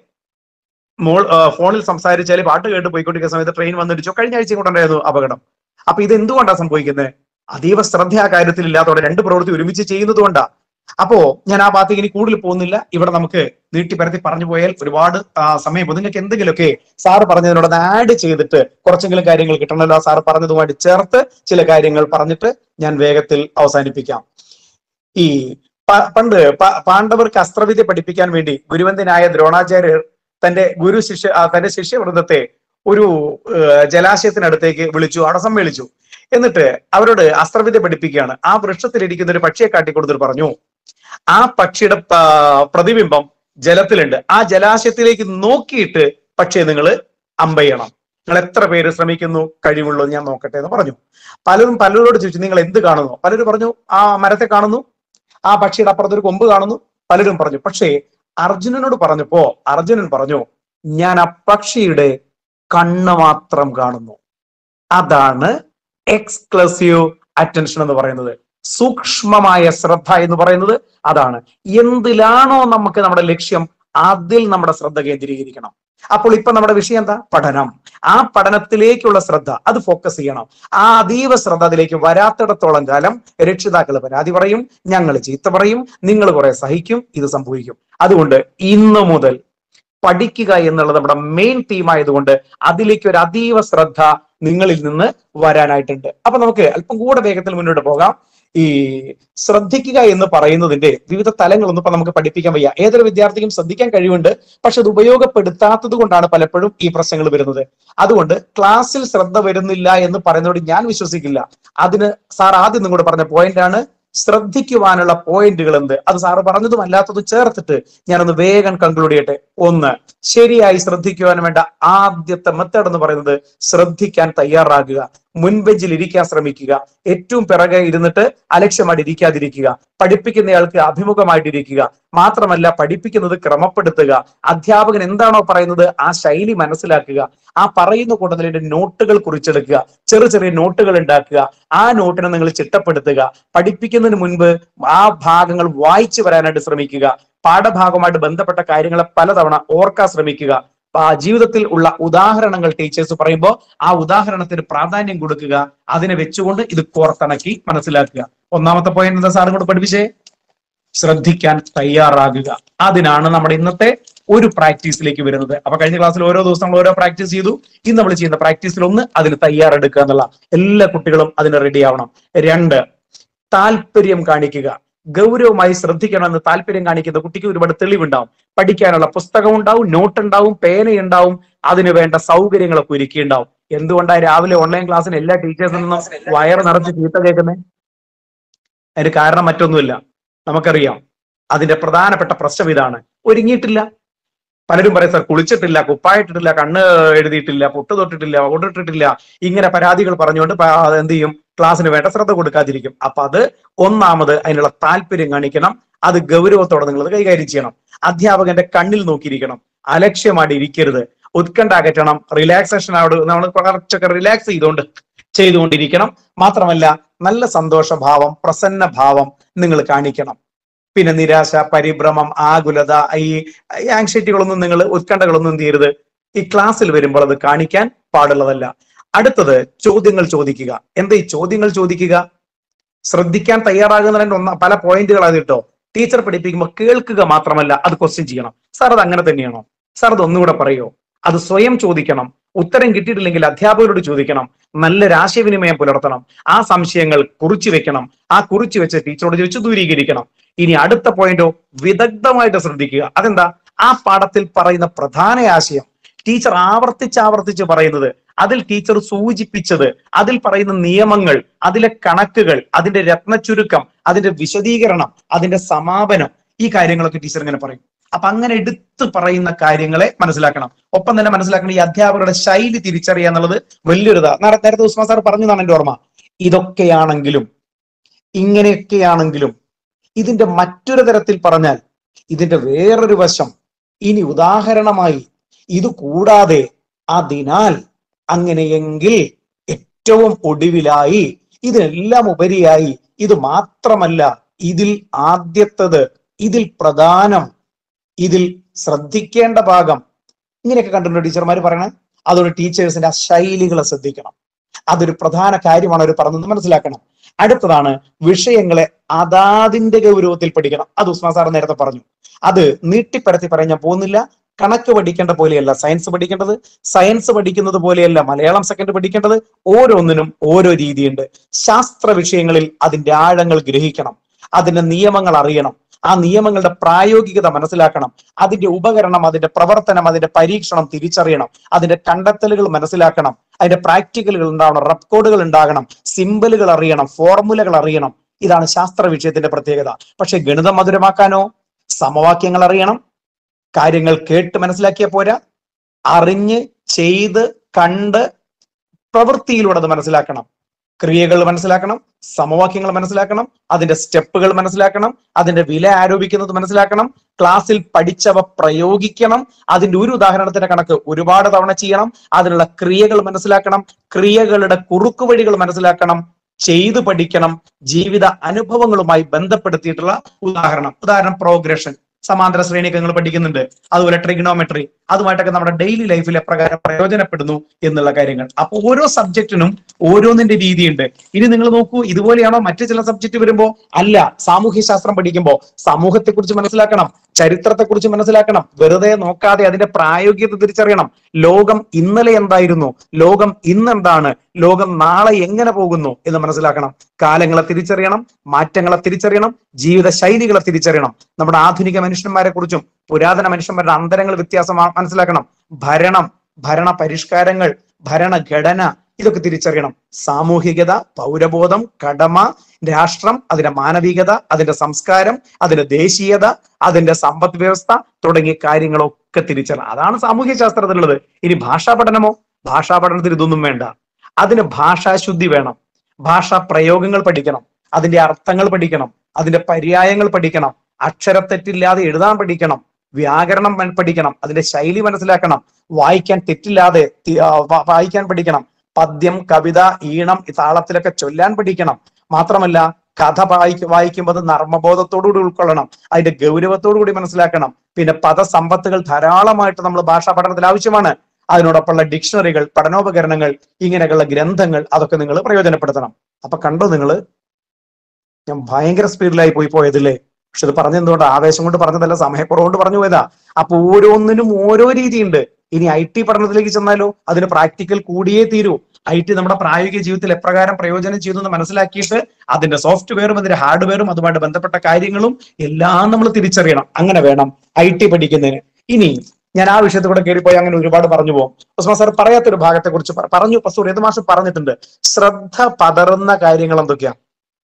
B: മോൾ ആ, ഫോണിൽ സംസാരിച്ചാൽ പാട്ട് കേട്ട് പോയിക്കൊണ്ടിരിക്കുന്ന സമയത്ത് ട്രെയിൻ വന്നിടിച്ചോ കഴിഞ്ഞ ആഴ്ച കൊണ്ടുണ്ടായിരുന്നു അപകടം അപ്പൊ ഇത് എന്തുകൊണ്ടാണ് സംഭവിക്കുന്നത് അതീവ ശ്രദ്ധ ആ കാര്യത്തിൽ ഇല്ലാത്തതോടെ രണ്ട് പ്രവൃത്തി ഒരുമിച്ച് ചെയ്യുന്നത് കൊണ്ടാ അപ്പോ ഞാൻ ആ ഭാഗത്തേക്ക് ഇനി കൂടുതൽ പോകുന്നില്ല ഇവിടെ നമുക്ക് നീട്ടി പരത്തി പറഞ്ഞു പോയാൽ ഒരുപാട് ആ, സമയം പോകും നിങ്ങൾക്ക് എന്തെങ്കിലുമൊക്കെ സാറ് പറഞ്ഞതിനോട് ആഡ് ചെയ്തിട്ട് കുറച്ചെങ്കിലും കാര്യങ്ങൾ കിട്ടണമല്ലോ ആ സാറ് പറഞ്ഞതുമായിട്ട് ചേർത്ത് ചില കാര്യങ്ങൾ പറഞ്ഞിട്ട് ഞാൻ വേഗത്തിൽ അവസാനിപ്പിക്കാം ഈ പ- പണ്ട് പ- പാണ്ഡവർക്ക് അസ്ത്രവിദ്യ പഠിപ്പിക്കാൻ വേണ്ടി ഗുരുവന്ദനായ ദ്രോണാചാര്യർ തന്റെ ഗുരു ശിഷ്യ ആ, തന്റെ ശിഷ്യവൃന്ദത്തെ ഒരു ഏഹ്, ജലാശയത്തിനടുത്തേക്ക് വിളിച്ചു അവിടെ സമ്മേളിച്ചു എന്നിട്ട് അവരോട് അസ്ത്രവിദ്യ പഠിപ്പിക്കുകയാണ് ആ വൃക്ഷത്തിലിരിക്കുന്ന ഒരു പക്ഷിയെ കാട്ടിക്കൊടുത്തിട്ട് പറഞ്ഞു ആ പക്ഷിയുടെ പ- പ്രതിബിംബം ജലത്തിലുണ്ട് ആ ജലാശയത്തിലേക്ക് നോക്കിയിട്ട് പക്ഷേ നിങ്ങൾ അമ്പയണം നിങ്ങൾ എത്ര പേര് ശ്രമിക്കുന്നു കഴിവുള്ളൂ എന്ന് ഞാൻ നോക്കട്ടെ എന്ന് പറഞ്ഞു പലരും പലരോട് ചോദിച്ചു നിങ്ങൾ എന്ത് കാണുന്നു പലരും പറഞ്ഞു ആ മരത്തെ കാണുന്നു ആ പക്ഷിയുടെ അപ്പുറത്ത് ഒരു കൊമ്പ് കാണുന്നു പലരും പറഞ്ഞു പക്ഷേ അർജുനനോട് പറഞ്ഞപ്പോ അർജുനൻ പറഞ്ഞു ഞാൻ ആ പക്ഷിയുടെ കണ്ണ് മാത്രം കാണുന്നു അതാണ് എക്സ്ക്ലസീവ് അറ്റൻഷൻ എന്ന് പറയുന്നത് സൂക്ഷ്മമായ ശ്രദ്ധ എന്ന് പറയുന്നത് അതാണ് എന്തിലാണോ നമുക്ക് നമ്മുടെ ലക്ഷ്യം അതിൽ നമ്മുടെ ശ്രദ്ധ കേന്ദ്രീകരിക്കണം അപ്പോൾ ഇപ്പൊ നമ്മുടെ വിഷയം എന്താ പഠനം ആ പഠനത്തിലേക്കുള്ള ശ്രദ്ധ അത് ഫോക്കസ് ചെയ്യണം ആ അതീവ ശ്രദ്ധ അതിലേക്ക് വരാത്തിടത്തോളം കാലം രക്ഷിതാക്കൾ പരാതി പറയും ഞങ്ങൾ ചീത്ത പറയും നിങ്ങൾ കുറെ സഹിക്കും ഇത് സംഭവിക്കും അതുകൊണ്ട് ഇന്ന് മുതൽ പഠിക്കുക എന്നുള്ളത് നമ്മുടെ മെയിൻ തീം ആയതുകൊണ്ട് അതിലേക്ക് ഒരു അതീവ ശ്രദ്ധ നിങ്ങളിൽ നിന്ന് വരാനായിട്ടുണ്ട് അപ്പൊ നമുക്ക് അല്പം കൂടെ വേഗത്തിൽ മുന്നോട്ട് പോകാം ഈ ശ്രദ്ധിക്കുക എന്ന് പറയുന്നതിന്റെ വിവിധ തലങ്ങളൊന്നും ഇപ്പൊ നമുക്ക് പഠിപ്പിക്കാൻ വയ്യ ഏതൊരു വിദ്യാർത്ഥിക്കും ശ്രദ്ധിക്കാൻ കഴിവുണ്ട് പക്ഷെ അത് ഉപയോഗപ്പെടുത്താത്തത് കൊണ്ടാണ് പലപ്പോഴും ഈ പ്രശ്നങ്ങൾ വരുന്നത് അതുകൊണ്ട് ക്ലാസ്സിൽ ശ്രദ്ധ വരുന്നില്ല എന്ന് പറയുന്നതോട് ഞാൻ വിശ്വസിക്കില്ല അതിന് സാർ ആദ്യം നിങ്ങളോട് പറഞ്ഞ പോയിന്റ് ആണ് ശ്രദ്ധിക്കുവാനുള്ള പോയിന്റുകൾ എന്ത് അത് സാറ് പറഞ്ഞതും അല്ലാത്തതും ചേർത്തിട്ട് ഞാനൊന്ന് വേഗം കൺക്ലൂഡ് ചെയ്യട്ടെ ഒന്ന് ശരിയായി ശ്രദ്ധിക്കുവാൻ വേണ്ട ആദ്യത്തെ മെത്തേഡ് എന്ന് പറയുന്നത് ശ്രദ്ധിക്കാൻ തയ്യാറാകുക മുൻബെഞ്ചിൽ ഇരിക്കാൻ ശ്രമിക്കുക ഏറ്റവും പിറകെ ഇരുന്നിട്ട് അലക്ഷ്യമായിട്ട് ഇരിക്കാതിരിക്കുക പഠിപ്പിക്കുന്നയാൾക്ക് അഭിമുഖമായിട്ടിരിക്കുക മാത്രമല്ല പഠിപ്പിക്കുന്നത് ക്രമപ്പെടുത്തുക അധ്യാപകൻ എന്താണോ പറയുന്നത് ആ ശൈലി മനസ്സിലാക്കുക ആ പറയുന്ന കൂട്ടത്തിലെ നോട്ടുകൾ കുറിച്ചെടുക്കുക ചെറു ചെറിയ നോട്ടുകൾ ഉണ്ടാക്കുക ആ നോട്ടിനെ നിങ്ങൾ ചിട്ടപ്പെടുത്തുക പഠിപ്പിക്കുന്നതിന് മുൻപ് ആ ഭാഗങ്ങൾ വായിച്ചു വരാനായിട്ട് ശ്രമിക്കുക പാഠഭാഗമായിട്ട് ബന്ധപ്പെട്ട കാര്യങ്ങളെ പലതവണ ഓർക്കാൻ ശ്രമിക്കുക ആ ജീവിതത്തിൽ ഉള്ള ഉദാഹരണങ്ങൾ ടീച്ചേഴ്സ് പറയുമ്പോൾ ആ ഉദാഹരണത്തിന് പ്രാധാന്യം കൊടുക്കുക അതിനെ വെച്ചുകൊണ്ട് ഇത് കോർത്തിണക്കി മനസ്സിലാക്കുക ഒന്നാമത്തെ പോയിന്റ് എന്താ സാറും കൂടെ പഠിപ്പിച്ചേ ശ്രദ്ധിക്കാൻ തയ്യാറാകുക അതിനാണ് നമ്മുടെ ഇന്നത്തെ ഒരു പ്രാക്ടീസിലേക്ക് വരുന്നത് അപ്പൊ കഴിഞ്ഞ ക്ലാസ്സിൽ ഓരോ ദിവസം നമ്മൾ ഓരോ പ്രാക്ടീസ് ചെയ്തു ഇന്ന് നമ്മൾ ചെയ്യുന്ന പ്രാക്ടീസിൽ ഒന്ന് അതിന് തയ്യാറെടുക്കുക എന്നുള്ള എല്ലാ കുട്ടികളും അതിന് റെഡി ആവണം രണ്ട് താല്പര്യം കാണിക്കുക ഗൗരവമായി ശ്രദ്ധിക്കണമെന്ന് താല്പര്യം കാണിക്കുന്ന കുട്ടിക്ക് ഒരുപാട് തെളിവുണ്ടാവും പഠിക്കാനുള്ള പുസ്തകം ഉണ്ടാവും നോട്ട് ഉണ്ടാവും പേനയുണ്ടാവും അതിന് വേണ്ട സൗകര്യങ്ങളൊക്കെ ഒരുക്കിയിട്ടുണ്ടാവും എന്തുകൊണ്ടാണ് രാവിലെ ഓൺലൈൻ ക്ലാസ്സിന് എല്ലാ ടീച്ചേഴ്സിൽ നിന്നും വയറ് നിറച്ച് ചീത്ത കേൾക്കുന്നത് അതിന് കാരണം മറ്റൊന്നുമില്ല നമുക്കറിയാം അതിന്റെ പ്രധാനപ്പെട്ട പ്രശ്നം ഇതാണ് ഒരുങ്ങിയിട്ടില്ല പലരും പറയും സാർ കുളിച്ചിട്ടില്ല കുപ്പായിട്ടിട്ടില്ല കണ്ണ് എഴുതിയിട്ടില്ല പൊട്ട് തൊട്ടിട്ടില്ല ഓടിട്ടിട്ടില്ല ഇങ്ങനെ പരാതികൾ പറഞ്ഞുകൊണ്ട് പ- അത് എന്ത് ചെയ്യും ക്ലാസ്സിന് വേണ്ട ശ്രദ്ധ കൊടുക്കാതിരിക്കും അപ്പൊ അത് ഒന്നാമത് അതിനുള്ള താല്പര്യം കാണിക്കണം അത് ഗൗരവത്തോടെ നിങ്ങൾ അത് കൈകാര്യം ചെയ്യണം അധ്യാപകന്റെ കണ്ണിൽ നോക്കിയിരിക്കണം അലക്ഷ്യമായിട്ട് ഇരിക്കരുത് ഉത്കണ്ഠ അകറ്റണം റിലാക്സേഷൻ അവിടെ നമ്മൾ കുറച്ചൊക്കെ റിലാക്സ് ചെയ്തുകൊണ്ട് ചെയ്തുകൊണ്ടിരിക്കണം മാത്രമല്ല നല്ല സന്തോഷഭാവം പ്രസന്ന ഭാവം നിങ്ങൾ കാണിക്കണം പിന്നെ നിരാശ പരിഭ്രമം ആകുലത ഈ ഈ ആങ്സൈറ്റികളൊന്നും നിങ്ങൾ ഉത്കണ്ഠകളൊന്നും എന്ത് ചെയ്യരുത് ഈ ക്ലാസ്സിൽ വരുമ്പോൾ അത് കാണിക്കാൻ പാടുള്ളതല്ല അടുത്തത് ചോദ്യങ്ങൾ ചോദിക്കുക എന്താ ഈ ചോദ്യങ്ങൾ ചോദിക്കുക ശ്രദ്ധിക്കാൻ തയ്യാറാകുന്നതിന്റെ ഒന്ന പല പോയിന്റുകൾ അത് കേട്ടോ ടീച്ചർ പഠിപ്പിക്കുമ്പോൾ കേൾക്കുക മാത്രമല്ല അത് ക്വസ്റ്റ്യൻ ചെയ്യണം സാർ അത് അങ്ങനെ തന്നെയാണോ സാർ അത് ഒന്നുകൂടെ പറയോ അത് സ്വയം ചോദിക്കണം ഉത്തരം കിട്ടിയിട്ടില്ലെങ്കിൽ അധ്യാപകരോട് ചോദിക്കണം നല്ല ആശയവിനിമയം പുലർത്തണം ആ സംശയങ്ങൾ കുറിച്ചു വെക്കണം ആ കുറിച്ചു വെച്ച് ടീച്ചറോട് ചോദിച്ച് ദൂരീകരിക്കണം ഇനി അടുത്ത പോയിന്റോ വിദഗ്ധമായിട്ട് ശ്രദ്ധിക്കുക അതെന്താ ആ പാഠത്തിൽ പറയുന്ന പ്രധാന ആശയം ടീച്ചർ ആവർത്തിച്ച് ആവർത്തിച്ച് പറയുന്നത് അതിൽ ടീച്ചർ സൂചിപ്പിച്ചത് അതിൽ പറയുന്ന നിയമങ്ങൾ അതിലെ കണക്കുകൾ അതിന്റെ രത്നച്ചുരുക്കം അതിന്റെ വിശദീകരണം അതിന്റെ സമാപനം ഈ കാര്യങ്ങളൊക്കെ ടീച്ചർ ഇങ്ങനെ പറയും അപ്പൊ അങ്ങനെ എടുത്തു പറയുന്ന കാര്യങ്ങളെ മനസ്സിലാക്കണം ഒപ്പം തന്നെ മനസ്സിലാക്കണം ഈ അധ്യാപകരുടെ ശൈലി തിരിച്ചറിയുക എന്നുള്ളത് വലിയൊരു ഇതാ നേര- നേരത്തെ ഉസ്മാൻ സാർ പറഞ്ഞതാണ് എന്റെ ഓർമ്മ ഇതൊക്കെയാണെങ്കിലും ഇങ്ങനെയൊക്കെയാണെങ്കിലും ഇതിന്റെ മറ്റൊരു തരത്തിൽ പറഞ്ഞാൽ ഇതിന്റെ വേറൊരു വശം ഇനി ഉദാഹരണമായി ഇത് കൂടാതെ അതിനാൽ അങ്ങനെയെങ്കിൽ ഏറ്റവും ഒടുവിലായി ഇതിനെല്ലാം ഉപരിയായി ഇത് മാത്രമല്ല ഇതിൽ ആദ്യത്തത് ഇതിൽ പ്രധാനം ഇതിൽ ശ്രദ്ധിക്കേണ്ട ഭാഗം ഇങ്ങനെയൊക്കെ കണ്ടിട്ടുണ്ട് ടീച്ചർമാർ പറയണേ അതുകൊണ്ട് ടീച്ചേഴ്സിന്റെ ആ ശൈലികളെ ശ്രദ്ധിക്കണം അതൊരു പ്രധാന കാര്യമാണ് അവർ പറഞ്ഞത് മനസ്സിലാക്കണം അടുത്തതാണ് വിഷയങ്ങളെ അതാതിന്റെ ഗൗരവത്തിൽ പഠിക്കണം അത് ഉസ്മാൻ സാർ നേരത്തെ പറഞ്ഞു അത് നീട്ടിപ്പരത്തി പറയാൻ ഞാൻ പോകുന്നില്ല കണക്ക് പഠിക്കേണ്ട പോലെയല്ല സയൻസ് പഠിക്കേണ്ടത് സയൻസ് പഠിക്കുന്നത് പോലെയല്ല മലയാളം സെക്കൻഡ് പഠിക്കേണ്ടത് ഓരോന്നിനും ഓരോ രീതിയുണ്ട് ശാസ്ത്ര വിഷയങ്ങളിൽ അതിന്റെ ആഴങ്ങൾ ഗ്രഹിക്കണം അതിന്റെ നിയമങ്ങൾ അറിയണം ആ നിയമങ്ങളുടെ പ്രായോഗികത മനസ്സിലാക്കണം അതിന്റെ ഉപകരണം അതിന്റെ പ്രവർത്തനം അതിന്റെ പരീക്ഷണം തിരിച്ചറിയണം അതിന്റെ കണ്ടെത്തലുകൾ മനസ്സിലാക്കണം അതിന്റെ പ്രാക്ടിക്കലുകൾ ഉണ്ടാവണം റെക്കോർഡുകൾ ഉണ്ടാകണം സിമ്പലുകൾ അറിയണം ഫോർമുലകൾ അറിയണം ഇതാണ് ശാസ്ത്ര വിഷയത്തിന്റെ പ്രത്യേകത പക്ഷെ ഗണിതം മധുരമാക്കാനോ സമവാക്യങ്ങൾ അറിയണം കാര്യങ്ങൾ കേട്ട് മനസ്സിലാക്കിയ പോരാ അറിഞ്ഞ് ചെയ്ത് കണ്ട് പ്രവൃത്തിയിലൂടെ അത് മനസ്സിലാക്കണം ക്രിയകൾ മനസ്സിലാക്കണം സമവാക്യങ്ങൾ മനസ്സിലാക്കണം അതിന്റെ സ്റ്റെപ്പുകൾ മനസ്സിലാക്കണം അതിന്റെ വില ആരോപിക്കുന്നത് മനസ്സിലാക്കണം ക്ലാസ്സിൽ പഠിച്ചവ പ്രയോഗിക്കണം അതിന്റെ ഒരു ഉദാഹരണത്തിന്റെ കണക്ക് ഒരുപാട് തവണ ചെയ്യണം അതിനുള്ള ക്രിയകൾ മനസ്സിലാക്കണം ക്രിയകളുടെ കുറുക്കുവഴികൾ മനസ്സിലാക്കണം ചെയ്തു പഠിക്കണം ജീവിത അനുഭവങ്ങളുമായി ബന്ധപ്പെടുത്തിയിട്ടുള്ള ഉദാഹരണം ഉദാഹരണം പ്രോഗ്രഷൻ സമാന്തര ശ്രേണിയൊക്കെ നിങ്ങൾ പഠിക്കുന്നുണ്ട് അതുപോലെ ട്രിഗ്നോമെട്രി അതുമായിട്ടൊക്കെ നമ്മുടെ ഡെയിലി ലൈഫിൽ എപ്രകാരം പ്രയോജനപ്പെടുന്നു എന്നുള്ള കാര്യങ്ങൾ അപ്പൊ ഓരോ സബ്ജക്റ്റിനും ഓരോന്നിന്റെ രീതിയുണ്ട് ഇനി നിങ്ങൾ നോക്കൂ ഇതുപോലെയാണോ മറ്റു ചില സബ്ജക്ട് വരുമ്പോ അല്ല സാമൂഹ്യ ശാസ്ത്രം പഠിക്കുമ്പോൾ സമൂഹത്തെ കുറിച്ച് മനസ്സിലാക്കണം ചരിത്രത്തെ കുറിച്ച് മനസ്സിലാക്കണം വെറുതെ നോക്കാതെ അതിന്റെ പ്രായോഗികത തിരിച്ചറിയണം ലോകം ഇന്നലെ എന്തായിരുന്നു ലോകം ഇന്നെന്താണ് ലോകം നാളെ എങ്ങനെ പോകുന്നു എന്ന് മനസ്സിലാക്കണം കാലങ്ങളെ തിരിച്ചറിയണം മാറ്റങ്ങളെ തിരിച്ചറിയണം ജീവിത ശൈലികളെ തിരിച്ചറിയണം നമ്മുടെ ആധുനിക മനുഷ്യന്മാരെ കുറിച്ചും പുരാതന മനുഷ്യന്മാരുടെ അന്തരങ്ങൾ വ്യത്യാസം ആ- മനസ്സിലാക്കണം ഭരണം ഭരണ പരിഷ്കാരങ്ങൾ ഭരണഘടന ഇതൊക്കെ തിരിച്ചറിയണം സാമൂഹികത പൗരബോധം കടമ രാഷ്ട്രം അതിന്റെ മാനവികത അതിന്റെ സംസ്കാരം അതിന്റെ ദേശീയത അതിന്റെ സമ്പദ് വ്യവസ്ഥ തുടങ്ങിയ കാര്യങ്ങളൊക്കെ തിരിച്ചറിയണം അതാണ് സാമൂഹ്യ ശാസ്ത്രത്തിലുള്ളത് ഇനി ഭാഷാ പഠനമോ ഭാഷാ പഠനത്തിൽ ഇതൊന്നും വേണ്ട അതിന് ഭാഷാശുദ്ധി വേണം ഭാഷാ പ്രയോഗങ്ങൾ പഠിക്കണം അതിന്റെ അർത്ഥങ്ങൾ പഠിക്കണം അതിന്റെ പര്യായങ്ങൾ പഠിക്കണം അക്ഷരത്തെറ്റില്ലാതെ എഴുതാൻ പഠിക്കണം വ്യാകരണം മൻ- പഠിക്കണം അതിന്റെ ശൈലി മനസ്സിലാക്കണം വായിക്കാൻ തെറ്റില്ലാതെ തി- ആ, വ- വായിക്കാൻ പഠിക്കണം പദ്യം കവിത ഈണം ഈ താളത്തിലൊക്കെ ചൊല്ലാൻ പഠിക്കണം മാത്രമല്ല കഥ വായിക്ക വായിക്കുമ്പോൾ അത് നർമ്മബോധത്തോടുകൂടി ഉൾക്കൊള്ളണം അതിന്റെ ഗൗരവത്തോടു കൂടി മനസ്സിലാക്കണം പിന്നെ പദസമ്പത്തുകൾ ധാരാളമായിട്ട് നമ്മൾ ഭാഷാ പഠനത്തിൽ ആവശ്യമാണ് അതിനോടൊപ്പമുള്ള ഡിക്ഷണറികൾ പഠനോപകരണങ്ങൾ ഇങ്ങനെയൊക്കെയുള്ള ഗ്രന്ഥങ്ങൾ അതൊക്കെ നിങ്ങൾ പ്രയോജനപ്പെടുത്തണം അപ്പൊ കണ്ടോ നിങ്ങൾ ഞാൻ ഭയങ്കര സ്പീഡിലായി പോയി പോയതില്ലേ പക്ഷെ ഇത് പറഞ്ഞെന്തുകൊണ്ട് ആവേശം കൊണ്ട് പറഞ്ഞതല്ല സമയക്കുറവ് കൊണ്ട് പറഞ്ഞു പോയതാ അപ്പൊ ഓരോന്നിനും ഓരോ രീതിയുണ്ട് ഇനി ഐ ടി പഠനത്തിലേക്ക് ചെന്നാലോ അതിന് പ്രാക്ടിക്കൽ കൂടിയേ തീരൂ ഐ ടി നമ്മുടെ പ്രായോഗിക ജീവിതത്തിൽ എപ്രകാരം പ്രയോജനം ചെയ്തു എന്ന് മനസ്സിലാക്കിയിട്ട് അതിന്റെ സോഫ്റ്റ്വെയറും അതിന്റെ ഹാർഡ്വെയറും അതുമായിട്ട് ബന്ധപ്പെട്ട കാര്യങ്ങളും എല്ലാം നമ്മൾ തിരിച്ചറിയണം അങ്ങനെ വേണം ഐ ടി പഠിക്കുന്നതിന് ഇനി ഞാൻ ആ വിഷയത്തിൽ കൂടെ കയറിപ്പോയി അങ്ങനെ ഒരുപാട് പറഞ്ഞു പോകും ഉസ്മാൻ സാർ പറയാത്തൊരു ഭാഗത്തെ കുറിച്ച് പറഞ്ഞു സോറി ഏത് മാസം പറഞ്ഞിട്ടുണ്ട് ശ്രദ്ധ പതറുന്ന കാര്യങ്ങൾ എന്തൊക്കെയാ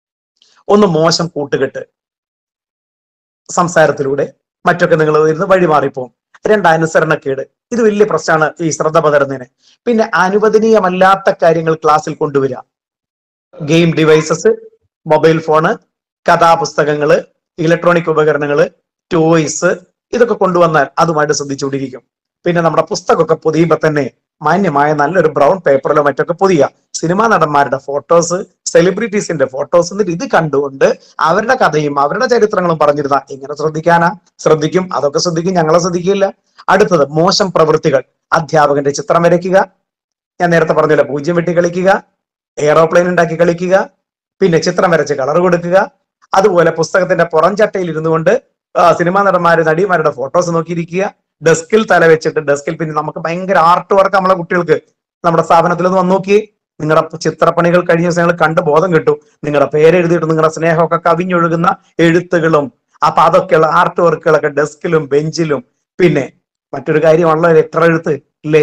B: ഒന്ന് മോശം കൂട്ടുകെട്ട് സംസാരത്തിലൂടെ മറ്റൊക്കെ നിങ്ങൾ ഇരുന്ന് വഴിമാറിപ്പോവും രണ്ട് അനുസരണക്കേട് ഇത് വലിയ പ്രശ്നമാണ് ഈ ശ്രദ്ധ പകരുന്നതിന് പിന്നെ അനുവദനീയമല്ലാത്ത കാര്യങ്ങൾ ക്ലാസ്സിൽ കൊണ്ടുവരിക ഗെയിം ഡിവൈസസ് മൊബൈൽ ഫോണ് കഥാപുസ്തകങ്ങള് ഇലക്ട്രോണിക് ഉപകരണങ്ങള് ടോയ്സ് ഇതൊക്കെ കൊണ്ടുവന്നാൽ അതുമായിട്ട് ശ്രദ്ധിച്ചുകൊണ്ടിരിക്കും പിന്നെ നമ്മുടെ പുസ്തകമൊക്കെ പൊതിയുമ്പോ തന്നെ മാന്യമായ നല്ലൊരു ബ്രൗൺ പേപ്പറിലോ മറ്റൊക്കെ പൊതിയുക സിനിമാ നടന്മാരുടെ ഫോട്ടോസ് സെലിബ്രിറ്റീസിന്റെ ഫോട്ടോസ് എന്നിട്ട് ഇത് കണ്ടുകൊണ്ട് അവരുടെ കഥയും അവരുടെ ചരിത്രങ്ങളും പറഞ്ഞിരുന്ന എങ്ങനെ ശ്രദ്ധിക്കാനാ ശ്രദ്ധിക്കും അതൊക്കെ ശ്രദ്ധിക്കും ഞങ്ങളെ ശ്രദ്ധിക്കില്ല അടുത്തത് മോശം പ്രവൃത്തികൾ അധ്യാപകന്റെ ചിത്രം വരയ്ക്കുക ഞാൻ നേരത്തെ പറഞ്ഞല്ലോ പൂജ്യം വെട്ടി കളിക്കുക എയറോപ്ലെയിൻ ഉണ്ടാക്കി കളിക്കുക പിന്നെ ചിത്രം വരച്ച് കളർ കൊടുക്കുക അതുപോലെ പുസ്തകത്തിന്റെ പുറം ചട്ടയിൽ ഇരുന്നു കൊണ്ട് ആ, സിനിമാ നടന്മാര് നടിമാരുടെ ഫോട്ടോസ് നോക്കിയിരിക്കുക ഡെസ്കിൽ തല വെച്ചിട്ട് ഡെസ്കിൽ പിന്നെ നമുക്ക് ഭയങ്കര ആർട്ട് വർക്ക് നമ്മളെ കുട്ടികൾക്ക് നമ്മുടെ സ്ഥാപനത്തിൽ ഒന്ന് വന്ന് നോക്കി നിങ്ങളുടെ ചിത്രപ്പണികൾ കഴിഞ്ഞ ദിവസം ഞങ്ങൾ കണ്ട് ബോധം കിട്ടും നിങ്ങളുടെ പേര് എഴുതിയിട്ട് നിങ്ങളുടെ സ്നേഹമൊക്കെ കവിഞ്ഞൊഴുകുന്ന എഴുത്തുകളും അപ്പൊ അതൊക്കെയുള്ള ആർട്ട് വർക്കുകളൊക്കെ ഡെസ്കിലും ബെഞ്ചിലും പിന്നെ മറ്റൊരു കാര്യമാണല്ലോ എത്ര എഴുത്ത് ഇല്ലേ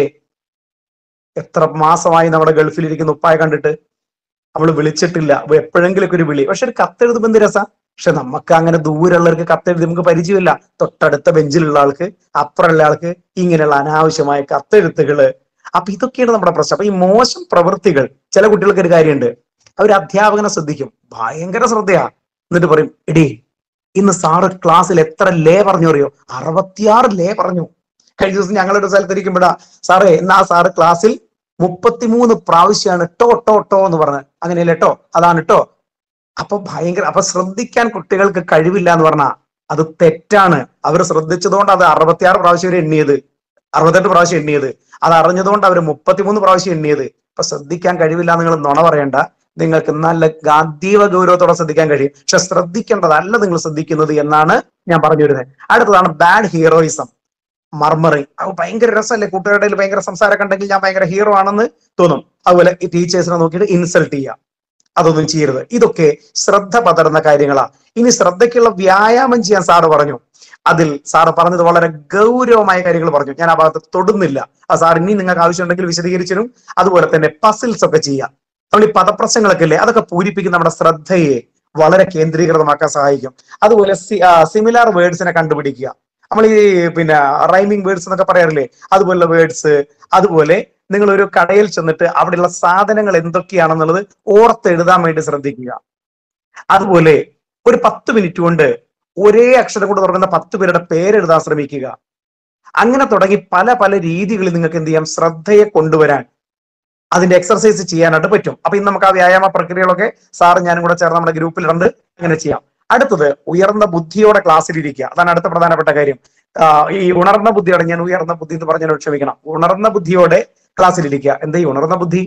B: എത്ര മാസമായി നമ്മുടെ ഗൾഫിലിരിക്കുന്ന ഉപ്പായ കണ്ടിട്ട് നമ്മൾ വിളിച്ചിട്ടില്ല അപ്പൊ എപ്പോഴെങ്കിലും ഒരു വിളി പക്ഷെ ഒരു കത്തെഴുതുമ്പോ എന്ത് രസ പക്ഷെ നമുക്ക് അങ്ങനെ ദൂരമുള്ളവർക്ക് കത്തെഴുതി നമുക്ക് പരിചയമില്ല തൊട്ടടുത്ത ബെഞ്ചിലുള്ള ആൾക്ക് അപ്പുറമുള്ള ആൾക്ക് ഇങ്ങനെയുള്ള അനാവശ്യമായ കത്തെഴുത്തുകള് അപ്പൊ ഇതൊക്കെയാണ് നമ്മുടെ പ്രശ്നം അപ്പൊ ഈ മോശം പ്രവൃത്തികൾ ചില കുട്ടികൾക്ക് ഒരു കാര്യമുണ്ട് അവർ അധ്യാപകനെ ശ്രദ്ധിക്കും ഭയങ്കര ശ്രദ്ധയാ എന്നിട്ട് പറയും എടീ ഇന്ന് സാറ് ക്ലാസ്സിൽ എത്ര ലേ പറഞ്ഞു അറിയോ അറുപത്തിയാറ് ലേ പറഞ്ഞു കഴിഞ്ഞ ദിവസം ഞങ്ങളൊരു സ്ഥലത്തിരിക്കുമ്പോഴാ സാറേ എന്നാ സാറ് ക്ലാസ്സിൽ മുപ്പത്തിമൂന്ന് പ്രാവശ്യമാണ് ടോ ടോ ടോ എന്ന് പറഞ്ഞത് അങ്ങനെയല്ലേ ട്ടോ അതാണ് ട്ടോ അപ്പൊ ഭയങ്കര അപ്പൊ ശ്രദ്ധിക്കാൻ കുട്ടികൾക്ക് കഴിവില്ല എന്ന് പറഞ്ഞാ അത് തെറ്റാണ് അവർ ശ്രദ്ധിച്ചതുകൊണ്ട് അത് അറുപത്തിയാറ് പ്രാവശ്യം വരെ എണ്ണിയത് അറുപത്തെട്ട് പ്രാവശ്യം എണ്ണിയത് അത് അറിഞ്ഞതുകൊണ്ട് അവർ മുപ്പത്തിമൂന്ന് പ്രാവശ്യം എണ്ണിയത് അപ്പൊ ശ്രദ്ധിക്കാൻ കഴിവില്ല എന്ന് നിങ്ങൾ നുണ പറയണ്ട നിങ്ങൾക്ക് നല്ല അതീവ ഗൗരവത്തോടെ ശ്രദ്ധിക്കാൻ കഴിയും പക്ഷെ ശ്രദ്ധിക്കേണ്ടതല്ല നിങ്ങൾ ശ്രദ്ധിക്കുന്നത് എന്നാണ് ഞാൻ പറഞ്ഞു വരുന്നത് അടുത്തതാണ് ബാഡ് ഹീറോയിസം മർമറിങ് അത് ഭയങ്കര രസമല്ലേ കൂട്ടുകാരുടെ ഇടയിൽ ഭയങ്കര സംസാരമൊക്കെ ഉണ്ടെങ്കിൽ ഞാൻ ഭയങ്കര ഹീറോ ആണെന്ന് തോന്നും അതുപോലെ ഈ ടീച്ചേഴ്സിനെ നോക്കിയിട്ട് ഇൻസൾട്ട് ചെയ്യുക അതൊന്നും ചെയ്യരുത് ഇതൊക്കെ ശ്രദ്ധ പതറുന്ന കാര്യങ്ങളാ ഇനി ശ്രദ്ധയ്ക്കുള്ള വ്യായാമം ചെയ്യാൻ സാറ് പറഞ്ഞു അതിൽ സാറ് പറഞ്ഞത് വളരെ ഗൗരവമായ കാര്യങ്ങൾ പറഞ്ഞു ഞാൻ ആ ഭാഗത്ത് തൊടുന്നില്ല ആ സാർ ഇനി നിങ്ങൾക്ക് ആവശ്യമുണ്ടെങ്കിൽ വിശദീകരിച്ചിരും അതുപോലെ തന്നെ പസിൽസ് ഒക്കെ ചെയ്യാം നമ്മൾ ഈ പദപ്രശ്നങ്ങളൊക്കെ ഇല്ലേ അതൊക്കെ പൂരിപ്പിക്കുന്ന നമ്മുടെ ശ്രദ്ധയെ വളരെ കേന്ദ്രീകൃതമാക്കാൻ സഹായിക്കും അതുപോലെ സിമിലാർ വേർഡ്സിനെ കണ്ടുപിടിക്കുക നമ്മൾ ഈ പിന്നെ റൈമിംഗ് വേർഡ്സ് എന്നൊക്കെ പറയാറില്ലേ അതുപോലുള്ള വേർഡ്സ് അതുപോലെ നിങ്ങൾ ഒരു കടയിൽ ചെന്നിട്ട് അവിടെയുള്ള സാധനങ്ങൾ എന്തൊക്കെയാണെന്നുള്ളത് ഓർത്തെഴുതാൻ വേണ്ടി ശ്രദ്ധിക്കുക അതുപോലെ ഒരു പത്ത് മിനിറ്റ് കൊണ്ട് ഒരേ അക്ഷരം കൊണ്ട് തുടങ്ങുന്ന പത്ത് പേരുടെ പേരെഴുതാൻ ശ്രമിക്കുക അങ്ങനെ തുടങ്ങി പല പല രീതികളിൽ നിങ്ങൾക്ക് എന്ത് ചെയ്യാം ശ്രദ്ധയെ കൊണ്ടുവരാൻ അതിന്റെ എക്സർസൈസ് ചെയ്യാനായിട്ട് പറ്റും അപ്പൊ ഇന്ന് നമുക്ക് ആ വ്യായാമ പ്രക്രിയകളൊക്കെ സാറ് ഞാനും കൂടെ ചേർന്ന് നമ്മുടെ ഗ്രൂപ്പിലുണ്ട് അങ്ങനെ ചെയ്യാം അടുത്തത് ഉയർന്ന ബുദ്ധിയോടെ ക്ലാസ്സിൽ ഇരിക്കുക അതാണ് അടുത്ത പ്രധാനപ്പെട്ട കാര്യം ആ, ഈ ഉണർന്ന ബുദ്ധിയോടെ ഞാൻ ഉയർന്ന ബുദ്ധി എന്ന് പറഞ്ഞാൽ ക്ഷമിക്കണം ഉണർന്ന ബുദ്ധിയോടെ ക്ലാസ്സിൽ ഇരിക്കുക എന്താ ഈ ഉണർന്ന ബുദ്ധി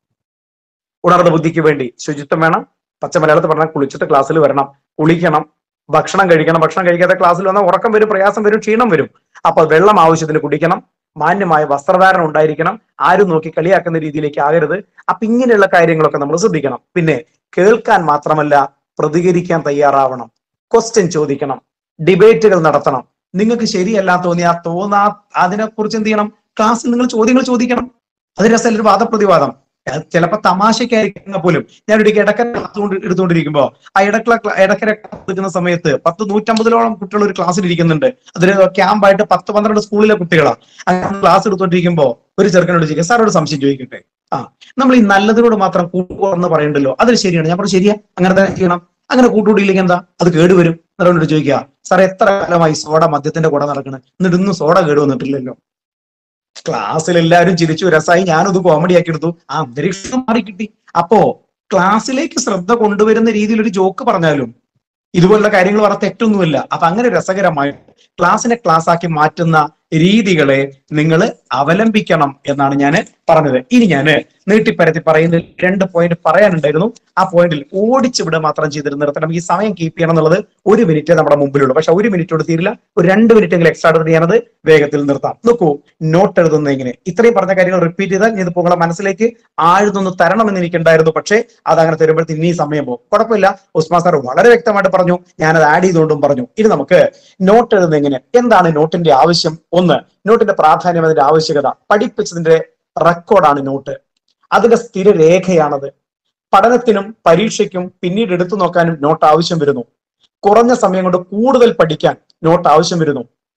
B: ഉണർന്ന ബുദ്ധിക്ക് വേണ്ടി ശുചിത്വം വേണം പച്ച മലയാളത്തിൽ പറഞ്ഞാൽ കുളിച്ചിട്ട് ക്ലാസ്സിൽ വരണം കുളിക്കണം ഭക്ഷണം കഴിക്കണം ഭക്ഷണം കഴിക്കാതെ ക്ലാസ്സിൽ വന്നാൽ ഉറക്കം വരും പ്രയാസം വരും ക്ഷീണം വരും അപ്പൊ വെള്ളം ആവശ്യത്തിന് കുടിക്കണം മാന്യമായ വസ്ത്രധാരണം ഉണ്ടായിരിക്കണം ആരും നോക്കി കളിയാക്കുന്ന രീതിയിലേക്ക് ആകരുത് അപ്പൊ ഇങ്ങനെയുള്ള കാര്യങ്ങളൊക്കെ നമ്മൾ ശ്രദ്ധിക്കണം പിന്നെ കേൾക്കാൻ മാത്രമല്ല പ്രതികരിക്കാൻ തയ്യാറാവണം ക്വസ്റ്റ്യൻ ചോദിക്കണം ഡിബേറ്റുകൾ നടത്തണം നിങ്ങൾക്ക് ശരിയല്ല തോന്നിയാ തോന്നാ അതിനെക്കുറിച്ച് എന്ത് ചെയ്യണം ക്ലാസ്സിൽ നിങ്ങൾ ചോദ്യങ്ങൾ ചോദിക്കണം അത് രസമല്ല ഒരു വാദപ്രതിവാദം അത് ചിലപ്പോ തമാശക്കായിരിക്കുന്ന പോലും ഞാൻ ഒരു ഇടക്കര ക്ലാസ് കൊണ്ട് എടുത്തുകൊണ്ടിരിക്കുമ്പോ ആ ഇടക്കല ഇടക്കര ക്ലാസ് എടുക്കുന്ന സമയത്ത് പത്ത് നൂറ്റമ്പതിലോളം കുട്ടികൾ ഒരു ക്ലാസ്സിൽ ഇരിക്കുന്നുണ്ട് അതിന് ക്യാമ്പായിട്ട് പത്ത് പന്ത്രണ്ട് സ്കൂളിലെ കുട്ടികളാ അങ്ങനെ ക്ലാസ് എടുത്തോണ്ടിരിക്കുമ്പോ ഒരു ചെറുക്കനോട് ചോദിക്കുക സാറോട് സംശയം ചോദിക്കട്ടെ ആ നമ്മൾ ഈ നല്ലതിനോട് മാത്രം കൂട്ടുകൂടെന്ന് പറയണ്ടല്ലോ അത് ശരിയാണ് ഞാൻ പറഞ്ഞു ശരിയാ അങ്ങനെ തന്നെ ചെയ്യണം അങ്ങനെ കൂട്ടുകൂടിയില്ലെങ്കിൽ എന്താ അത് കേടുവരും എന്നോട് ചോദിക്കുക സാർ എത്ര കാലമായി സോഡ മദ്യത്തിന്റെ കൂടെ നടക്കണേ എന്നിട്ട് ഇന്നും സോഡ കേട് വന്നിട്ടില്ലല്ലോ ക്ലാസ്സിൽ എല്ലാവരും ചിരിച്ചു രസമായി ഞാനത് കോമഡി ആക്കി എടുത്തു ആ അന്തരീക്ഷം മാറി കിട്ടി അപ്പോ ക്ലാസ്സിലേക്ക് ശ്രദ്ധ കൊണ്ടുവരുന്ന രീതിയിൽ ഒരു ജോക്ക് പറഞ്ഞാലും ഇതുപോലുള്ള കാര്യങ്ങൾ പറഞ്ഞ തെറ്റൊന്നുമില്ല അപ്പൊ അങ്ങനെ രസകരമായി ക്ലാസ്സിനെ ക്ലാസ് ആക്കി മാറ്റുന്ന രീതികളെ നിങ്ങൾ അവലംബിക്കണം എന്നാണ് ഞാൻ പറഞ്ഞത് ഇനി ഞാൻ നീട്ടിപ്പരത്തി പറയുന്ന രണ്ട് പോയിന്റ് പറയാനുണ്ടായിരുന്നു ആ പോയിന്റിൽ ഓടിച്ചുവിടുക മാത്രം ചെയ്തിട്ട് നിർത്തണം ഈ സമയം കീപ്പ് ചെയ്യണം എന്നുള്ളത് ഒരു മിനിറ്റ് നമ്മുടെ മുമ്പിലുള്ളൂ പക്ഷെ ഒരു മിനിറ്റോട് തീരില്ല ഒരു രണ്ട് മിനിറ്റ് എങ്കിലും എക്സ്ട്രാ എടുത്ത് ഞാനത് വേഗത്തിൽ നിർത്താം നോക്കൂ നോട്ട് എഴുതുന്ന എങ്ങനെ ഇത്രയും പറഞ്ഞ കാര്യങ്ങൾ റിപ്പീറ്റ് ചെയ്താൽ ഇത് നിങ്ങളെ മനസ്സിലേക്ക് ആഴ്ന്നൊന്ന് തരണമെന്ന് എനിക്കുണ്ടായിരുന്നു പക്ഷേ അത് അങ്ങനെ തരുമ്പോഴത്തെ ഇനി സമയം പോകും കുഴപ്പമില്ല ഉസ്മാൻ സാർ വളരെ വ്യക്തമായിട്ട് പറഞ്ഞു ഞാനത് ആഡ് ചെയ്തുകൊണ്ടും പറഞ്ഞു ഇനി നമുക്ക് നോട്ട് എഴുതുന്ന എങ്ങനെ എന്താണ് നോട്ടിന്റെ ആവശ്യം ഒന്ന് നോട്ടിന്റെ പ്രാധാന്യം അതിന്റെ ആവശ്യകത പഠിപ്പിച്ചതിന്റെ റെക്കോർഡാണ് നോട്ട് അതിന്റെ സ്ഥിരരേഖയാണത് പഠനത്തിനും പരീക്ഷയ്ക്കും പിന്നീട് എടുത്തു നോക്കാനും നോട്ട് ആവശ്യം വരുന്നു കുറഞ്ഞ സമയം കൊണ്ട് കൂടുതൽ പഠിക്കാൻ നോട്ട് ആവശ്യം വരുന്നു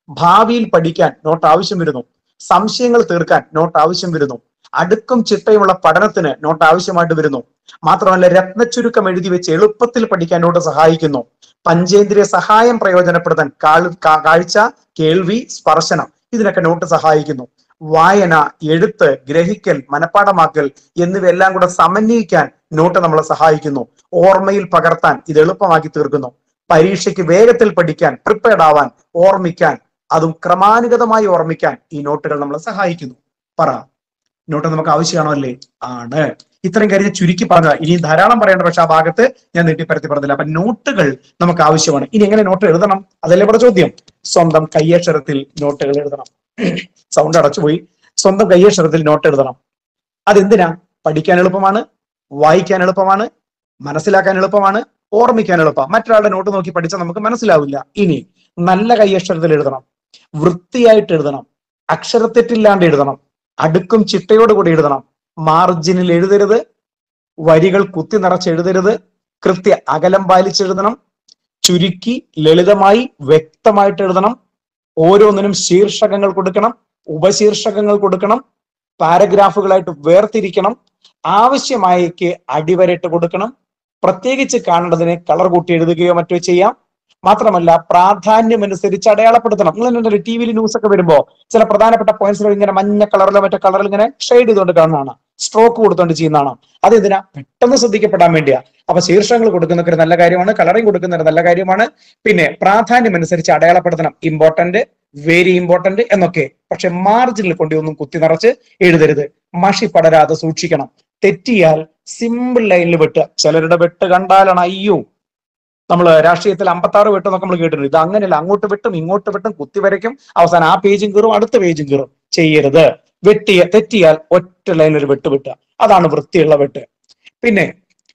B: ഭാവിയിൽ പഠിക്കാൻ നോട്ട് ആവശ്യം വരുന്നു സംശയങ്ങൾ തീർക്കാൻ നോട്ട് ആവശ്യം വരുന്നു അടുക്കും ചിട്ടയുമുള്ള പഠനത്തിന് നോട്ട് ആവശ്യമായിട്ട് വരുന്നു മാത്രമല്ല രത്നച്ചുരുക്കം എഴുതി വെച്ച് എളുപ്പത്തിൽ പഠിക്കാൻ നോട്ട് സഹായിക്കുന്നു പഞ്ചേന്ദ്രിയ സഹായം പ്രയോജനപ്പെടുത്താൻ കാൾ- കാ- കാഴ്ച കേൾവി സ്പർശനം ഇതിനൊക്കെ നോട്ട് സഹായിക്കുന്നു വായന എഴുത്ത് ഗ്രഹിക്കൽ മനപ്പാടമാക്കൽ എന്നിവയെല്ലാം കൂടെ സമന്വയിക്കാൻ നോട്ട് നമ്മളെ സഹായിക്കുന്നു ഓർമ്മയിൽ പകർത്താൻ ഇത് എളുപ്പമാക്കി തീർക്കുന്നു പരീക്ഷയ്ക്ക് വേഗത്തിൽ പഠിക്കാൻ പ്രിപ്പയർഡ് ആവാൻ ഓർമ്മിക്കാൻ അതും ക്രമാനുഗതമായി ഓർമ്മിക്കാൻ ഈ നോട്ടുകൾ നമ്മളെ സഹായിക്കുന്നു പറ നോട്ട് നമുക്ക് ആവശ്യമാണോ അല്ലേ ആണ് ഇത്രയും കാര്യം ഞാൻ ചുരുക്കി പറഞ്ഞ ഇനിയും ധാരാളം പറയേണ്ട പക്ഷെ ആ ഭാഗത്ത് ഞാൻ നീട്ടിപ്പരത്തി പറഞ്ഞില്ല അപ്പൊ നോട്ടുകൾ നമുക്ക് ആവശ്യമാണ് ഇനി എങ്ങനെ നോട്ട് എഴുതണം അതല്ലേ ഇവിടെ ചോദ്യം സ്വന്തം കയ്യക്ഷരത്തിൽ നോട്ടുകൾ എഴുതണം സൗണ്ട് അടച്ചുപോയി സ്വന്തം കയ്യക്ഷരത്തിൽ നോട്ട് എഴുതണം അതെന്തിനാ പഠിക്കാൻ എളുപ്പമാണ് വായിക്കാൻ എളുപ്പമാണ് മനസ്സിലാക്കാൻ എളുപ്പമാണ് ഓർമ്മിക്കാൻ എളുപ്പം മറ്റൊരാളുടെ നോട്ട് നോക്കി പഠിച്ചാൽ നമുക്ക് മനസ്സിലാവില്ല ഇനി നല്ല കയ്യക്ഷരത്തിൽ എഴുതണം വൃത്തിയായിട്ട് എഴുതണം അക്ഷരത്തെറ്റില്ലാണ്ട് എഴുതണം അടുക്കും ചിട്ടയോടുകൂടി എഴുതണം മാർജിനിൽ എഴുതരുത് വരികൾ കുത്തി നിറച്ച് എഴുതരുത് കൃത്യ അകലം പാലിച്ചെഴുതണം ചുരുക്കി ലളിതമായി വ്യക്തമായിട്ട് എഴുതണം ഓരോന്നിനും ശീർഷകങ്ങൾ കൊടുക്കണം ഉപശീർഷകങ്ങൾ കൊടുക്കണം പാരഗ്രാഫുകളായിട്ട് വേർതിരിക്കണം ആവശ്യമായേക്ക് അടിവരയിട്ട് കൊടുക്കണം പ്രത്യേകിച്ച് കാണേണ്ടതിനെ കളർ കൂട്ടി എഴുതുകയോ മറ്റോ ചെയ്യാം മാത്രമല്ല പ്രാധാന്യം അനുസരിച്ച് അടയാളപ്പെടുത്തണം നിങ്ങൾ ടി വിയിൽ ന്യൂസ് ഒക്കെ വരുമ്പോ ചില പ്രധാനപ്പെട്ട പോയിന്റ്സ് ഇങ്ങനെ മഞ്ഞ കളറിലോ മറ്റോ കളറിൽ ഇങ്ങനെ ഷെയ്ഡ് ചെയ്തുകൊണ്ട് കാണുന്നതാണ് സ്ട്രോക്ക് കൊടുത്തുകൊണ്ട് ചെയ്യുന്നതാണ് അത് ഇതിനാ പെട്ടെന്ന് ശ്രദ്ധിക്കപ്പെടാൻ വേണ്ടിയാ അപ്പൊ ശീർഷകങ്ങൾ കൊടുക്കുന്നൊക്കെ ഒരു നല്ല കാര്യമാണ് കളറിംഗ് കൊടുക്കുന്ന ഒരു നല്ല കാര്യമാണ് പിന്നെ പ്രാധാന്യം അനുസരിച്ച് അടയാളപ്പെടുത്തണം ഇമ്പോർട്ടന്റ് വെരി ഇമ്പോർട്ടന്റ് എന്നൊക്കെ പക്ഷെ മാർജിനിൽ കൊണ്ടൊന്നും കുത്തി നിറച്ച് എഴുതരുത് മഷി പടരാതെ സൂക്ഷിക്കണം തെറ്റിയാൽ സിമ്പിൾ ലൈനിൽ വെട്ടുക ചിലരുടെ വെട്ട് കണ്ടാലാണ് അയ്യോ നമ്മൾ രാഷ്ട്രീയത്തിൽ അമ്പത്തി ആറ് വെട്ടം നമ്മൾ കേട്ടിട്ടുണ്ട് ഇത് അങ്ങനെയല്ല അങ്ങോട്ട് വെട്ടും ഇങ്ങോട്ട് വെട്ടും കുത്തി വരയ്ക്കും അവസാനം ആ പേജും കീറും അടുത്ത പേജും കീറും ചെയ്യരുത് വെട്ടിയ തെറ്റിയാൽ ഒറ്റ ലൈനിൽ ഒരു വെട്ട് വെട്ടുക അതാണ് വൃത്തിയുള്ള വെട്ട് പിന്നെ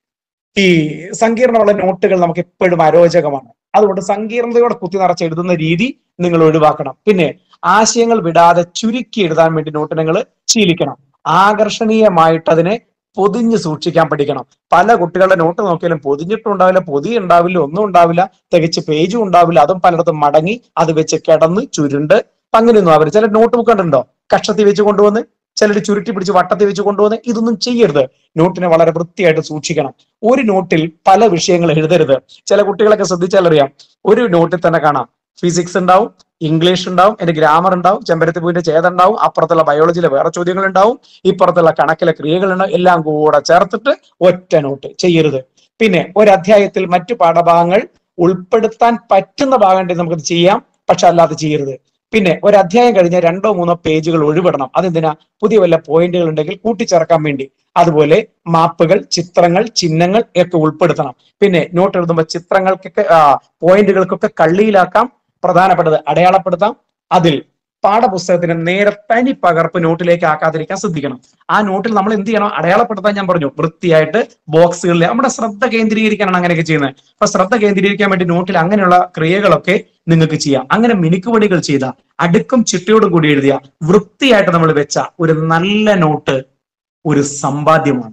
B: ഈ സങ്കീർണമുള്ള നോട്ടുകൾ നമുക്ക് എപ്പോഴും അരോചകമാണ് അതുകൊണ്ട് സങ്കീർണതയോടെ കുത്തി നിറച്ച് എഴുതുന്ന രീതി നിങ്ങൾ ഒഴിവാക്കണം പിന്നെ ആശയങ്ങൾ വിടാതെ ചുരുക്കി എഴുതാൻ വേണ്ടി നോട്ട് നിങ്ങൾ ശീലിക്കണം ആകർഷണീയമായിട്ട് അതിനെ പൊതിഞ്ഞ് സൂക്ഷിക്കാൻ പഠിക്കണം പല കുട്ടികളുടെ നോട്ട് നോക്കിയാലും പൊതിഞ്ഞിട്ടും ഉണ്ടാവില്ല പൊതി ഉണ്ടാവില്ല ഒന്നും ഉണ്ടാവില്ല തികച്ച് പേജും ഉണ്ടാവില്ല അതും പലയിടത്തും മടങ്ങി അത് വെച്ച് കിടന്ന് ചുരുണ്ട് അപ്പൊ അങ്ങനെയൊന്നും അവർ ചില നോട്ട് ബുക്ക് കണ്ടുണ്ടോ കക്ഷത്തി വെച്ച് കൊണ്ടുവന്ന് ചിലർ ചുരുട്ടി പിടിച്ച് വട്ടത്തിൽ വെച്ച് കൊണ്ടുവന്ന് ഇതൊന്നും ചെയ്യരുത് നോട്ടിനെ വളരെ വൃത്തിയായിട്ട് സൂക്ഷിക്കണം ഒരു നോട്ടിൽ പല വിഷയങ്ങൾ എഴുതരുത് ചില കുട്ടികളൊക്കെ ശ്രദ്ധിച്ചാൽ അറിയാം ഒരു നോട്ടിൽ തന്നെ കാണാം ഫിസിക്സ് ഉണ്ടാവും ഇംഗ്ലീഷ് ഉണ്ടാവും എന്റെ ഗ്രാമർ ഉണ്ടാവും ചെമ്പരത്തി പൂവിന്റെ ചേത ഉണ്ടാവും അപ്പുറത്തുള്ള ബയോളജിയിലെ വേറെ ചോദ്യങ്ങൾ ഉണ്ടാവും ഇപ്പുറത്തുള്ള കണക്കിലെ ക്രിയകൾ ഉണ്ടാവും എല്ലാം കൂടെ ചേർത്തിട്ട് ഒറ്റ നോട്ട് ചെയ്യരുത് പിന്നെ ഒരു അധ്യായത്തിൽ മറ്റു പാഠഭാഗങ്ങൾ ഉൾപ്പെടുത്താൻ പറ്റുന്ന ഭാഗം ഉണ്ടെങ്കിൽ നമുക്കത് ചെയ്യാം പക്ഷെ അല്ലാതെ ചെയ്യരുത് പിന്നെ ഒരു അധ്യായം കഴിഞ്ഞ രണ്ടോ മൂന്നോ പേജുകൾ ഒഴിവിടണം അതെന്തിനാ പുതിയ വല്ല പോയിന്റുകൾ ഉണ്ടെങ്കിൽ കൂട്ടിച്ചേർക്കാൻ വേണ്ടി അതുപോലെ മാപ്പുകൾ ചിത്രങ്ങൾ ചിഹ്നങ്ങൾ ഒക്കെ ഉൾപ്പെടുത്തണം പിന്നെ നോട്ട് എഴുതുമ്പോൾ ചിത്രങ്ങൾക്കൊക്കെ ആ, പോയിന്റുകൾക്കൊക്കെ കള്ളിയിലാക്കാം പ്രധാനപ്പെട്ടത് അടയാളപ്പെടുത്താം അതിൽ പാഠപുസ്തകത്തിന് നേരെ തനി പകർപ്പ് നോട്ടിലേക്ക് ആക്കാതിരിക്കാൻ ശ്രദ്ധിക്കണം ആ നോട്ടിൽ നമ്മൾ എന്ത് ചെയ്യണം അടയാളപ്പെടുത്താൻ ഞാൻ പറഞ്ഞു വൃത്തിയായിട്ട് ബോക്സുകളിൽ നമ്മുടെ ശ്രദ്ധ കേന്ദ്രീകരിക്കാനാണ് അങ്ങനെയൊക്കെ ചെയ്യുന്നത് അപ്പൊ ശ്രദ്ധ കേന്ദ്രീകരിക്കാൻ വേണ്ടി നോട്ടിൽ അങ്ങനെയുള്ള ക്രിയകളൊക്കെ നിങ്ങൾക്ക് ചെയ്യാം അങ്ങനെ മിനുക്കുപടികൾ ചെയ്ത അടുക്കും ചിട്ടയോടും കൂടി എഴുതിയ വൃത്തിയായിട്ട് നമ്മൾ വെച്ച ഒരു നല്ല നോട്ട് ഒരു സമ്പാദ്യമാണ്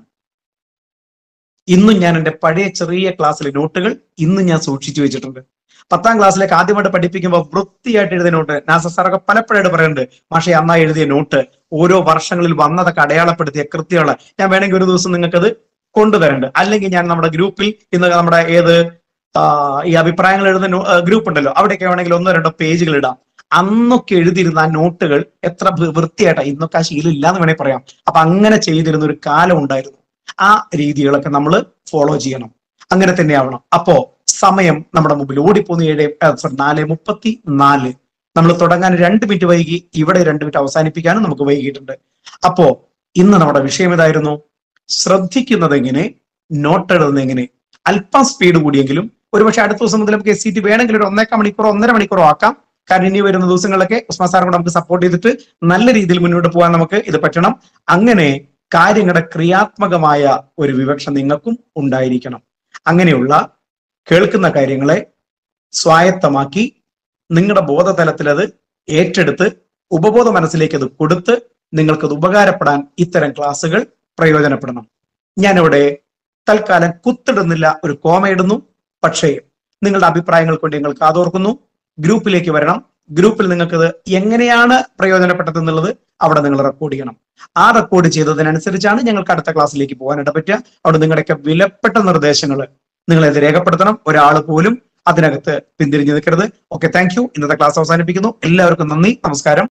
B: ഇന്നും ഞാൻ എൻ്റെ പഴയ ചെറിയ ക്ലാസ്സിലെ നോട്ടുകൾ ഇന്നും ഞാൻ സൂക്ഷിച്ചു വെച്ചിട്ടുണ്ട് പത്താം ക്ലാസ്സിലേക്ക് ആദ്യമായിട്ട് പഠിപ്പിക്കുമ്പോൾ വൃത്തിയായിട്ട് എഴുതിയ നോട്ട് നാസർ സാറൊക്കെ പലപ്പോഴായിട്ട് പറയുന്നുണ്ട് മാഷെ അന്നായി എഴുതിയ നോട്ട് ഓരോ വർഷങ്ങളിൽ വന്നതൊക്കെ അടയാളപ്പെടുത്തിയ കൃത്യമുള്ള ഞാൻ വേണമെങ്കിൽ ഒരു ദിവസം നിങ്ങൾക്കത് കൊണ്ടുതരുന്നുണ്ട് അല്ലെങ്കിൽ ഞാൻ നമ്മുടെ ഗ്രൂപ്പിൽ ഇന്ന് നമ്മുടെ ഏത് ആ, ഈ അഭിപ്രായങ്ങൾ എഴുതുന്ന ഗ്രൂപ്പ് ഉണ്ടല്ലോ അവിടെയൊക്കെ വേണമെങ്കിൽ ഒന്നോ രണ്ടോ പേജുകൾ ഇടാം അന്നൊക്കെ എഴുതിയിരുന്ന ആ നോട്ടുകൾ എത്ര വൃ- വൃത്തിയായിട്ടാ ഇന്നൊക്കെ ആ ശീലം ഇല്ലാന്ന് വേണേൽ പറയാം അപ്പൊ അങ്ങനെ ചെയ്തിരുന്ന ഒരു കാലം ഉണ്ടായിരുന്നു ആ രീതികളൊക്കെ നമ്മൾ ഫോളോ ചെയ്യണം അങ്ങനെ തന്നെ ആവണം അപ്പോ സമയം നമ്മുടെ മുമ്പിൽ ഓടിപ്പോന്ന് ഏഴ് ആ, sorry, നാല് മുപ്പത്തി നാല് നമ്മൾ തുടങ്ങാൻ രണ്ട് മിനിറ്റ് വൈകി ഇവിടെ രണ്ട് മിനിറ്റ് അവസാനിപ്പിക്കാനും നമുക്ക് വൈകിയിട്ടുണ്ട് അപ്പോ ഇന്ന് നമ്മുടെ വിഷയം ഏതായിരുന്നു ശ്രദ്ധിക്കുന്നത് എങ്ങനെ നോട്ട് എഴുതുന്നത് എങ്ങനെ അല്പം സ്പീഡ് കൂടിയെങ്കിലും ഒരുപക്ഷെ അടുത്ത ദിവസം മുതൽ നമുക്ക് എസ് സി ടി വേണമെങ്കിൽ ഒരു ഒന്നേക്കാൾ മണിക്കൂറോ ഒന്നര മണിക്കൂറോ ആക്കാം കാരണം ഇനി വരുന്ന ദിവസങ്ങളിലൊക്കെ ഉസ്മാൻ സാറും കൂടെ നമുക്ക് സപ്പോർട്ട് ചെയ്തിട്ട് നല്ല രീതിയിൽ മുന്നോട്ട് പോകാൻ നമുക്ക് ഇത് പറ്റണം അങ്ങനെ കാര്യങ്ങളുടെ ക്രിയാത്മകമായ ഒരു വിവക്ഷ നിങ്ങൾക്കും ഉണ്ടായിരിക്കണം അങ്ങനെയുള്ള കേൾക്കുന്ന കാര്യങ്ങളെ സ്വായത്തമാക്കി നിങ്ങളുടെ ബോധതലത്തിൽ അത് ഏറ്റെടുത്ത് ഉപബോധ മനസ്സിലേക്ക് അത് കൊടുത്ത് നിങ്ങൾക്കത് ഉപകാരപ്പെടാൻ ഇത്തരം ക്ലാസ്സുകൾ പ്രയോജനപ്പെടണം ഞാനിവിടെ തൽക്കാലം കുത്തിടുന്നില്ല ഒരു കോമ ഇടുന്നു പക്ഷേ നിങ്ങളുടെ അഭിപ്രായങ്ങൾ കൊണ്ട് ഞങ്ങൾ കാതോർക്കുന്നു ഗ്രൂപ്പിലേക്ക് വരണം ഗ്രൂപ്പിൽ നിങ്ങൾക്കത് എങ്ങനെയാണ് പ്രയോജനപ്പെട്ടത് എന്നുള്ളത് അവിടെ നിങ്ങൾ റെക്കോർഡ് ചെയ്യണം ആ റെക്കോർഡ് ചെയ്തതിനനുസരിച്ചാണ് ഞങ്ങൾക്ക് അടുത്ത ക്ലാസ്സിലേക്ക് പോകാനായിട്ട് പറ്റുക അവിടെ നിങ്ങളുടെയൊക്കെ വിലപ്പെട്ട നിർദ്ദേശങ്ങൾ നിങ്ങൾ ഇത് രേഖപ്പെടുത്തണം ഒരാൾ പോലും അതിനകത്ത് പിന്തിരിഞ്ഞു നിൽക്കരുത് ഓക്കെ താങ്ക് യു ഇന്നത്തെ ക്ലാസ് അവസാനിപ്പിക്കുന്നു എല്ലാവർക്കും നന്ദി നമസ്കാരം